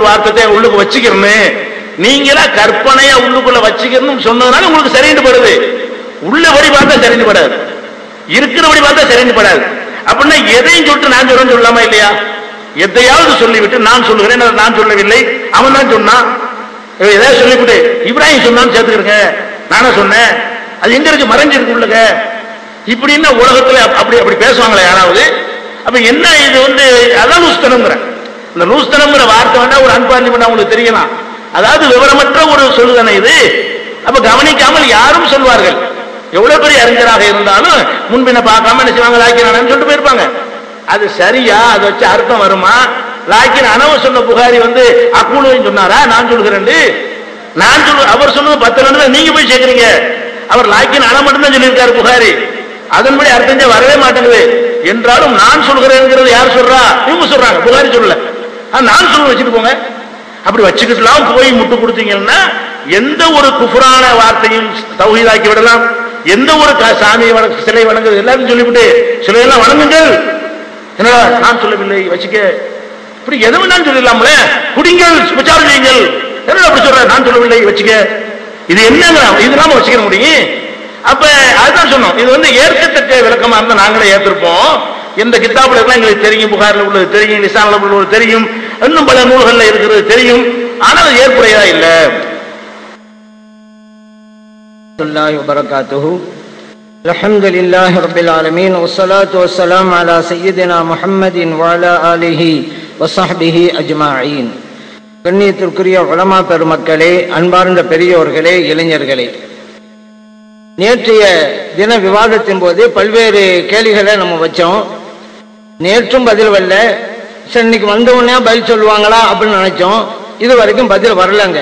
வார்த்தை உள்ளுக்கு வச்சுக்கிறேன்னு நீங்களா கற்பனையா உள்ளுக்குள்ள வச்சுக்கணும்னு சொன்னதுனால உங்களுக்கு சரின்னு படுது உள்ளபடி பார்த்தா சரின்னு படாது இருக்கிறபடி பார்த்தா சரின்னு படாது அப்படின்னா எதையும் சொல்லிட்டு நான் சொல்றேன்னு சொல்லலாமா இல்லையா எதையாவது சொல்லிவிட்டு நான் சொல்லுகிறேன் அதை நான் சொல்லவில்லை அவன் தான் சொன்னான் இவன் எதாவது சொல்லிவிட்டு இப்ராஹிம் சொன்னான்னு சேர்த்துக்கிறேங்க நானே சொன்னேன் அது எங்க இருக்கு மறைஞ்சிருக்கு உள்ளங்க இப்படின்னா உலகத்துல அப்~ அப்படி அப்படி பேசுவாங்களா யாராவது அப்ப என்ன இது வந்து அதான் லூஸ்தனம்ங்கிறேன் இந்த லூஸ்தனம்ங்கிற வார்த்தை வேணா ஒரு அன்பார்லிமெண்ட் அவங்களுக்கு தெரியலாம் அதாவது விவரமற்ற ஒரு சொல்லுதானே இது அப்ப கவனிக்காமல் யாரும் சொல்வார்கள் எவ்வளவு பெரிய அறிஞராக இருந்தாலும் முன்பின பார்க்காம என்ன செய்வாங்க லாக்கினானு சொல்லிட்டு போயிருப்பாங்க அது சரியா அதை வச்சு அர்த்தம் வருமா லாக்கின் அனவ சொன்ன புகாரி வந்து அக்கூலுன்னு சொன்னாரா நான் சொல்லுகிறேன் நான் சொல்லு அவர் சொன்னது பத்து ரெண்டு நீங்க போய் சேர்க்கிறீங்க அவர் லாக்கின் அணை மட்டும்தான் சொல்லியிருக்காரு புகாரி அதன்படி அர்த்தம் செய்ய வரவே மாட்டேங்குது என்றாலும் நான் சொல்கிறேங்கிறது யார் சொல்றா இவங்க சொல்றாங்க புகாரி சொல்லல ஆனா நான் சொல்ல வச்சுட்டு போங்க அப்படி வச்சுக்கிட்டுலாம் போய் முட்டு கொடுத்தீங்கன்னா எந்த ஒரு குஃபுரான வார்த்தையும் தௌஹீதாக்கி விடலாம் எந்த ஒரு கா- சாமியை வணங்க சிலை வணங்குறது எல்லாரும் சொல்லிவிட்டு சிலையெல்லாம் வணங்குங்கள் என்னடா நான் சொல்லவில்லை வச்சுக்க இப்படி எது வேணாலும் சொல்லிடலாம்ல குடிங்கள் விசாரம் செய்யுங்கள் என்னடா அப்படி சொல்ற நான் சொல்லவில்லை வச்சுக்க இது என்னங்க இதெல்லாம் வச்சுக்க முடியும் அப்ப அதுதான் சொன்னோம் இது வந்து ஏற்கத்தக்க விளக்கமா இருந்தா நாங்களே ஏத்திருப்போம் எந்த கித்தாப்புல எல்லாம் எங்களுக்கு தெரியும் புகார்ல உள்ளது தெரியும் நிசான்ல உள்ளது தெரியும் இன்னும் பல நூல்கள்ல இருக்கிறது தெரியும் ஆனால் அது ஏற்புடையதா இல்ல الله وبركاته الحمد لله رب العالمين والصلاة والسلام على سيدنا محمد وعلى آله وصحبه أجمعين கண்ணியத்திற்குரிய உலமா பெருமக்களே அன்பார்ந்த பெரியோர்களே இளைஞர்களே நேற்றைய தின விவாதத்தின் போது பல்வேறு கேள்விகளை நம்ம வச்சோம் நேற்றும் பதில் வரல சரி இன்னைக்கு வந்த உடனே பதில் சொல்லுவாங்களா அப்படின்னு நினைச்சோம் இது வரைக்கும் பதில் வரலங்க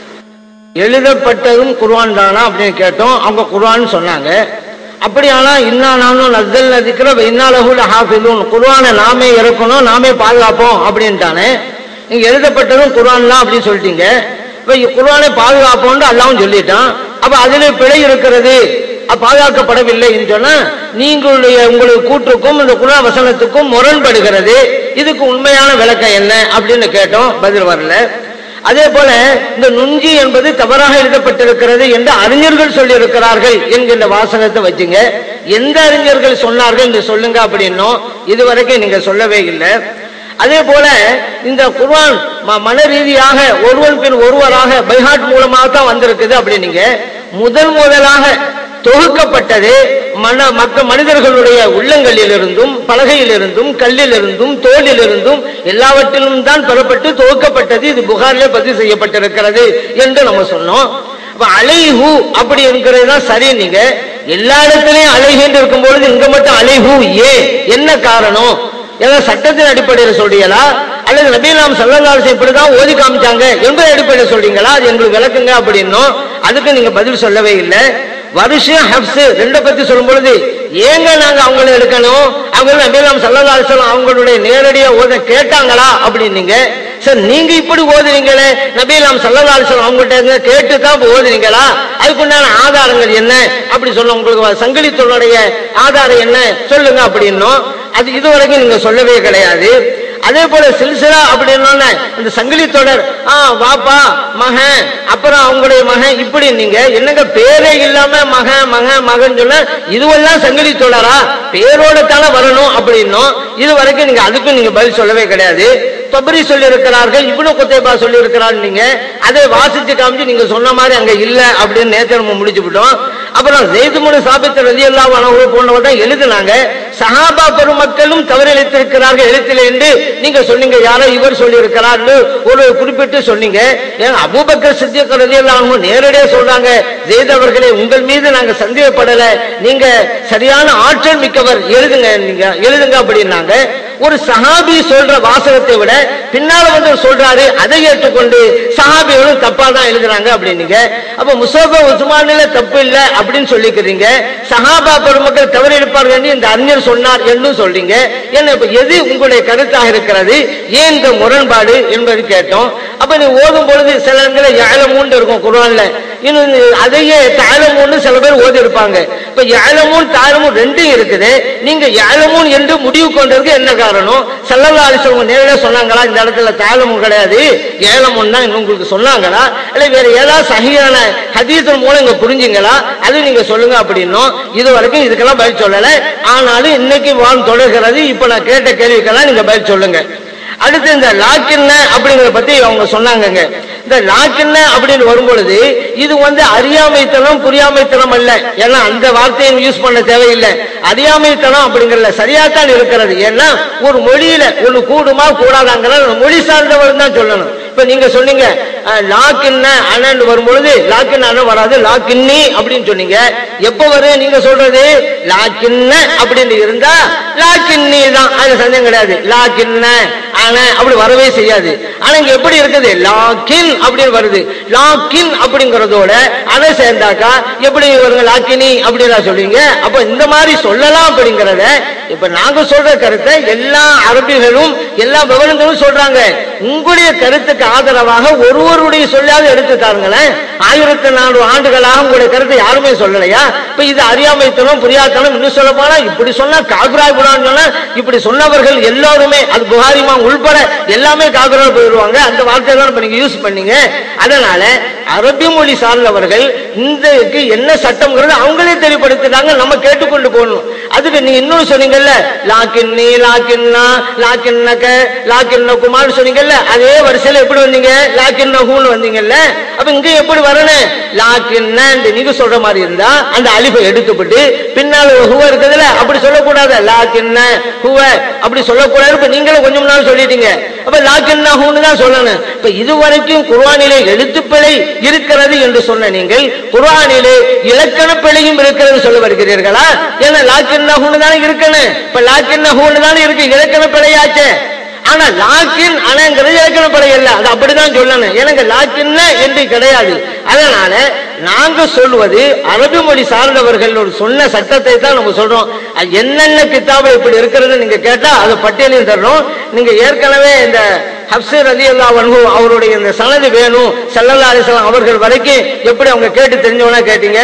எழுதப்பட்டதும் குர்ஆன் தானா அப்படின்னு கேட்டோம் அவங்க குர்ஆன் சொன்னாங்க அப்படியானா இன்னா நானும் நஸ்தல் நதிக்கிற இன்னாலகுல ஹாஃபிதுன் குர்ஆனை நாமே இறக்கணும் நாமே பாதுகாப்போம் அப்படின்ட்டானே நீங்க எழுதப்பட்டதும் குர்ஆன் தான் அப்படின்னு சொல்லிட்டீங்க இப்ப குர்ஆனை பாதுகாப்போம்னு அல்லாவும் சொல்லிட்டான் அப்ப அதுல பிழை இருக்கிறது அப்ப பாதுகாக்கப்படவில்லைன்னு சொன்னா நீங்களுடைய உங்களுக்கு கூற்றுக்கும் இந்த குர்ஆன் வசனத்துக்கும் முரண்படுகிறது இதுக்கு உண்மையான விளக்கம் என்ன அப்படின்னு கேட்டோம் பதில் வரல அதே போல இந்த நுஞ்சி என்பது தவறாக எழுதப்பட்டிருக்கிறது என்று அறிஞர்கள் சொல்லியிருக்கிறார்கள் என்கின்ற வாசகத்தை வச்சுங்க எந்த அறிஞர்கள் சொன்னார்கள் என்று சொல்லுங்க அப்படின்னும் இதுவரைக்கும் நீங்க சொல்லவே இல்லை அதே போல இந்த குர்ஆன் ம- மன ரீதியாக ஒருவன் பின் ஒருவராக பைஹாட் மூலமாக தான் வந்திருக்குது அப்படின்னீங்க முதல் முதலாக தொகுக்கப்பட்டது மன மக்க மனிதர்களுடைய உள்ளங்களிலிருந்தும் பலகையிலிருந்தும் கல்லிலிருந்தும் தோலிலிருந்தும் எல்லாவற்றிலும் தான் பெறப்பட்டு தொகுக்கப்பட்டது இது புகாரிலே பதிவு செய்யப்பட்டிருக்கிறது என்று நம்ம சொன்னோம் அப்ப அலைஹு அப்படி இருக்கிறது தான் சரி நீங்க எல்லா இடத்துலயும் அலைஹுன்னு இருக்கும் பொழுது இங்க மட்டும் அலைஹு ஏன் என்ன காரணம் ஏன்னா சட்டத்தின் அடிப்படையில் சொல்றீங்களா அல்லது நபீலாம் சல்லல்லாஹு இப்படிதான் ஓதி காமிச்சாங்க என்ற அடிப்படையில் சொல்றீங்களா அது எங்களுக்கு விளக்குங்க அப்படின்னும் அதுக்கு நீங்க பதில் சொல்லவே இல்லை வருஷம் ஹப்ஸ் ரெண்டை பத்தி சொல்லும் பொழுது ஏங்க நாங்க அவங்கள எடுக்கணும் அவங்க நபீலாம் சல்லல்லாஹு அலைஹி வஸல்லம் அவங்களுடைய நேரடியா ஓத கேட்டாங்களா அப்படின்னீங்க சார் நீங்க இப்படி ஓதுறீங்களே நபீலாம் சல்லல்லாஹு அலைஹி வஸல்லம் அவங்கள்ட்ட கேட்டு தான் ஓதுறீங்களா அதுக்குண்டான ஆதாரங்கள் என்ன அப்படி சொல்ல உங்களுக்கு சங்கிலித்தோடைய ஆதாரம் என்ன சொல்லுங்க அப்படின்னும் அது இதுவரைக்கும் நீங்க சொல்லவே கிடையாது அதே போல சில்சிலா அப்படின்னா இந்த சங்கிலி தொடர் ஆ வாப்பா மகன் அப்புறம் அவங்களுடைய மகன் இப்படி நீங்க என்னங்க பேரே இல்லாம மகன் மகன் மகன் சொல்ல இதுவெல்லாம் சங்கிலி தொடரா பேரோட தானே வரணும் அப்படின்னும் இது வரைக்கும் நீங்க அதுக்கும் நீங்க பதில் சொல்லவே கிடையாது தொபரி சொல்லி இருக்கிறார்கள் இவ்வளவு குத்தைபா சொல்லி இருக்கிறார் நீங்க அதை வாசிச்சு காமிச்சு நீங்க சொன்ன மாதிரி அங்க இல்ல அப்படின்னு நேற்று நம்ம முடிச்சு விட்டோம் அப்புறம் ஜெய்துமுனு சாபித்த ரதி அல்லா போன்றவர் தான் எழுதினாங்க சஹாபா பெருமக்களும் தவறிழைத்திருக்கிறார்கள் எழுத்தில் என்று நீங்க சொன்னீங்க யாரோ இவர் சொல்லி இருக்கிறார்னு ஒரு குறிப்பிட்டு சொன்னீங்க ஏன் அபூபக்கர் சித்திக் ரதி நேரடியா சொல்றாங்க ஜெயித் அவர்களே உங்கள் மீது நாங்க சந்தேகப்படல நீங்க சரியான ஆற்றல் மிக்கவர் எழுதுங்க நீங்க எழுதுங்க அப்படின்னாங்க ஒரு சஹாபி சொல்ற வாசகத்தை விட பின்னால வந்து சொல்றாரு அதை ஏற்றுக்கொண்டு சஹாபிகளும் தப்பா தான் எழுதுறாங்க அப்படின்னீங்க அப்ப முசோபா உஸ்மானில தப்பு இல்ல அப்படின்னு சொல்லிக்கிறீங்க சஹாபா பெருமக்கள் தவறு இருப்பார்கள் என்று இந்த அறிஞர் சொன்னார் என்று சொல்றீங்க என்ன இப்ப எது உங்களுடைய கருத்தாக இருக்கிறது ஏன் இந்த முரண்பாடு என்பது கேட்டோம் அப்ப நீ ஓதும் பொழுது சில இடத்துல ஏழமூன் இருக்கும் குரான்ல இன்னும் இந்த அதையே தாழமூன்னு சில பேர் ஓதி இருப்பாங்க இப்ப ஏழமூன் தாழமும் ரெண்டும் இருக்குது நீங்க ஏழமூன் என்று முடிவு கொண்டதுக்கு என்ன காரணம் செல்லல்லா அலிசவங்க நேரடியாக சொன்னாங்களா இந்த இடத்துல தாழமும் கிடையாது ஏழமும் தான் இன்னும் உங்களுக்கு சொன்னாங்களா இல்ல வேற ஏதாவது சகியான ஹதீஸின் மூலம் இங்க புரிஞ்சுங்களா அது நீங்க சொல்லுங்க அப்படின்னும் இது வரைக்கும் இதுக்கெல்லாம் பதில் சொல்லல ஆனாலும் இன்னைக்கு வான் தொடர்கிறது இப்ப நான் கேட்ட கேள்விக்கெல்லாம் நீங்க பதில் சொல்லுங்க அடுத்து இந்த லாக்கின்ன அப்படிங்கறத பத்தி அவங்க சொன்னாங்கங்க இந்த லாக்கின்ன அப்படின்னு வரும்பொழுது இது வந்து அறியாமைத்தனம் புரியாமைத்தனம் அல்ல ஏன்னா அந்த வார்த்தையை யூஸ் பண்ண தேவையில்லை அறியாமைத்தனம் அப்படிங்கறதுல சரியாத்தான் இருக்கிறது ஏன்னா ஒரு மொழியில ஒண்ணு கூடுமா கூடாதாங்கிற மொழி சார்ந்தவர் தான் சொல்லணும் இப்ப நீங்க சொன்னீங்க அஹ், லாக்கின்ன அண்ணன் வரும்பொழுது லாக்கின் அண்ணன் வராது லாக்கின்னி அப்படின்னு சொன்னீங்க எப்ப வரும் நீங்க சொல்றது லாக்கின்ன அப்படின்னு இருந்தா லாக்கின்னி தான் அது சந்தேகம் கிடையாது லாக்கின்ன ஆனா அப்படி வரவே செய்யாது ஆனா இங்க எப்படி இருக்குது லாக்கின் அப்படின்னு வருது லாக்கின் அப்படிங்கறதோட அதை சேர்ந்தாக்கா எப்படி வருங்க லாக்கினி அப்படின்னு சொல்றீங்க அப்ப இந்த மாதிரி சொல்லலாம் அப்படிங்கறத இப்ப நாங்க சொல்ற கருத்தை எல்லா அரபிகளும் எல்லா விவரங்களும் சொல்றாங்க உங்களுடைய கருத்துக்கு ஆதரவாக ஒருவருடைய சொல்லாத எடுத்து தாருங்களேன் ஆயிரத்தி நானூறு ஆண்டுகளாக உங்களுடைய கருத்தை யாருமே சொல்லலையா இப்ப இது அறியாமைத்தனம் புரியாதனம் இன்னும் சொல்ல போனா இப்படி சொன்னா காகுராய் புரான்னு சொன்னா இப்படி சொன்னவர்கள் எல்லாருமே அது புகாரிமா உள்பட எல்லாமே காகுரா போயிடுவாங்க அந்த வார்த்தை தான் இப்ப நீங்க யூஸ் பண்ணீங்க அதனால அரபி மொழி சார்ந்தவர்கள் இந்த இதுக்கு என்ன சட்டம்ங்கிறது அவங்களே தெளிவுபடுத்திட்டாங்க நம்ம கேட்டுக்கொண்டு போகணும் அதுக்கு நீங்க இன்னொரு சொன்னீங்கல்ல லாக்கின்னி லாக்கின்னா லாக்கின்னக லாக்கின்ன குமார் சொன்னீங்கல்ல அதே வரிசையில எப்படி வந்தீங்க லாக்கின்ன ஹூன்னு வந்தீங்கல்ல அப்ப இங்க எப்படி வரணும் லாக்கின்ன நீங்க சொல்ற மாதிரி இருந்தா அந்த அலிஃபை எடுத்துப்பட்டு பின்னால் ஒரு ஹுவ இருக்குதுல்ல அப்படி சொல்லக்கூடாது லாக்கின்ன ஹுவ அப்படி சொல்லக்கூடாது இப்ப நீங்களும் கொஞ்சம் முன்னாடி சொல்லிட்டீங்க அப்ப லாக்கின்ன ஹூன்னு தான் சொல்லணும் இப்ப இதுவரைக்கும் குர்ஆனிலே எழுத்துப்பிழை இருக்கிறது என்று சொன்ன நீங்கள் குர்ஆனிலே இலக்கண பிழையும் இருக்கிறது சொல்ல வருகிறீர்களா ஏன்னா லாக்கின்ன ஹூன்னு தானே இருக்கணும் இப்ப லாக்கின்ன ஹூன்னு தானே இருக்கு இலக்கண பிழையாச்சே ஆனா லாக்கின் அணங்கிறது இலக்கண பிழை இல்ல அது அப்படிதான் சொல்லணும் எனக்கு லாக்கின்ன என்று கிடையாது அதனால நாங்க சொல்வது அரபி மொழி சார்ந்தவர்கள் ஒரு சொன்ன சட்டத்தை தான் நம்ம சொல்றோம் அது என்னென்ன கித்தாபு இப்படி இருக்கிறது நீங்க கேட்டா அது பட்டியலையும் தர்றோம் நீங்க ஏற்கனவே இந்த ஹப்சர் அலி அல்லா வன்ஹு அவருடைய இந்த சனது வேணும் சல்லல்லா அலிஸ்லாம் அவர்கள் வரைக்கும் எப்படி அவங்க கேட்டு தெரிஞ்சவனா கேட்டீங்க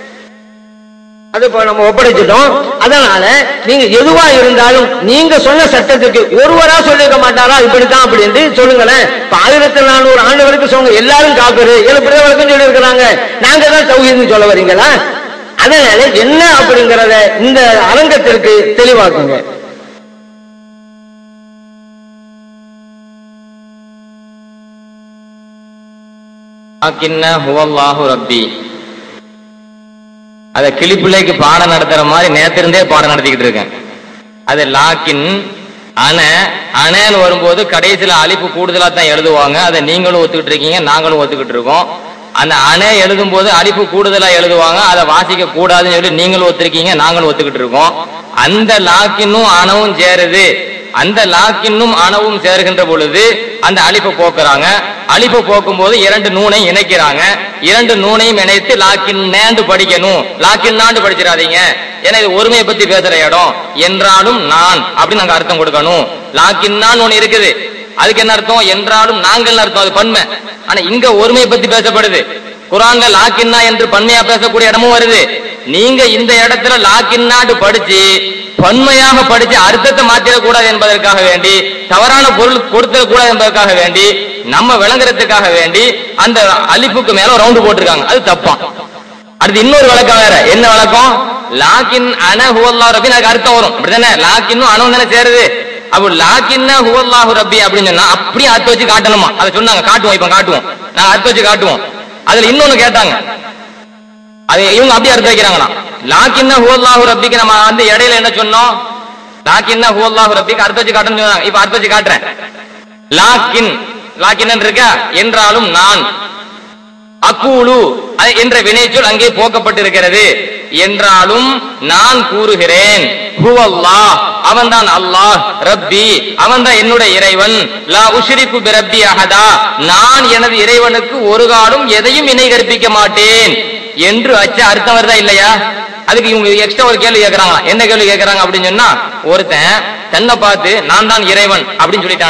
அது இப்ப நம்ம ஒப்படைச்சிட்டோம் அதனால நீங்க எதுவா இருந்தாலும் நீங்க சொன்ன சட்டத்துக்கு ஒருவரா சொல்லிருக்க மாட்டாரா இப்படித்தான் அப்படின்னு சொல்லுங்களேன் இப்ப ஆயிரத்தி நானூறு ஆண்டு வரைக்கும் சொங்க எல்லாரும் காப்பரு ஏழு பிள்ளை வரைக்கும் சொல்லி இருக்கிறாங்க நாங்க தான் தௌஹீதுன்னு சொல்ல வரீங்களா அதனால என்ன அப்படிங்கறத இந்த அரங்கத்திற்கு தெளிவாக்குங்க லாக்கின்ன ஹுவல்லாஹு ரப்பி அத கிளிப்பிள்ளைக்கு பாடம் நடத்துற மாதிரி நேத்திருந்தே பாடம் நடத்திக்கிட்டு இருக்கேன் அது லாக்கின் அண அணைன்னு வரும்போது கடைசியில அழிப்பு கூடுதலா தான் எழுதுவாங்க அதை நீங்களும் ஒத்துக்கிட்டு இருக்கீங்க நாங்களும் ஒத்துக்கிட்டு இருக்கோம் அந்த அணை எழுதும் போது அழிப்பு கூடுதலா எழுதுவாங்க அதை வாசிக்க கூடாதுன்னு சொல்லி நீங்களும் ஒத்துருக்கீங்க நாங்களும் ஒத்துக்கிட்டு இருக்கோம் அந்த லாக்கின்னும் அணவும் சேருது அந்த லாக்கின்னும் அணவும் சேர்கின்ற பொழுது அந்த அழிப்பை போக்குறாங்க அழிப்பை போக்கும் போது இரண்டு நூனை இணைக்கிறாங்க இரண்டு நூனையும் இணைத்து லாக்கின் நேண்டு படிக்கணும் லாக்கின் நாண்டு படிச்சிடாதீங்க ஏன்னா இது ஒருமையை பத்தி பேசுற இடம் என்றாலும் நான் அப்படின்னு நாங்க அர்த்தம் கொடுக்கணும் லாக்கின் நான் ஒண்ணு இருக்குது அதுக்கு என்ன அர்த்தம் என்றாலும் நாங்கள் அர்த்தம் அது பன்மை ஆனா இங்க ஒருமையை பத்தி பேசப்படுது குரான்ல லாக்கின்னா என்று பன்மையா பேசக்கூடிய இடமும் வருது நீங்க இந்த இடத்துல லாக்கின்னாட்டு படிச்சு பன்மையாக படிச்சு அர்த்தத்தை மாத்திரக்கூடாது என்பதற்காக வேண்டி தவறான பொருள் கொடுத்தல் கூடாது என்பதற்காக வேண்டி நம்ம விளங்குறதுக்காக வேண்டி அந்த அலிப்புக்கு மேல ரவுண்டு போட்டிருக்காங்க அது தப்பான் அடுத்து இன்னொரு விளக்கம் வேற என்ன விளக்கம் லாக்கின் அன ஹுவல்லா ரபின்னு அதுக்கு அர்த்தம் வரும் அப்படிதானே லாக்கின்னும் அணு தானே சேருது அப்போ லாக்கின்ன ஹுவல்லாஹு ரப்பி அப்படின்னு சொன்னா அப்படியே அர்த்தம் வச்சு காட்டணுமா அதை சொன்னாங்க காட்டுவோம் இப்ப காட்டுவோம் நாங்க அர்த்தம் வச்சு காட்டுவோம் அதுல இன்னொன்னு கேட்டாங்க அது இவங்க அப்படியே அர்த்தம் வைக்கிறாங்களாம் லாக்கின்ன ஹுவல்லாஹு ரப்பிக்கு நம்ம வந்து இடையில என்ன சொன்னோம் லாக்கின்ன ஹுவல்லாஹு ரப்பிக்கு அர்த்தம் வச்சு காட்டணும்னு சொன்னாங்க இப்ப அர்த்தம் வச்சு காட்டுறேன் லாக்கின் லாக்கின் இருக்கா என்றாலும் நான் அக்கூலு அது என்ற வினைச்சொல் அங்கே போக்கப்பட்டிருக்கிறது என்றாலும் நான் கூறுகிறேன் ஹுவல்லாஹ் அவன்தான் அல்லாஹ் ரப்பி அவன்தான் என்னுடைய இறைவன் லா உஷ்ரிக்கு பிரப்பி அஹதா நான் எனது இறைவனுக்கு ஒரு காலம் எதையும் இணை கற்பிக்க மாட்டேன் என்று அச்ச அர்த்தம் வருதா இல்லையா அதுக்கு இவங்க எக்ஸ்ட்ரா ஒரு கேள்வி கேட்கறாங்களா என்ன கேள்வி கேட்கறாங்க அப்படின்னு சொன்னா ஒருத்தன் தன்னை பார்த்து நான் தான் இறைவன் அப்படின்னு சொல்லிட்டானா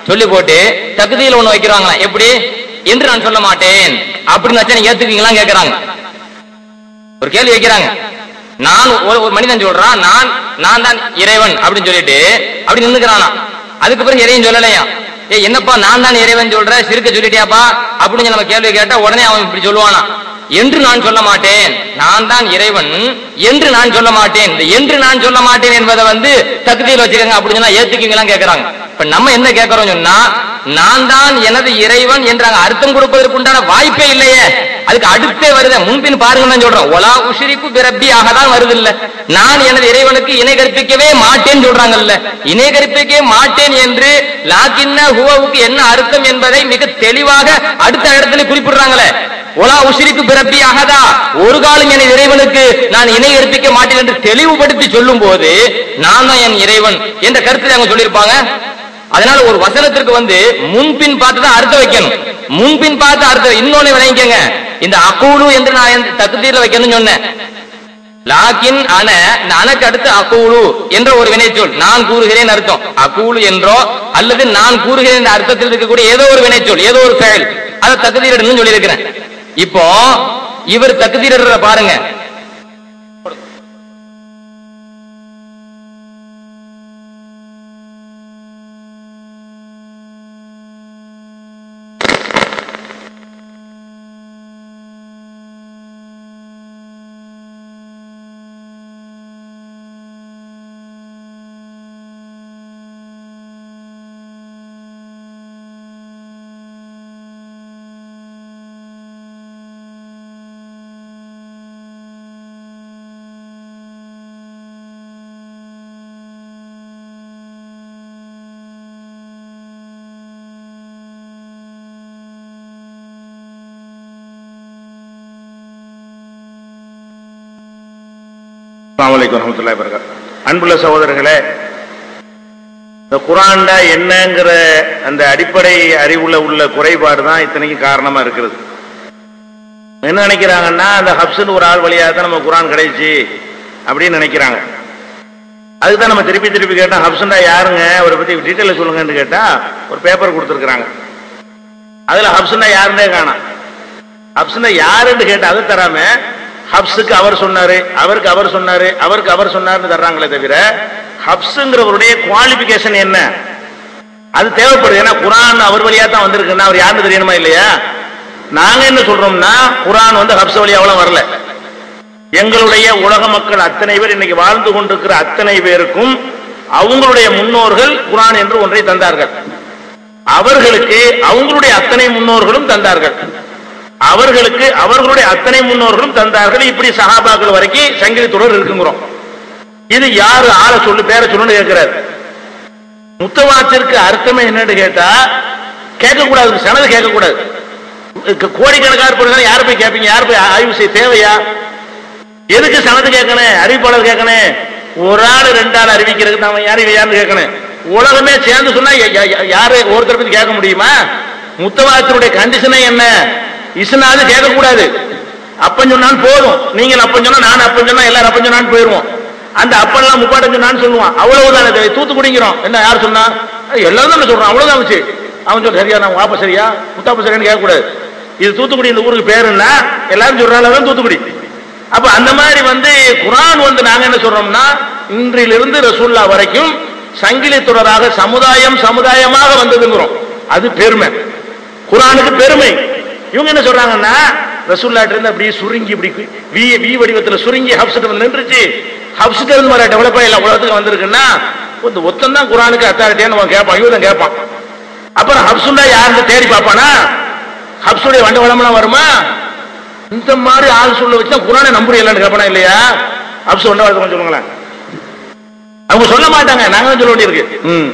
சொல்லி போட்டு தகுதியில் ஒண்ணு வைக்கிறாங்களாம் எப்படி என்று நான் சொல்ல மாட்டேன் அப்படின்னு வச்சா நீங்க ஏத்துக்குவீங்களா கேக்குறாங்க ஒரு கேள்வி வைக்கிறாங்க நான் ஒரு ஒரு மனிதன் சொல்றான் நான் நான் தான் இறைவன் அப்படின்னு சொல்லிட்டு அப்படி நின்னுக்கிறானா அதுக்கு பிறகு இறைவன் சொல்லலையா ஏ என்னப்பா நான் தான் இறைவன் சொல்ற சிறுக்க சொல்லிட்டியாப்பா அப்படின்னு நம்ம கேள்வி கேட்டா உடனே அவன் இப்படி சொல்லுவானா என்று நான் சொல்ல மாட்டேன் நான் தான் இறைவன் என்று நான் சொல்ல மாட்டேன் இந்த என்று நான் சொல்ல மாட்டேன் என்பதை வந்து தகுதியில் வச்சுக்கோங்க அப்படின்னு சொன்னா ஏத்துக்கீங்களா கேக்குறாங்க இப்ப நம்ம என்ன கேட்கறோம் சொன்னா நான் தான் எனது இறைவன் என்றாங்க அர்த்தம் கொடுப்பதற்கு உண்டான வாய்ப்பே இல்லையே அதுக்கு அடுத்தே வருது முன்பின் பாருங்க தான் சொல்றோம் ஒலா உஷரிப்பு பிரப்பியாக தான் வருது இல்ல நான் எனது இறைவனுக்கு இணை கற்பிக்கவே மாட்டேன்னு சொல்றாங்கல்ல இணை கற்பிக்கவே மாட்டேன் என்று லாக்கின்ன ஹுவவுக்கு என்ன அர்த்தம் என்பதை மிக தெளிவாக அடுத்த இடத்துல குறிப்பிடுறாங்களே ஒலா உஷரிப்பு பிறப்பி அகதா ஒரு காலம் என் இறைவனுக்கு நான் இணை கற்பிக்க மாட்டேன் என்று தெளிவுபடுத்தி சொல்லும் போது நான் தான் என் இறைவன் என்ற கருத்தை அவங்க சொல்லியிருப்பாங்க அதனால ஒரு வசனத்திற்கு வந்து முன்பின் பார்த்து தான் அர்த்தம் வைக்கணும் முன்பின் பார்த்து அர்த்தம் இன்னொன்னு விளங்கிக்கங்க இந்த அகூலு என்று நான் எந்த தகுதியில வைக்கணும்னு சொன்னேன் லாக்கின் அன இந்த அனக்கு அடுத்து அகூலு என்ற ஒரு வினைச்சொல் நான் கூறுகிறேன் அர்த்தம் அகூலு என்றோ அல்லது நான் கூறுகிறேன் என்ற அர்த்தத்தில் இருக்கக்கூடிய ஏதோ ஒரு வினைச்சொல் ஏதோ ஒரு செயல் அதை தகுதியிடணும்னு சொல்லியிருக்கிறேன் இப்போ இவர் தகுதியிடுற பாருங்க அஸ்ஸலாமு அலைக்கும் வரஹ்மத்துல்லாஹி வபரகாத்துஹு அன்புள்ள சகோதரர்களே இந்த குரான்ல என்னங்கிற அந்த அடிப்படை அறிவுல உள்ள குறைபாடு தான் இத்தனைக்கு காரணமா இருக்கிறது என்ன நினைக்கிறாங்கன்னா அந்த ஹப்ஸ்னு ஒரு ஆள் வழியாக தான் நம்ம குரான் கிடைச்சு அப்படின்னு நினைக்கிறாங்க அதுக்கு தான் நம்ம திருப்பி திருப்பி கேட்டோம் ஹப்ஸ்ண்டா யாருங்க அவரை பத்தி டீட்டெயில் சொல்லுங்கன்னு கேட்டா ஒரு பேப்பர் கொடுத்துருக்காங்க அதுல ஹப்ஸ்ண்டா யாருன்னே காணோம் ஹப்ஸ்னா யாருன்னு கேட்டு அதை தராம ஹப்ஸுக்கு அவர் சொன்னாரு அவருக்கு அவர் சொன்னாரு அவருக்கு அவர் சொன்னாருன்னு தர்றாங்களே தவிர ஹப்ஸுங்கிறவருடைய குவாலிபிகேஷன் என்ன அது தேவைப்படுது ஏன்னா குரான் அவர் வழியா தான் வந்திருக்குன்னா அவர் யாருன்னு தெரியணுமா இல்லையா நாங்க என்ன சொல்றோம்னா குரான் வந்து ஹப்ஸ் வழியாவெல்லாம் வரல எங்களுடைய உலக மக்கள் அத்தனை பேர் இன்னைக்கு வாழ்ந்து கொண்டிருக்கிற அத்தனை பேருக்கும் அவங்களுடைய முன்னோர்கள் குரான் என்று ஒன்றை தந்தார்கள் அவர்களுக்கு அவங்களுடைய அத்தனை முன்னோர்களும் தந்தார்கள் அவர்களுக்கு அவர்களுடைய அத்தனை முன்னோர்களும் தந்தார்கள் இப்படி சஹாபாக்கள் வரைக்கும் சங்கிலி தொடர் இருக்குங்கிறோம் இது யாரு ஆளை சொல்லு பேரை சொல்லுன்னு கேட்கிறாரு முத்தவாத்திற்கு அர்த்தமே என்னன்னு கேட்டா கேட்கக்கூடாது சனது கேட்கக்கூடாது க- கோடிக்கணக்கான பேர் யார் போய் கேட்பீங்க யார் போய் ஆய்வு செய்ய தேவையா எதுக்கு சனது கேட்கணும் அறிவிப்பாளர் கேட்கணும் ஒரு ஆள் ரெண்டு ஆள் அறிவிக்கிறதுக்கு நாம யாரு இவன் யாருன்னு கேட்கணும் உலகமே சேர்ந்து சொன்னா யா- யா- யா- யாரு ஒருத்தர் பத்தி கேட்க முடியுமா முத்தவாத்தினுடைய கண்டிஷனே என்ன இசுனாது கேட்கக்கூடாது அப்பன் சொன்னான் போதும் நீங்கள் அப்பன் சொன்னா நான் அப்பன் சொன்னா எல்லாரும் அப்பன் சொன்னான்னு போயிருவோம் அந்த அப்பன்லாம் முப்பாட்டம் சொன்னான்னு சொல்லுவான் அவ்வளவுதானே தவிர தூத்துக்குடிங்கிறோம் என்ன யார் சொன்னா அஹ் எல்லாரும் தானே சொல்றான் அவ்வளவுதான் வச்சு அவன் சொல்ற சரியா நான் வாப்ப சரியா முத்தாப்ப சரியான்னு கேட்கக்கூடாது இது தூத்துக்குடி இந்த ஊருக்கு பேருன்னா எல்லாரும் சொல்றாங்க தூத்துக்குடி அப்ப அந்த மாதிரி வந்து குரான் வந்து நாங்க என்ன சொல்றோம்னா இன்றிலிருந்து ரசூல்லா வரைக்கும் சங்கிலி தொடராக சமுதாயம் சமுதாயமாக வந்ததுங்கிறோம் அது பெருமை குரானுக்கு பெருமை இவங்க என்ன சொல்றாங்கன்னா ரசூல்லாட்ட இருந்து அப்படியே சுருங்கி இப்படி வி வி வடிவத்துல சுருங்கி ஹப்ஸ்ட்டு வந்து நின்றுச்சு ஹப்ஸ்ட்டு இருந்து வர டெவலப் ஆகி உலகத்துக்கு வந்திருக்குன்னா இந்த ஒத்தம் தான் குரானுக்கு அத்தாரிட்டியான்னு அவன் கேட்பான் இவன் கேட்பான் அப்புறம் ஹப்சுல்லா யாருன்னு தேடி பார்ப்பானா ஹப்ஸுடைய வண்டவளம்லாம் வருமா இந்த மாதிரி ஆள் சொல்ல வச்சா குரானை நம்புறீங்களான்னு கேட்பானா இல்லையா ஹப்ஸ் வண்டவளத்தை கொஞ்சம் சொல்லுங்களேன் அவங்க சொல்ல மாட்டாங்க நாங்க தான் சொல்ல வேண்டியிருக்கு ம்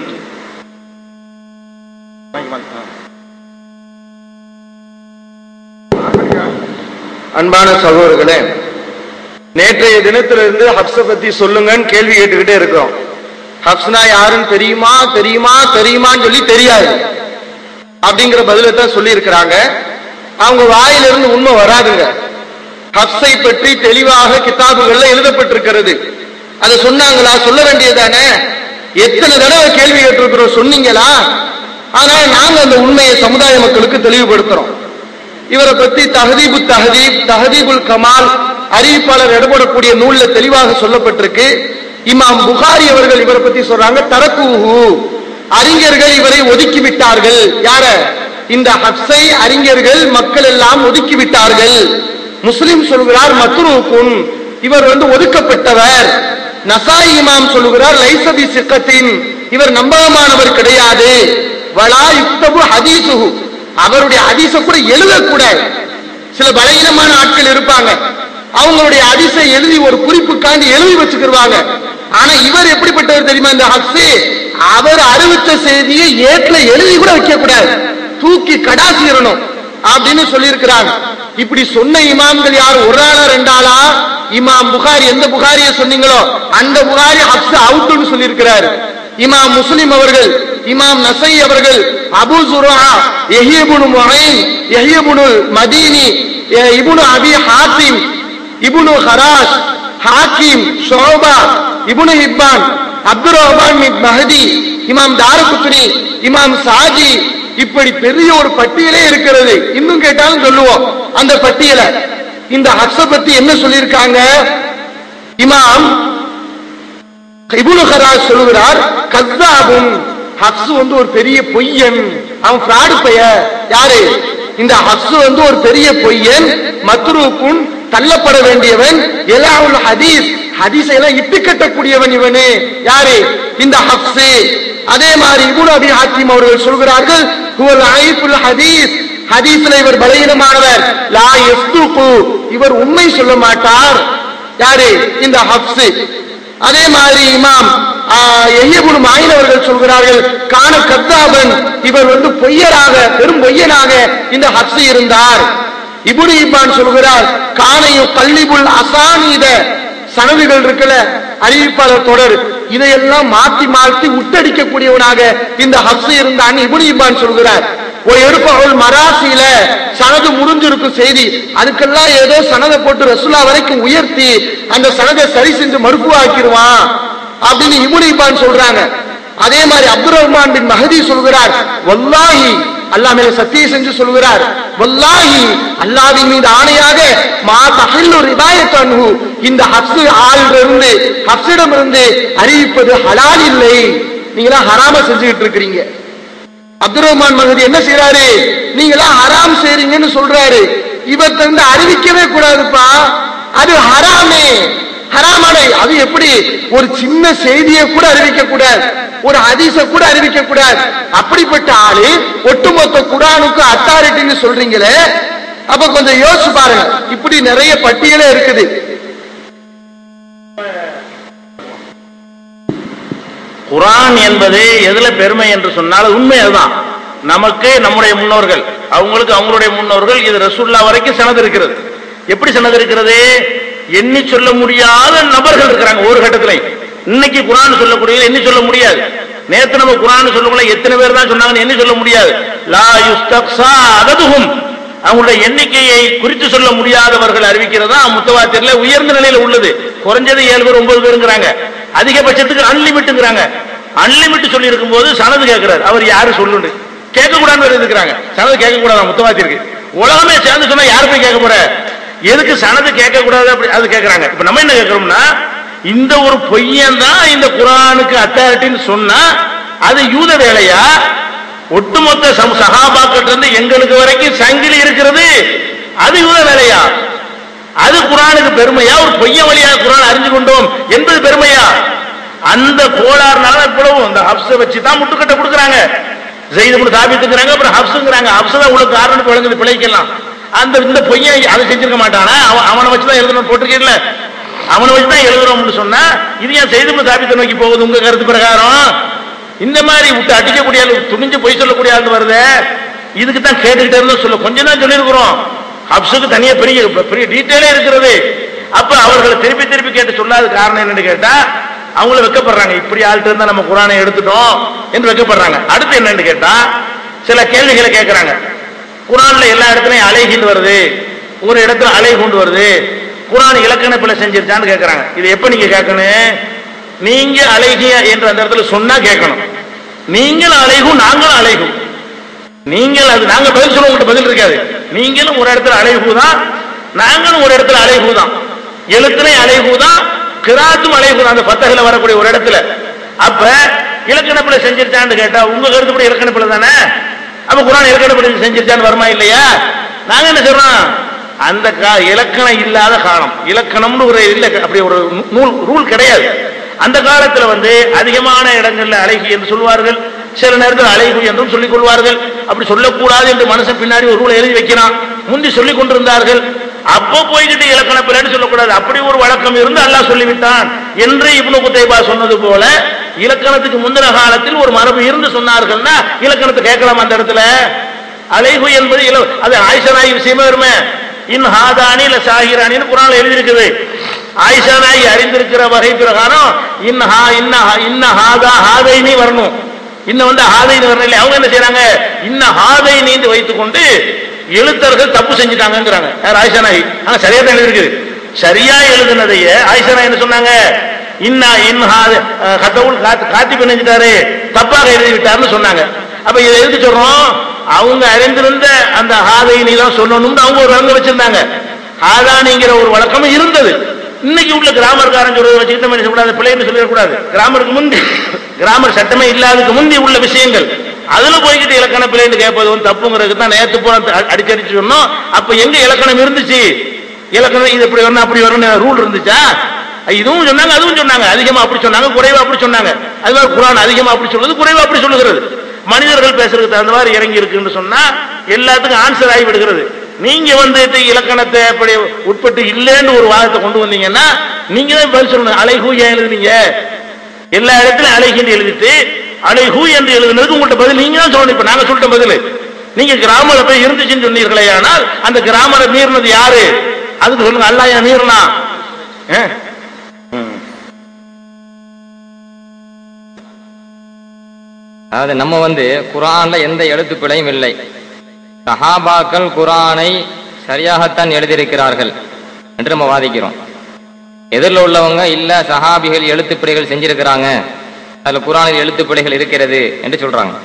அன்பான சகோதரர்களே நேற்றைய தினத்திலிருந்து ஹப்ஸ பத்தி சொல்லுங்கன்னு கேள்வி கேட்டுக்கிட்டே இருக்கிறோம் ஹப்ஸ்னா யாருன்னு தெரியுமா தெரியுமா தெரியுமான்னு சொல்லி தெரியாது அப்படிங்கிற பதிலை தான் சொல்லி இருக்கிறாங்க அவங்க வாயிலிருந்து உண்மை வராதுங்க ஹப்ஸை பற்றி தெளிவாக கிதாபுகள்ல எழுதப்பட்டிருக்கிறது அதை சொன்னாங்களா சொல்ல வேண்டியதானே எத்தனை தடவை கேள்வி கேட்டிருக்கிறோம் சொன்னீங்களா ஆனா நாங்க அந்த உண்மையை சமுதாய மக்களுக்கு தெளிவுபடுத்துறோம் இவரை பத்தி தஹதீபு தஹதீப் தஹதீபுல் கமால் அறிவிப்பாளர் இடப்படக்கூடிய நூல்ல தெளிவாக சொல்லப்பட்டிருக்கு இமாம் புகாரி அவர்கள் இவரை பத்தி சொல்றாங்க தரக்குஹு அறிஞர்கள் இவரை ஒதுக்கி விட்டார்கள் யார இந்த ஹப்ஸை அறிஞர்கள் மக்கள் எல்லாம் ஒதுக்கி விட்டார்கள் முஸ்லிம் சொல்கிறார் மத்ரூக்குன் இவர் வந்து ஒதுக்கப்பட்டவர் நசாய் இமாம் சொல்லுகிறார் லைசபி சிக்கத்தின் இவர் நம்பகமானவர் கிடையாது வலா யுக்தபு ஹதீசுஹு அவருடைய ஹதீஸ கூட எழுதக்கூடாது சில பலகீனமான ஆட்கள் இருப்பாங்க அவங்களுடைய ஹதீஸை எழுதி ஒரு குறிப்புக்காண்டி எழுதி வச்சுக்கிருவாங்க ஆனா இவர் எப்படிப்பட்டவர் தெரியுமா இந்த ஹப்ஸு அவர் அறிவிச்ச செய்தியை ஏட்ல எழுதி கூட வைக்க கூடாது தூக்கி கடாசிடணும் அப்படின்னு சொல்லியிருக்கிறாங்க இப்படி சொன்ன இமாம்கள் யார் ஒரு ஆளா ரெண்டாளா இமாம் புகாரி எந்த புகாரிய சொன்னீங்களோ அந்த புகாரி ஹப்ஸ் அவுட்னு சொல்லியிருக்கிறாரு இமாம் முஸ்லிம் அவர்கள் இமாம் நசை அவர்கள் Abu Zura Yahya ibnu Muin Yahya ibnu Madini எ- ibn Abi Hatim ibn Kharash Hakim Shuba ibn Hibban Abdul Rahman bin Mahdi இமாம் தாரகுத்னி இமாம் சாஜி இப்படி பெரிய ஒரு பட்டியலே இருக்கிறது இன்னும் கேட்டாலும் சொல்லுவோம் அந்த பட்டியல இந்த ஹப்ஸ பத்தி என்ன சொல்லியிருக்காங்க இமாம் இபுனு ஹராஸ் சொல்லுகிறார் கஸ்ஸாபுன் ஹப்ஸ் வந்து ஒரு பெரிய பொய்யன் அவன் ஃப்ராடு பைய யாரு இந்த ஹப்ஸ் வந்து ஒரு பெரிய பொய்யன் மத்ரூக்குன் தள்ளப்பட வேண்டியவன் எலாவுல் ஹதீஸ் ஹதீஸை எல்லாம் இட்டு கட்டக்கூடியவன் இவனு யாரு இந்த ஹப்ஸ் அதே மாதிரி இபுனு அபி ஹாக்கிம் அவர்கள் சொல்கிறார்கள் ஹுவல் ஐஃபுல் ஹதீஸ் ஹதீஸ்ல இவர் பலகீனமானவர் லா யஸ்துகு இவர் உண்மை சொல்ல மாட்டார் யாரு இந்த ஹப்ஸ் அதே மாதிரி இமாம் எய்யபுல் மாயின் அவர்கள் சொல்கிறார்கள் காண கத்தாபன் இவர் வந்து பொய்யராக பெரும் பொய்யனாக இந்த ஹப்ஸ் இருந்தார் இபுனு இப்பான் சொல்கிறார் காணையும் கல்லிபுல் அசானீத சனதுகள் இருக்குல்ல அறிவிப்பாளர் தொடர் இதையெல்லாம் மாத்தி மாத்தி உட்டடிக்கக்கூடியவனாக இந்த ஹப்ஸ் இருந்தான்னு இபுனு இப்பான் சொல்கிறார் ஒரு எடுப்பவள் மராசியில சனது முடிஞ்சிருக்கும் செய்தி அதுக்கெல்லாம் ஏதோ சனதை போட்டு ரசுல்லா வரைக்கும் உயர்த்தி அந்த சனதை சரி செஞ்சு மறுப்புவாக்கிடுவான் அப்படின்னு இபுனு இப்பான் சொல்றாங்க அதே மாதிரி அப்துல் ரஹ்மான் பின் மஹதி சொல்கிறார் வல்லாஹி அல்லாஹ் மேல சத்தியம் செஞ்சு சொல்கிறார் வல்லாஹி அல்லாஹ்வின் மீது ஆணையாக மா தஹில்லு ரிபாயத் அன்ஹு இந்த ஹப்ஸ் ஆள்ல இருந்து ஹப்ஸிடம் இருந்து அறிவிப்பது ஹலால் இல்லை நீங்களா ஹராம செஞ்சுக்கிட்டு இருக்கிறீங்க அப்துல் ரஹ்மான் மகதி என்ன செய்யறாரு நீங்களா ஹராம் செய்றீங்கன்னு சொல்றாரு இவர் வந்து அறிவிக்கவே கூடாதுப்பா அது ஹராமே ஹராமான அது எப்படி ஒரு சின்ன செய்தியை கூட அறிவிக்க கூடாது ஒரு ஹதீஸ கூட அறிவிக்க கூடாது அப்படிப்பட்ட ஆளு ஒட்டுமொத்த குரானுக்கு அத்தாரிட்டின்னு சொல்றீங்களே அப்ப கொஞ்சம் யோசிச்சு பாருங்க இப்படி நிறைய பட்டியலே இருக்குது குரான் என்பது எதுல பெருமை என்று சொன்னால் அது உண்மை அதுதான் நமக்கு நம்முடைய முன்னோர்கள் அவங்களுக்கு அவங்களுடைய முன்னோர்கள் இது ரசூல்லா வரைக்கும் சனது இருக்கிறது எப்படி சனது இருக்கிறது எண்ணி சொல்ல முடியாத நபர்கள் இருக்கிறாங்க ஒரு கட்டத்துல இன்னைக்கு குரான் சொல்லக்கூடிய எண்ணி சொல்ல முடியாது நேத்து நம்ம குரான் சொல்லக்குள்ள எத்தனை பேர் தான் சொன்னாங்கன்னு எண்ணி சொல்ல முடியாது லா யுஸ்தக்ஸா அததுஹும் அவங்களுடைய எண்ணிக்கையை குறித்து சொல்ல முடியாதவர்கள் அறிவிக்கிறதா முத்தவாத்திரல உயர்ந்த நிலையில உள்ளது குறைஞ்சது ஏழு பேர் ஒன்பது பேருங்கிறாங்க அதிகபட்சத்துக்கு அன்லிமிட்டுங்கிறாங்க அன்லிமிட் சொல்லி இருக்கும் போது சனது கேட்கிறார் அவர் யாரு சொல்லுன்னு கேட்க கூடாதுன்னு இருக்கிறாங்க சனது கேட்க கூடாது முத்தவாத்திற்கு உலகமே சேர்ந்து சொன்னா யாரு போய் கேட்க போற எதுக்கு சனது கேட்க கூடாது அப்படி அது கேட்கறாங்க இப்ப நம்ம என்ன கேட்கிறோம்னா இந்த ஒரு பொய்யன் தான் இந்த குரானுக்கு அத்தாரிட்டின்னு சொன்னா அது யூத வேலையா ஒட்டுமொத்த சம- சகாபாக்கிட்ட இருந்து எங்களுக்கு வரைக்கும் சங்கிலி இருக்கிறது அது யூத வேலையா அது குரானுக்கு பெருமையா ஒரு பொய்ய வழியா குரான் அறிஞ்சு கொண்டோம் என்பது பெருமையா அந்த கோளாறுனால இவ்வளவு அந்த ஹப்ஸ வச்சு தான் முட்டுக்கட்டை கொடுக்குறாங்க ஜெயிது தாபித்துக்கிறாங்க அப்புறம் ஹப்ஸுங்கிறாங்க ஹப்ஸ் தான் உங்களுக்கு காரணம் விளங்குது பிழைக்கலாம் அந்த இந்த பொய்யன் அதை செஞ்சிருக்க மாட்டானா அவன் அவனை வச்சு தான் எழுதணும் போட்டிருக்கீங்கள அவனை வச்சு தான் எழுதுறோம்னு சொன்னா இது ஏன் செய்து தாபித்தை நோக்கி போகுது உங்க கருத்து பிரகாரம் இந்த மாதிரி விட்டு அடிக்கக்கூடிய ஆளு, துணிஞ்சு பொய் சொல்லக்கூடிய ஆள் வருதே இதுக்கு தான் கேட்டுக்கிட்டே இருந்தா சொல்ல கொஞ்சம் தான் சொல்லியிருக்கிறோம் ஹப்ஸுக்கு தனியா பெரிய பெரிய டீட்டெயிலே இருக்கிறது அப்ப அவர்களை திருப்பி திருப்பி கேட்டு சொல்லாத காரணம் என்னன்னு கேட்டா அவங்கள வெக்கப்படுறாங்க இப்படி ஆள்கிட்ட இருந்தா நம்ம குரானை எடுத்துட்டோம் என்று வெக்கப்படுறாங்க அடுத்து என்னன்னு கேட்டா சில கேள்விகளை கேட்கறாங்க குரான்ல எல்லா இடத்துலயும் அலைகின்னு வருது ஒரு இடத்துல அலை கொண்டு வருது குரான் இலக்கண பிள்ளை செஞ்சிருச்சான்னு கேட்கறாங்க இது எப்ப நீங்க கேட்கணும் நீங்க அலைகிய என்று அந்த இடத்துல சொன்னா கேட்கணும் நீங்கள் அலைகும் நாங்களும் அலைகும் நீங்கள் அது நாங்க பதில் சொல்ல உங்கள்கிட்ட பதில் இருக்காது நீங்களும் ஒரு இடத்துல அலைஹூதான் நாங்களும் ஒரு இடத்துல அலைஹூதான் எழுத்துலையும் அலைஹூதான் கிராத்தும் அலைஹூதான் அந்த பத்தகையில வரக்கூடிய ஒரு இடத்துல அப்ப இலக்கணப்பில செஞ்சிருச்சான்னு கேட்டா உங்க கருத்துப்படி இலக்கணப்பில தானே அப்ப குரான் இலக்கணப்படி செஞ்சிருச்சான்னு வருமா இல்லையா நாங்க என்ன சொல்றோம் அந்த கா இலக்கணம் இல்லாத காலம் இலக்கணம்னு ஒரு இல்ல அப்படி ஒரு நூல் ரூல் கிடையாது அந்த காலத்துல வந்து அதிகமான இடங்கள்ல அழகி என்று சொல்வார்கள் சில நேரத்தில் அழகு என்றும் சொல்லிக் கொள்வார்கள் அப்படி சொல்லக்கூடாது என்று மனுஷன் பின்னாடி ஒரு ரூலை எழுதி வைக்கிறான் முந்தி சொல்லிக் கொண்டிருந்தார்கள் அப்போ போய்கிட்டு இலக்கண பிள்ளைன்னு சொல்லக்கூடாது அப்படி ஒரு வழக்கம் இருந்து அல்லாஹ் சொல்லிவிட்டான் என்று இப்னு குத்தைபா சொன்னது போல இலக்கணத்துக்கு முந்தின காலத்தில் ஒரு மரபு இருந்து சொன்னார்கள்னா இலக்கணத்தை கேட்கலாம் அந்த இடத்துல அலைஹு என்பது இல- அது ஆயிஷனாயி விஷயமே வருமே இன் ஹாதானி இல்ல சாகிரானின்னு குரான்ல எழுதியிருக்குது ஆயிஷானாயி அறிந்திருக்கிற வகை பிரகாரம் இன் ஹா இன்ன ஹா- இன்ன ஹாதா ஹாதைனி வரணும் இன்னும் வந்து ஹாதைனி வரணும் இல்லை அவங்க என்ன செய்றாங்க இன்ன ஹாதைனின்னு வைத்துக்கொண்டு எழுத்தர்கள் தப்பு செஞ்சுட்டாங்கங்கிறாங்க யார் ஆயிஷானாயி ஆனா சரியா தான் எழுதிருக்குது சரியா எழுதுனதையே ஆயிஷானா என்ன சொன்னாங்க இன்னா இன் ஹாத கத்தவுள் காத்து காத்தி பண்ணிட்டாரு தப்பாக எழுதி விட்டாருன்னு சொன்னாங்க அப்ப இதை எதுக்கு சொல்றோம் அவங்க அறிந்திருந்த அந்த ஹாதைனி தான் சொல்லணும்னு அவங்க ஒரு வழங்க வச்சிருந்தாங்க ஹாதானிங்கிற ஒரு வழக்கமும் இருந்தது இன்னைக்கு உள்ள கிராமர்காரன் சொல்றதை வச்சுக்கிட்டு நம்ம என்ன சொல்லக்கூடாது பிள்ளைன்னு சொல்லிடக்கூடாது கிராமருக்கு முந்தி கிராமர் சட்டமே இல்லாததுக்கு முந்தி உள்ள விஷயங்கள் அதுல போய்கிட்டு இலக்கண பிள்ளைன்னு கேட்பது வந்து தப்புங்கிறதுக்கு தான் நேத்து போன அடிச்சடிச்சு சொன்னோம் அப்ப எங்க இலக்கணம் இருந்துச்சு இலக்கணம் இது இப்படி வரணும் அப்படி வரணும் ரூல் இருந்துச்சா இதுவும் சொன்னாங்க அதுவும் சொன்னாங்க அதிகமா அப்படி சொன்னாங்க குறைவா அப்படி சொன்னாங்க அது மாதிரி குரான் அதிகமா அப்படி சொல்றது குறைவா அப்படி சொல்லுகிறது மனிதர்கள் பேசுறதுக்கு தகுந்த மாதிரி இறங்கி இருக்குன்னு சொன்னா எல்லாத்துக்கும் ஆன்சர் ஆகி விடுகிறது நீங்க வந்துட்டு இலக்கணத்தை அப்படி உட்பட்டு இல்லைன்னு ஒரு வாதத்தை கொண்டு வந்தீங்கன்னா நீங்க தான் பதில் சொல்லணும் அலைஹூ ஏன் எழுதுனீங்க எல்லா இடத்துலயும் அலைஹின்னு எழுதிட்டு அலைஹூ என்று எழுதுனதுக்கு உங்கள்ட்ட பதில் நீங்க தான் சொல்லணும் இப்ப நாங்க சொல்லிட்ட பதில் நீங்க கிராமல போய் இருந்துச்சுன்னு சொன்னீர்களே ஆனால் அந்த கிராமரை மீறினது யாரு அதுக்கு சொல்லுங்க அல்லா ஏன் மீறினா ஆ? ம். அதாவது நம்ம வந்து குரான்ல எந்த எழுத்து பிழையும் இல்லை சஹாபாக்கள் குரானை சரியாகத்தான் எழுதியிருக்கிறார்கள் என்று நம்ம வாதிக்கிறோம் எதிரில் உள்ளவங்க இல்ல சஹாபிகள் எழுத்து பிழைகள் செஞ்சிருக்கிறாங்க அதுல குரானில் எழுத்து பிழைகள் இருக்கிறது என்று சொல்றாங்க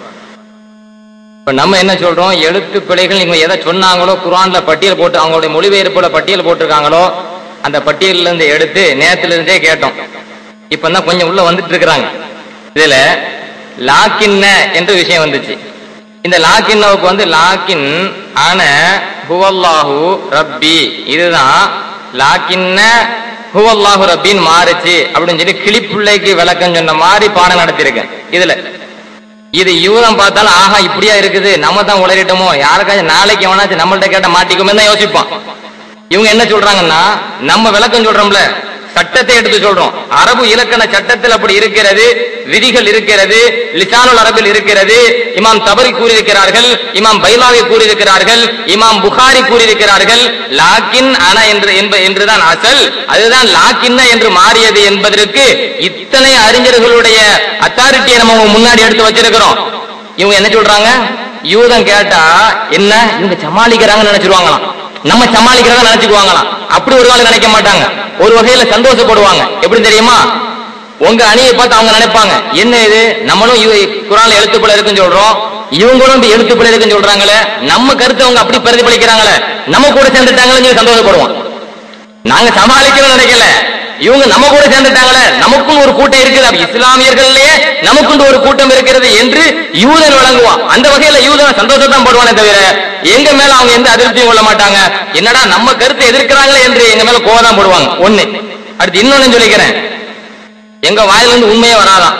இப்ப நம்ம என்ன சொல்றோம் எழுத்து பிழைகள் இவங்க எதை சொன்னாங்களோ குரான்ல பட்டியல் போட்டு அவங்களுடைய மொழிபெயர்ப்புல பட்டியல் போட்டிருக்காங்களோ அந்த பட்டியல்ல இருந்து எடுத்து நேத்துல இருந்தே கேட்டோம் இப்பதான் கொஞ்சம் உள்ள வந்துட்டு இருக்கிறாங்க இதுல லாக்கின்ன என்ற விஷயம் வந்துச்சு இந்த லாக்கின்னவுக்கு வந்து லாக்கின் ஆன ஹுவல்லாஹு ரப்பி இதுதான் லாக்கின்ன ஹுவல்லாஹு ரப்பின்னு மாறுச்சு அப்படின்னு சொல்லி கிளிப்புள்ளைக்கு விளக்கம் சொன்ன மாதிரி பாடம் நடத்தியிருக்கேன் இதுல இது யூதம் பார்த்தாலும் ஆஹா இப்படியா இருக்குது நம்ம தான் உளறிட்டோமோ யாருக்காச்சும் நாளைக்கு எவனாச்சும் நம்மள்ட்ட கேட்ட மாட்டிக்குமே தான் யோசிப்பான் இவங்க என்ன சொல்றாங்கன்னா நம்ம விளக்கம் சொல்றோம்ல சட்டத்தை எடுத்து சொல்றோம் அரபு இலக்கண சட்டத்தில் அப்படி இருக்கிறது விதிகள் இருக்கிறது லிசானுல் அரபில் இருக்கிறது இமாம் தபரி கூறியிருக்கிறார்கள் இமாம் பைலாவி கூறியிருக்கிறார்கள் இமாம் புகாரி கூறியிருக்கிறார்கள் லாக்கின் அன என்று என்ப- என்றுதான் அசல் அதுதான் லாக்கின்ன என்று மாறியது என்பதற்கு இத்தனை அறிஞர்களுடைய அத்தாரிட்டியை நம்ம உங்க முன்னாடி எடுத்து வச்சிருக்கிறோம் இவங்க என்ன சொல்றாங்க யூதம் கேட்டா என்ன இவங்க சமாளிக்கிறாங்கன்னு நினைச்சிருவாங்களாம் நம்ம சமாளிக்கிறதா நினைச்சுக்குவாங்களாம் அப்படி ஒரு நாள் நினைக்க மாட்டாங்க ஒரு வகையில சந்தோஷப்படுவாங்க எப்படி தெரியுமா உங்க அணியை பார்த்து அவங்க நினைப்பாங்க என்ன இது நம்மளும் இவ- குரான்ல எழுத்துப்பிழை இருக்குன்னு சொல்றோம் இவங்களும் இப்ப எழுத்துப்பிழை இருக்குன்னு சொல்றாங்களே நம்ம கருத்தை அவங்க அப்படி பிரதிபலிக்கிறாங்களே நம்ம கூட சேர்ந்துட்டாங்களே சொல்லி சந்தோஷப்படுவோம் நாங்க சமாளிக்கணும்னு நினைக்கல இவங்க நம்ம கூட சேர்ந்துட்டாங்களே நமக்கும் ஒரு கூட்டம் இருக்குது அப்ப இஸ்லாமியர்கள்லயே நமக்குண்டு ஒரு கூட்டம் இருக்கிறது என்று யூதன் வழங்குவான் அந்த வகையில யூதன் சந்தோஷத்தான் படுவானே தவிர எங்க மேல அவங்க எந்த அதிருப்தியும் கொள்ள மாட்டாங்க என்னடா நம்ம கருத்தை எதிர்க்கிறாங்களே என்று எங்க மேல கோவம் போடுவாங்க ஒண்ணு அடுத்து இன்னொன்னு சொல்லிக்கிறேன் எங்க வாயிலிருந்து உண்மையே வராதான்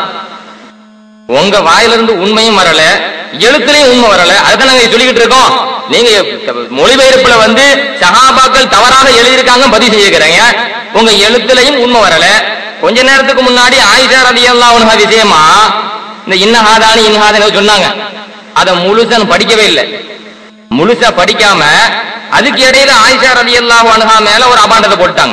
உங்க வாயிலிருந்து உண்மையும் வரல எழுத்துலயும் உண்மை வரல அதுதான் நாங்க சொல்லிக்கிட்டு இருக்கோம் நீங்க மொழிபெயர்ப்புல வந்து சஹாபாக்கள் தவறாக எழுதியிருக்காங்க பதிவு செஞ்சிருக்கிறீங்க உங்க எழுத்துலயும் உண்மை வரல கொஞ்ச நேரத்துக்கு முன்னாடி ஆயிஷா ரலியல்லாஹு அன்ஹா விஷயமா இந்த இன்னஹாதானி இன்னஹாதானி சொன்னாங்க அத முழுசா நான் படிக்கவே இல்லை முழுசா படிக்காம அதுக்கு இடையில ஆயிஷா ரலியல்லாஹு அன்ஹா மேல ஒரு அபாண்டத்தை போட்டாங்க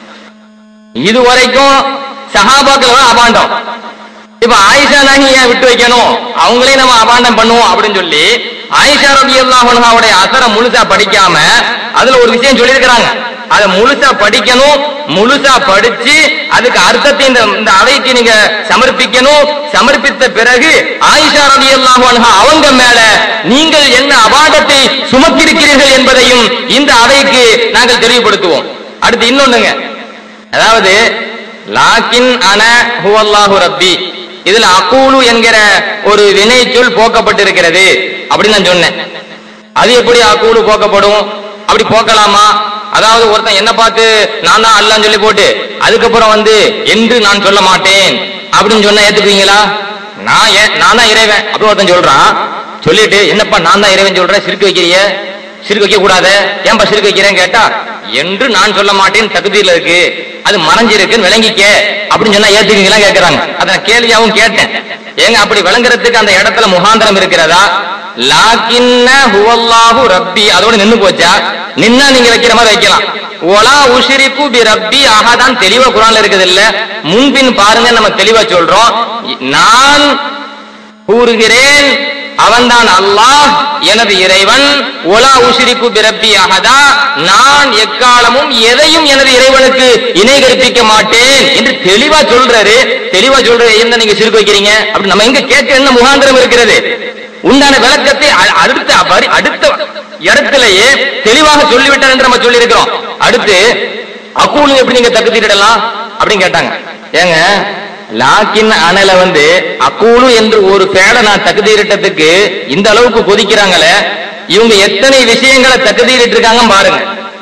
இது வரைக்கும் சஹாபாக்கள் தான் அபாண்டம் இப்ப ஆயிஷா நாங்க ஏன் விட்டு வைக்கணும் அவங்களே நம்ம அபாண்டம் பண்ணுவோம் அப்படின்னு சொல்லி ஆயிஷா ரபி அல்லாஹுடைய அசரை முழுசா படிக்காம அதுல ஒரு விஷயம் சொல்லியிருக்கிறாங்க அதை முழுசா படிக்கணும் முழுசா படிச்சு அதுக்கு அர்த்தத்தை இந்த இந்த அவைக்கு நீங்க சமர்ப்பிக்கணும் சமர்ப்பித்த பிறகு ஆயிஷா ரலியல்லாஹு அன்ஹா அவங்க மேல நீங்கள் என்ன அபாண்டத்தை சுமத்திருக்கிறீர்கள் என்பதையும் இந்த அவைக்கு நாங்கள் தெளிவுபடுத்துவோம் அடுத்து இன்னொன்னுங்க அதாவது லாக்கின் அன ஹுவல்லாஹு ரப்பி இதுல அகூலு என்கிற ஒரு வினைச்சொல் போக்கப்பட்டிருக்கிறது அப்படின்னு நான் சொன்னேன் அது எப்படி அகூலு போக்கப்படும் அப்படி போக்கலாமா அதாவது ஒருத்தன் என்ன பார்த்து நான் தான் அல்லான்னு சொல்லி போட்டு அதுக்கப்புறம் வந்து என்று நான் சொல்ல மாட்டேன் அப்படின்னு சொன்னா ஏத்துக்குவீங்களா நான் ஏன் நான் தான் இறைவன் அப்படி ஒருத்தன் சொல்றான் சொல்லிட்டு என்னப்பா நான் தான் இறைவன் சொல்றேன் சிரிக்க வைக்கிறிய சிரிக்க வைக்க கூடாத ஏன்பா சிரிக்க வைக்கிறேன்னு கேட்டா என்று நான் சொல்ல மாட்டேன் தகுதியில இருக்கு அது மறைஞ்சிருக்குன்னு விளங்கிக்க அப்படின்னு சொன்னா ஏத்துக்குவீங்களா கேக்குறாங்க அதை நான் கேள்வியாவும் கேட்டேன் ஏங்க அப்படி விளங்குறதுக்கு அந்த இடத்துல முகாந்திரம் இருக்கிறதா லாக்கின்ன ஹுவல்லாஹு ரப்பி அதோட நின்னு போச்சா நின்னா நீங்க வைக்கிற மாதிரி வைக்கலாம் ஒலா உஷிரிக்கு பி ரப்பி ஆகாதான் தெளிவா குரான்ல இருக்குது இல்ல முன்பின் பாருங்க நம்ம தெளிவா சொல்றோம் நான் கூறுகிறேன் அவன்தான் அல்லாஹ் எனது இறைவன் ஒலா உஷிரிக்கு பிரப்பி அகதா நான் எக்காலமும் எதையும் எனது இறைவனுக்கு இணை கற்பிக்க மாட்டேன் என்று தெளிவா சொல்றாரு தெளிவா சொல்றாரு என்ன நீங்க சிரிக்க வைக்கிறீங்க அப்படி நம்ம எங்க கேட்க என்ன முகாந்திரம் இருக்கிறது உண்டான விளக்கத்தை அ- அடுத்த வரி- அடுத்த இடத்திலேயே தெளிவாக சொல்லிவிட்டார் என்று நம்ம சொல்லி இருக்கிறோம் அடுத்து அக்கூலு எப்படி நீங்க தகுதியிடலாம் அப்படின்னு கேட்டாங்க ஏங்க லாக்கின் அனல வந்து அக்கூலு என்று ஒரு பேட நான் தகுதியிட்டதுக்கு இந்த அளவுக்கு கொதிக்கிறாங்களே இவங்க எத்தனை விஷயங்களை தகுதியிட்டு இருக்காங்க பாருங்க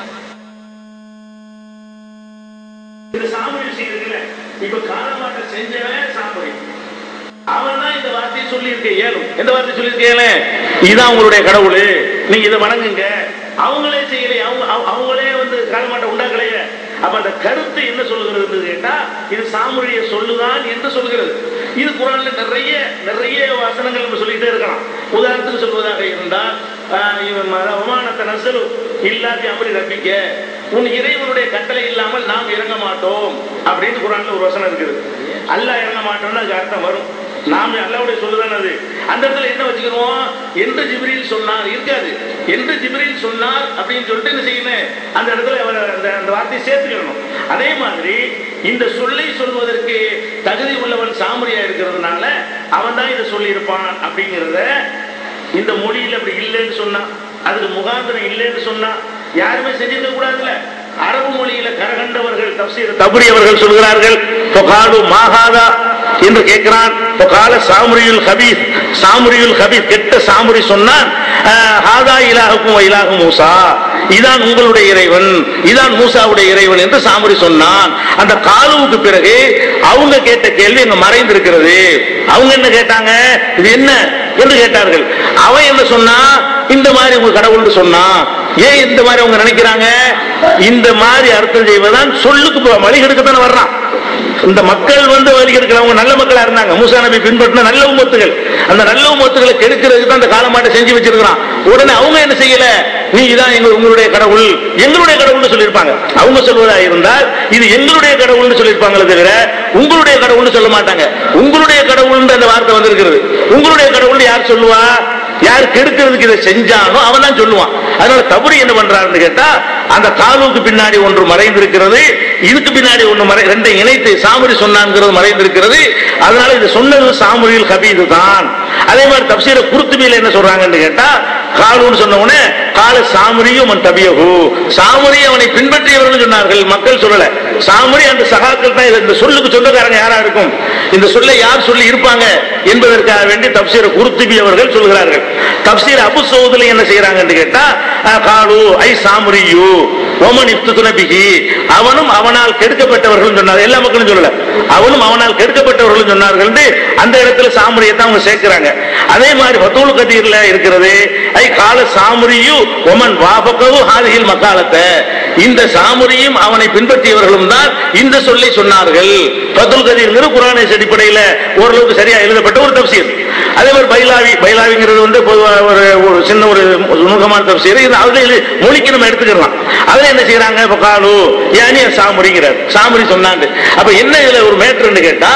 இந்த சாமுரி செய்யறதுல இப்ப காலமாட்ட செஞ்சவன் சாமுரி அவன் தான் இந்த வார்த்தையை சொல்லியிருக்க இயலும் எந்த வார்த்தை சொல்லியிருக்க இயலும் இதான் உங்களுடைய கடவுள் நீங்க இதை வணங்குங்க அவங்களே செய்யலையே அவங்க அவங்க- அவங்களே வந்து காலமாட்டை உண்டாக்கலையே அப்ப அந்த கருத்து என்ன சொல்லுகிறது கேட்டா இது சாமுரிய சொல்லுதான் என்று சொல்கிறது இது குரான்ல நிறைய நிறைய வசனங்கள் நம்ம சொல்லிட்டே இருக்கலாம் உதாரணத்துக்கு சொல்வதாக இருந்தால் ஆஹ், இவன் ம- விமானத்தை நசலு இல்லாட்டி அப்படி ரப்பிக்க உன் இறைவனுடைய கட்டளை இல்லாமல் நாம் இறங்க மாட்டோம் அப்படின்னு குரான்ல ஒரு வசனம் இருக்குது அல்லாஹ் இறங்க மாட்டோம்னு அதுக்கு அர்த்தம் வரும் நாம அல்லாவுடைய சொல்லுதான் அது அந்த இடத்துல என்ன வச்சுக்கிறோம் என்று ஜிப்ரீல் சொன்னார் இருக்காது என்று ஜிப்ரீல் சொன்னார் அப்படின்னு சொல்லிட்டு என்ன செய்யணும் அந்த இடத்துல அவர் அந்த அந்த வார்த்தையை சேர்த்துக்கணும் அதே மாதிரி இந்த சொல்லை சொல்வதற்கு தகுதி உள்ளவன் சாமரியா இருக்கிறதுனால அவன் தான் இதை சொல்லியிருப்பான் அப்படிங்கிறத இந்த மொழியில் அப்படி இல்லைன்னு சொன்னா அதுக்கு முகாந்திரம் இல்லைன்னு சொன்னா யாருமே செஞ்சிருக்க கூடாதுல்ல அரபு மொழியில கரகண்டவர்கள் தப்சீர் தபுரி அவர்கள் சொல்கிறார்கள் பொகாலு மாகாதா என்று கேட்கிறான் பொகால சாமுரியுல் ஹபீஸ் சாமுரியுல் ஹபீஸ் கெட்ட சாமுரி சொன்னான் ஆஹ், ஹாதா இலாஹுக்கும் இலாஹு மூசா இதான் உங்களுடைய இறைவன் இதான் மூசாவுடைய இறைவன் என்று சாமுரி சொன்னான் அந்த காலுவுக்கு பிறகு அவங்க கேட்ட கேள்வி அங்க மறைந்திருக்கிறது அவங்க என்ன கேட்டாங்க இது என்ன என்று கேட்டார்கள் அவன் என்ன சொன்னா இந்த மாதிரி உங்க கடவுள்னு சொன்னா ஏன் இந்த மாதிரி அவங்க நினைக்கிறாங்க இந்த மாதிரி அர்த்தம் செய்வதுதான் சொல்லுக்கு போ- வழி கெடுக்கத்தானே வர்றான் இந்த மக்கள் வந்து வழி கெடுக்கிறவங்க நல்ல மக்களா இருந்தாங்க மூசா நபி பின்பற்றின நல்ல உமத்துகள் அந்த நல்ல உமத்துகளை கெடுக்கிறதுக்கு தான் அந்த காலமாட்டை செஞ்சு வச்சிருக்கிறான் உடனே அவங்க என்ன செய்யல நீ இதான் எங்க உங்களுடைய கடவுள் எங்களுடைய கடவுள்னு சொல்லியிருப்பாங்க அவங்க சொல்வதா இருந்தால் இது எங்களுடைய கடவுள்னு சொல்லியிருப்பாங்களே தவிர உங்களுடைய கடவுள்னு சொல்ல மாட்டாங்க உங்களுடைய கடவுள்ன்ற அந்த வார்த்தை வந்திருக்கிறது உங்களுடைய கடவுள் யார் சொல்லுவா யார் கெடுக்கிறதுக்கு இதை செஞ்சானோ அவன் தான் சொல்லுவான் அதனால தவறு என்ன பண்றாருன்னு கேட்டா அந்த காலுக்கு பின்னாடி ஒன்று மறைந்திருக்கிறது இதுக்கு பின்னாடி ஒன்று மறை ரெண்டை இணைத்து சாமுரி சொன்னாங்கிறது மறைந்திருக்கிறது அதனால இது சொன்னது சாமுரியில் கபீது தான் அதே மாதிரி தப்சீர குருத்துபியில என்ன சொல்றாங்கன்னு கேட்டா காலுன்னு சொன்ன உடனே கால சாமுரியும் அவன் தபியகு சாமுரி அவனை பின்பற்றியவர்கள் சொன்னார்கள் மக்கள் சொல்லல சாமுரி அந்த சகாக்கள் தான் இது- இந்த சொல்லுக்கு சொந்தக்காரங்க யாரா இருக்கும் இந்த சொல்லை யார் சொல்லி இருப்பாங்க என்பதற்காக வேண்டி தப்சீர குருத்துபி அவர்கள் சொல்கிறார்கள் தப்சீர் அபு சௌதுல என்ன செய்யறாங்கன்னு கேட்டா அஹ், காலு ஐ சாமுரியு ஓமன் இப்து நபிகி அவனும் அவனால் கெடுக்கப்பட்டவர்கள் சொன்னார் எல்லா மக்களும் சொல்லல அவனும் அவனால் கெடுக்கப்பட்டவர்கள் சொன்னார்கள் அந்த இடத்துல சாமுரியத்தை அவங்க சேர்க்கிறாங்க அதே மாதிரி பத்தூல் கதீர்ல இருக்கிறது ஐ கால சாமுரியு ஒமன் வாபக்கவு ஹாதியில் மக்காலத்தை இந்த சாமுரியும் அவனை பின்பற்றியவர்களும் தான் இந்த சொல்லை சொன்னார்கள் பத்துல் கதீர்ங்கிற குரானை அடிப்படையில ஓரளவுக்கு சரியா எழுதப்பட்ட ஒரு தப்சீர் அதே மாதிரி பைலாவி பைலாவிங்கிறது வந்து பொதுவா ஒரு ஒரு சின்ன ஒரு நுணுக்கமான தப்சீர் இது அதுல மொழிக்கு நம்ம எடுத்துக்கலாம் அதுல என்ன செய்யறாங்க இப்ப காலு யானி சாமுரிங்கிறார் சாமுரி சொன்னாங்க அப்ப என்ன இதுல ஒரு மேட்ருன்னு கேட்டா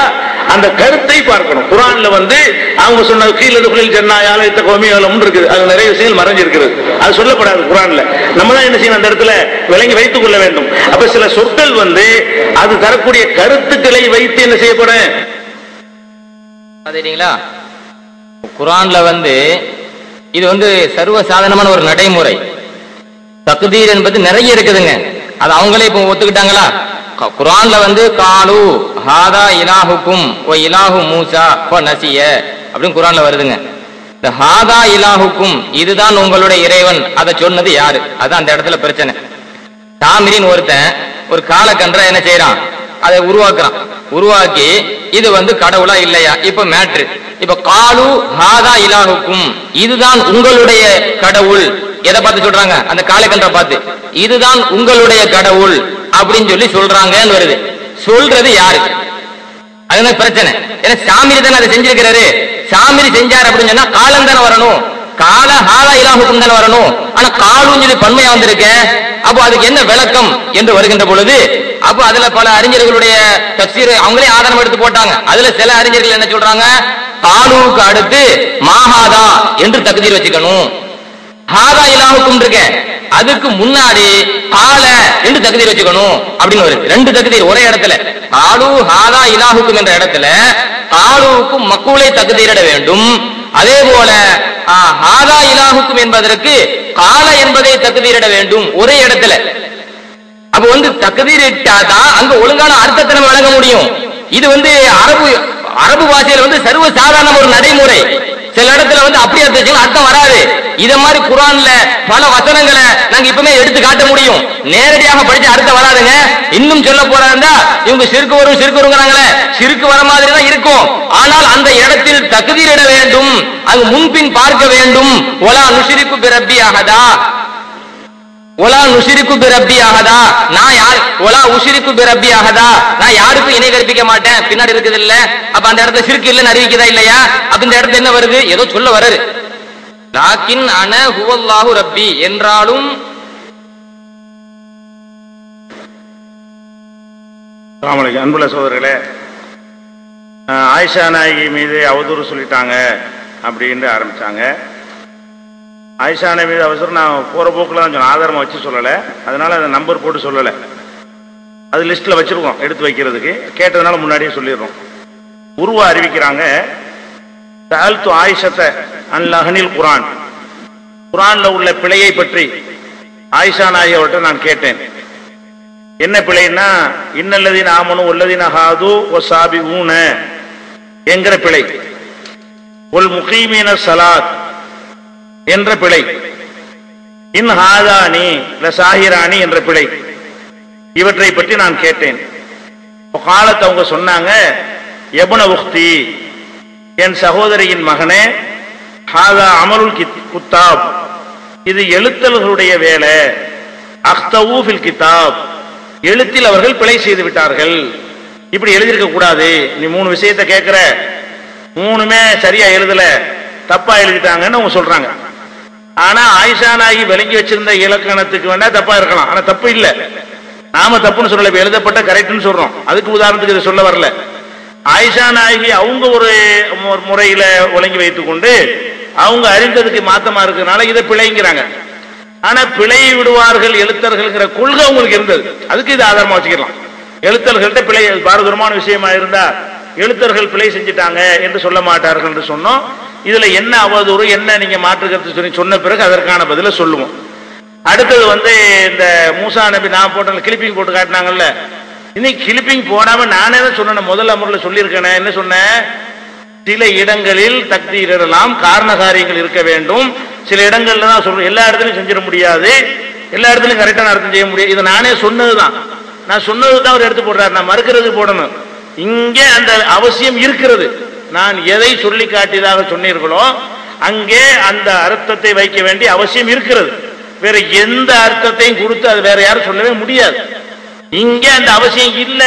அந்த கருத்தை பார்க்கணும் குரான்ல வந்து அவங்க சொன்ன கீழே குளில் ஜன்னா யாலயத்த கோமியாலம் இருக்குது அது நிறைய விஷயங்கள் மறைஞ்சிருக்கிறது அது சொல்லப்படாது குரான்ல நம்ம தான் என்ன செய்யணும் அந்த இடத்துல விளங்கி வைத்துக் கொள்ள வேண்டும் அப்ப சில சொற்கள் வந்து அது தரக்கூடிய கருத்துக்களை வைத்து என்ன செய்யப்படும் பாத்தீங்களா குரான்ல வந்து இது வந்து சர்வ சாதாரணமான ஒரு நடைமுறை தக்தீர் என்பது நிறைய இருக்குதுங்க அது அவங்களே இப்போ ஒத்துக்கிட்டாங்களா க- குரான்ல வந்து காலு ஹாதா இலாஹுக்கும் ஓ இலாஹு மூசா ஓ நசிய அப்படின்னு குரான்ல வருதுங்க இந்த ஹாதா இலாஹுக்கும் இதுதான் உங்களுடைய இறைவன் அதை சொன்னது யாரு அதான் அந்த இடத்துல பிரச்சனை தாமிரின்னு ஒருத்தன் ஒரு காலக்கன்ற என்ன செய்யறான் அதை உருவாக்குறான் உருவாக்கி இது வந்து கடவுளா இல்லையா இப்ப மேட்ரு இப்ப காலு ஹாதா இலாஹுக்கும் இதுதான் உங்களுடைய கடவுள் எதை பார்த்து சொல்றாங்க அந்த காலக்கன்ற பார்த்து இதுதான் உங்களுடைய கடவுள் அப்படின்னு சொல்லி சொல்றாங்கன்னு வருது சொல்றது யாரு அதுதான் பிரச்சனை ஏன்னா சாமிரி தானே அதை செஞ்சிருக்கிறாரு சாமிரி செஞ்சார் அப்படின்னு சொன்னா காலம் தானே வரணும் கால ஹாலா இலாஹுக்கும் தானே வரணும் ஆனா காலும் சொல்லி பன்மையா வந்திருக்க அப்போ அதுக்கு என்ன விளக்கம் என்று வருகின்ற பொழுது அப்போ அதுல பல அறிஞர்களுடைய தப்சீர் அவங்களே ஆதாரம் எடுத்து போட்டாங்க அதுல சில அறிஞர்கள் என்ன சொல்றாங்க காலுவுக்கு அடுத்து மாஹாதா என்று தகுதியில் வச்சுக்கணும் ஹாதா இலாஹுக்கும் இருக்க அதுக்கு முன்னாடி கால என்று தகுதியில் வச்சுக்கணும் அப்படின்னு வருது ரெண்டு தகுதியில் ஒரே இடத்துல காலு ஹாதா இலாஹுக்கும் என்ற இடத்துல காலுவுக்கும் மக்கூலை தகுதியிட வேண்டும் அதே போல ஆ, ஹாதா இலாஹுக்கும் என்பதற்கு கால என்பதை தகுதியிட வேண்டும் ஒரே இடத்துல அப்ப வந்து தகுதியிட்டாதான் அங்க ஒழுங்கான அர்த்தத்தை நம்ம வழங்க முடியும் இது வந்து அரபு அரபு பாஷையில வந்து சர்வ சாதாரண ஒரு நடைமுறை சில இடத்துல வந்து அப்படி அர்த்தம் வச்சுக்கலாம், அர்த்தம் வராது இத மாதிரி குரான்ல பல வசனங்களை நாங்க இப்பவுமே எடுத்து காட்ட முடியும் நேரடியாக படிச்ச அர்த்தம் வராதுங்க இன்னும் சொல்ல போறாருந்தா இவங்க சிறுக்கு வரும் சிறுக்கு வருங்கிறாங்களே சிறுக்கு வர மாதிரி தான் இருக்கும் ஆனால் அந்த இடத்தில் தகுதியிட வேண்டும் அங்கு முன்பின் பார்க்க வேண்டும் ஒலா நுஷிரிக்கு பிறப்பி ஆகதா ஒலா நுஷிரிக்கு பிரப்பி ஆகதா நான் யார் ஒலா உஷிரிக்கு பிரப்பி ஆகதா நான் யாருக்கும் இணை கற்பிக்க மாட்டேன் பின்னாடி இருக்குது இல்ல அப்ப அந்த இடத்துல சிறுக்கு இல்லைன்னு அறிவிக்குதா இல்லையா அப்ப இந்த இடத்துல என்ன வருது ஏதோ சொல்ல வராரு லாக்கின் அன ஹுவல்லாஹு ரப்பி என்றாலும் ராமலிங்க அன்புள்ள சோதரர்களே அஹ், ஆயிஷா நாயகி மீது அவதூறு சொல்லிட்டாங்க அப்படின்னு ஆரம்பிச்சாங்க ஆயிஷா நாயகி மீது அவசரம் நான் போற போக்குல தான் சொன்னேன் ஆதாரமா வச்சு சொல்லலை அதனால அதை நம்பர் போட்டு சொல்லலை அது லிஸ்ட்ல வச்சிருக்கோம் எடுத்து வைக்கிறதுக்கு கேட்டதுனால முன்னாடியே சொல்லிடுறோம் உருவா அறிவிக்கிறாங்க தாழ்த்து ஆயிஷத்தை அன்லஹனில் குரான் குரான்ல உள்ள பிழையை பற்றி ஆயிஷா நாயகி அவர்கிட்ட நான் கேட்டேன் என்ன பிழைன்னா இன்னல்லதீன ஆமனு உள்ளதீன ஹாது ஒ சாபி ஊன என்கிற பிழை ஒல் முகீமீன சலாத் என்ற பிழை இன் ஹாதானி லசாஹிரானி என்ற பிழை இவற்றை பற்றி நான் கேட்டேன் இப்ப காலத்தை அவங்க சொன்னாங்க எபுன உக்தி என் சகோதரியின் மகனே ஹாதா அமருல் கித்- குத்தாப் இது எழுத்தல்களுடைய வேலை அக்தவு ஃபில் கிதாப் எழுத்தில் அவர்கள் பிழை செய்து விட்டார்கள் இப்படி எழுதியிருக்க கூடாது நீ மூணு விஷயத்தை கேட்கிற மூணுமே சரியா எழுதல தப்பா எழுதிட்டாங்கன்னு அவங்க சொல்றாங்க ஆனா ஆயிஷா நாயகி விளங்கி வச்சிருந்த இலக்கணத்துக்கு வேணா தப்பா இருக்கலாம் ஆனா தப்பு இல்ல நாம தப்புன்னு சொல்லல இப்ப எழுதப்பட்ட கரெக்ட்னு சொல்றோம் அதுக்கு உதாரணத்துக்கு இதை சொல்ல வரல ஆயிஷா நாயகி அவங்க ஒரு மு- முறையில ஒழுங்கி வைத்துக் கொண்டு அவங்க அறிந்ததுக்கு மாத்தமா இருக்கிறதுனால இதை பிழைங்கிறாங்க ஆனா பிழை விடுவார்கள் எழுத்தர்கள்ங்கிற கொள்கை அவங்களுக்கு இருந்தது அதுக்கு இது ஆதாரமா வச்சுக்கலாம் எழுத்தர்கள்ட்ட பிழை பாரதூரமான விஷயமா இருந்தா எழுத்தர்கள் பிழை செஞ்சுட்டாங்க என்று சொல்ல மாட்டார்கள் என்று சொன்னோம் இதுல என்ன அவதூறு என்ன நீங்க மாற்றுக்கிறது சொல்லி சொன்ன பிறகு அதற்கான பதில சொல்லுவோம் அடுத்தது வந்து இந்த மூசா நபி நான் போட்ட கிளிப்பிங் போட்டு காட்டினாங்கல்ல இன்னைக்கு கிளிப்பிங் போடாம நானே தான் சொன்னேன் முதல் அமர்ல சொல்லியிருக்கேனே என்ன சொன்னேன் சில இடங்களில் தக்தீர் இடலாம் காரண காரியங்கள் இருக்க வேண்டும் சில இடங்கள்ல தான் சொல்றேன் எல்லா இடத்துலயும் செஞ்சிட முடியாது எல்லா இடத்துலயும் கரெக்டான அர்த்தம் செய்ய முடியாது இது நானே சொன்னதுதான் நான் சொன்னது தான் அவர் எடுத்து போடுறாரு நான் மறுக்கிறது போடணும் இங்கே அந்த அவசியம் இருக்கிறது நான் எதை சொல்லி காட்டியதாக சொன்னீர்களோ அங்கே அந்த அர்த்தத்தை வைக்க வேண்டிய அவசியம் இருக்கிறது வேற எந்த அர்த்தத்தையும் கொடுத்து அது வேற யாரும் சொல்லவே முடியாது இங்கே அந்த அவசியம் இல்ல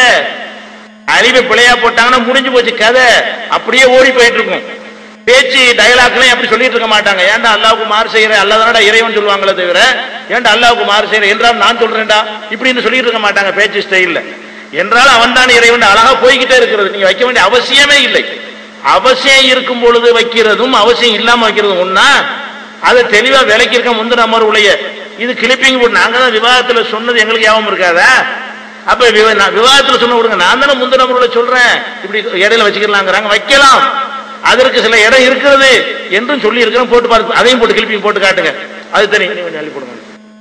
அழிவை பிழையா போட்டாங்கன்னா முடிஞ்சு போச்சு கதை அப்படியே ஓடி போயிட்டு இருக்கும் பேச்சு டயலாக்லாம் அப்படி சொல்லிட்டு இருக்க மாட்டாங்க ஏன்டா அல்லாவுக்கு மாறு செய்யற அல்லாதானடா இறைவன் சொல்லுவாங்களே தவிர ஏன்டா அல்லாவுக்கு மாறு செய்யற என்றால் நான் சொல்றேன்டா இப்படின்னு சொல்லிட்டு இருக்க மாட்டாங்க பேச்சு ஸ்டைல்ல என்றால் அவன் தான் இறைவன் அழகா போய்கிட்டே இருக்கிறது நீங்க வைக்க வேண்டிய அவசியமே இல்லை அவசியம் இருக்கும் பொழுது வைக்கிறதும் அவசியம் இல்லாம வைக்கிறதும் ஒண்ணா அதை தெளிவா விலைக்கு இருக்க முந்தின அமர்வுடைய இது கிளிப்பிங் போட்டு நாங்க தான் விவாதத்துல சொன்னது எங்களுக்கு ஞாபகம் இருக்காதா அப்ப விவ- நான் விவாதத்துல சொன்ன விடுங்க நான் தானே முந்தின அமர்வுல சொல்றேன் இப்படி இடையில வச்சுக்கலாங்கிறாங்க வைக்கலாம் அதற்கு சில இடம் இருக்கிறது என்றும் சொல்லி இருக்கிறோம் போட்டு பார்த்து அதையும் போட்டு கிளிப்பிங் போட்டு காட்டுங்க அது தெரியும் நீங்க கொஞ்சம் அள்ளி போடுங்க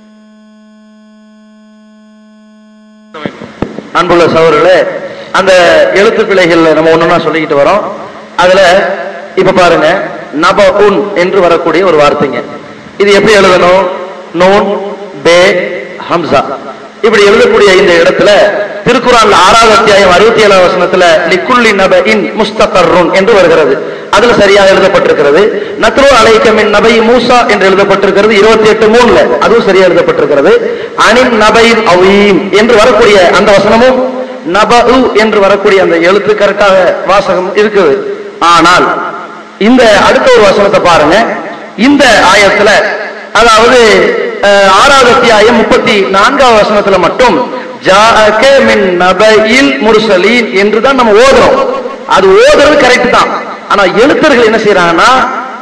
அன்புள்ள சகோதரர்களே அந்த எழுத்து பிழைகள் நம்ம ஒண்ணுன்னா சொல்லிக்கிட்டு வரோம் அதுல இப்ப பாருங்க நப உன் என்று வரக்கூடிய ஒரு வார்த்தைங்க இது எப்படி எழுதணும் நூன் பே ஹம்சா இப்படி எழுதக்கூடிய இந்த இடத்துல திருக்குறான்ல ஆறாவது அத்தியாயம் அறுபத்தி ஏழாவது வசனத்துல லிக்குல்லி நப இன் முஸ்தகர்ருன் என்று வருகிறது அதுல சரியாக எழுதப்பட்டிருக்கிறது நத்ரு அலைக்கமின் நபை மூசா என்று எழுதப்பட்டிருக்கிறது இருபத்தி எட்டு மூணுல அதுவும் சரியா எழுதப்பட்டிருக்கிறது அனின் நபை அவீம் என்று வரக்கூடிய அந்த வசனமும் நபு என்று வரக்கூடிய அந்த எழுத்து கரெக்டாக வாசகம் இருக்குது ஆனால் இந்த அடுத்த ஒரு வசனத்தை பாருங்க இந்த ஆயத்துல அதாவது அஹ், ஆறாவது அத்தியாயம் முப்பத்தி நான்காவது வசனத்துல மட்டும் ஜாஅக மின் நபையில் முர்சலீன் என்று தான் நம்ம ஓதுறோம் அது ஓதுறது கரெக்ட் தான் ஆனா எழுத்தர்கள் என்ன செய்யறாங்கன்னா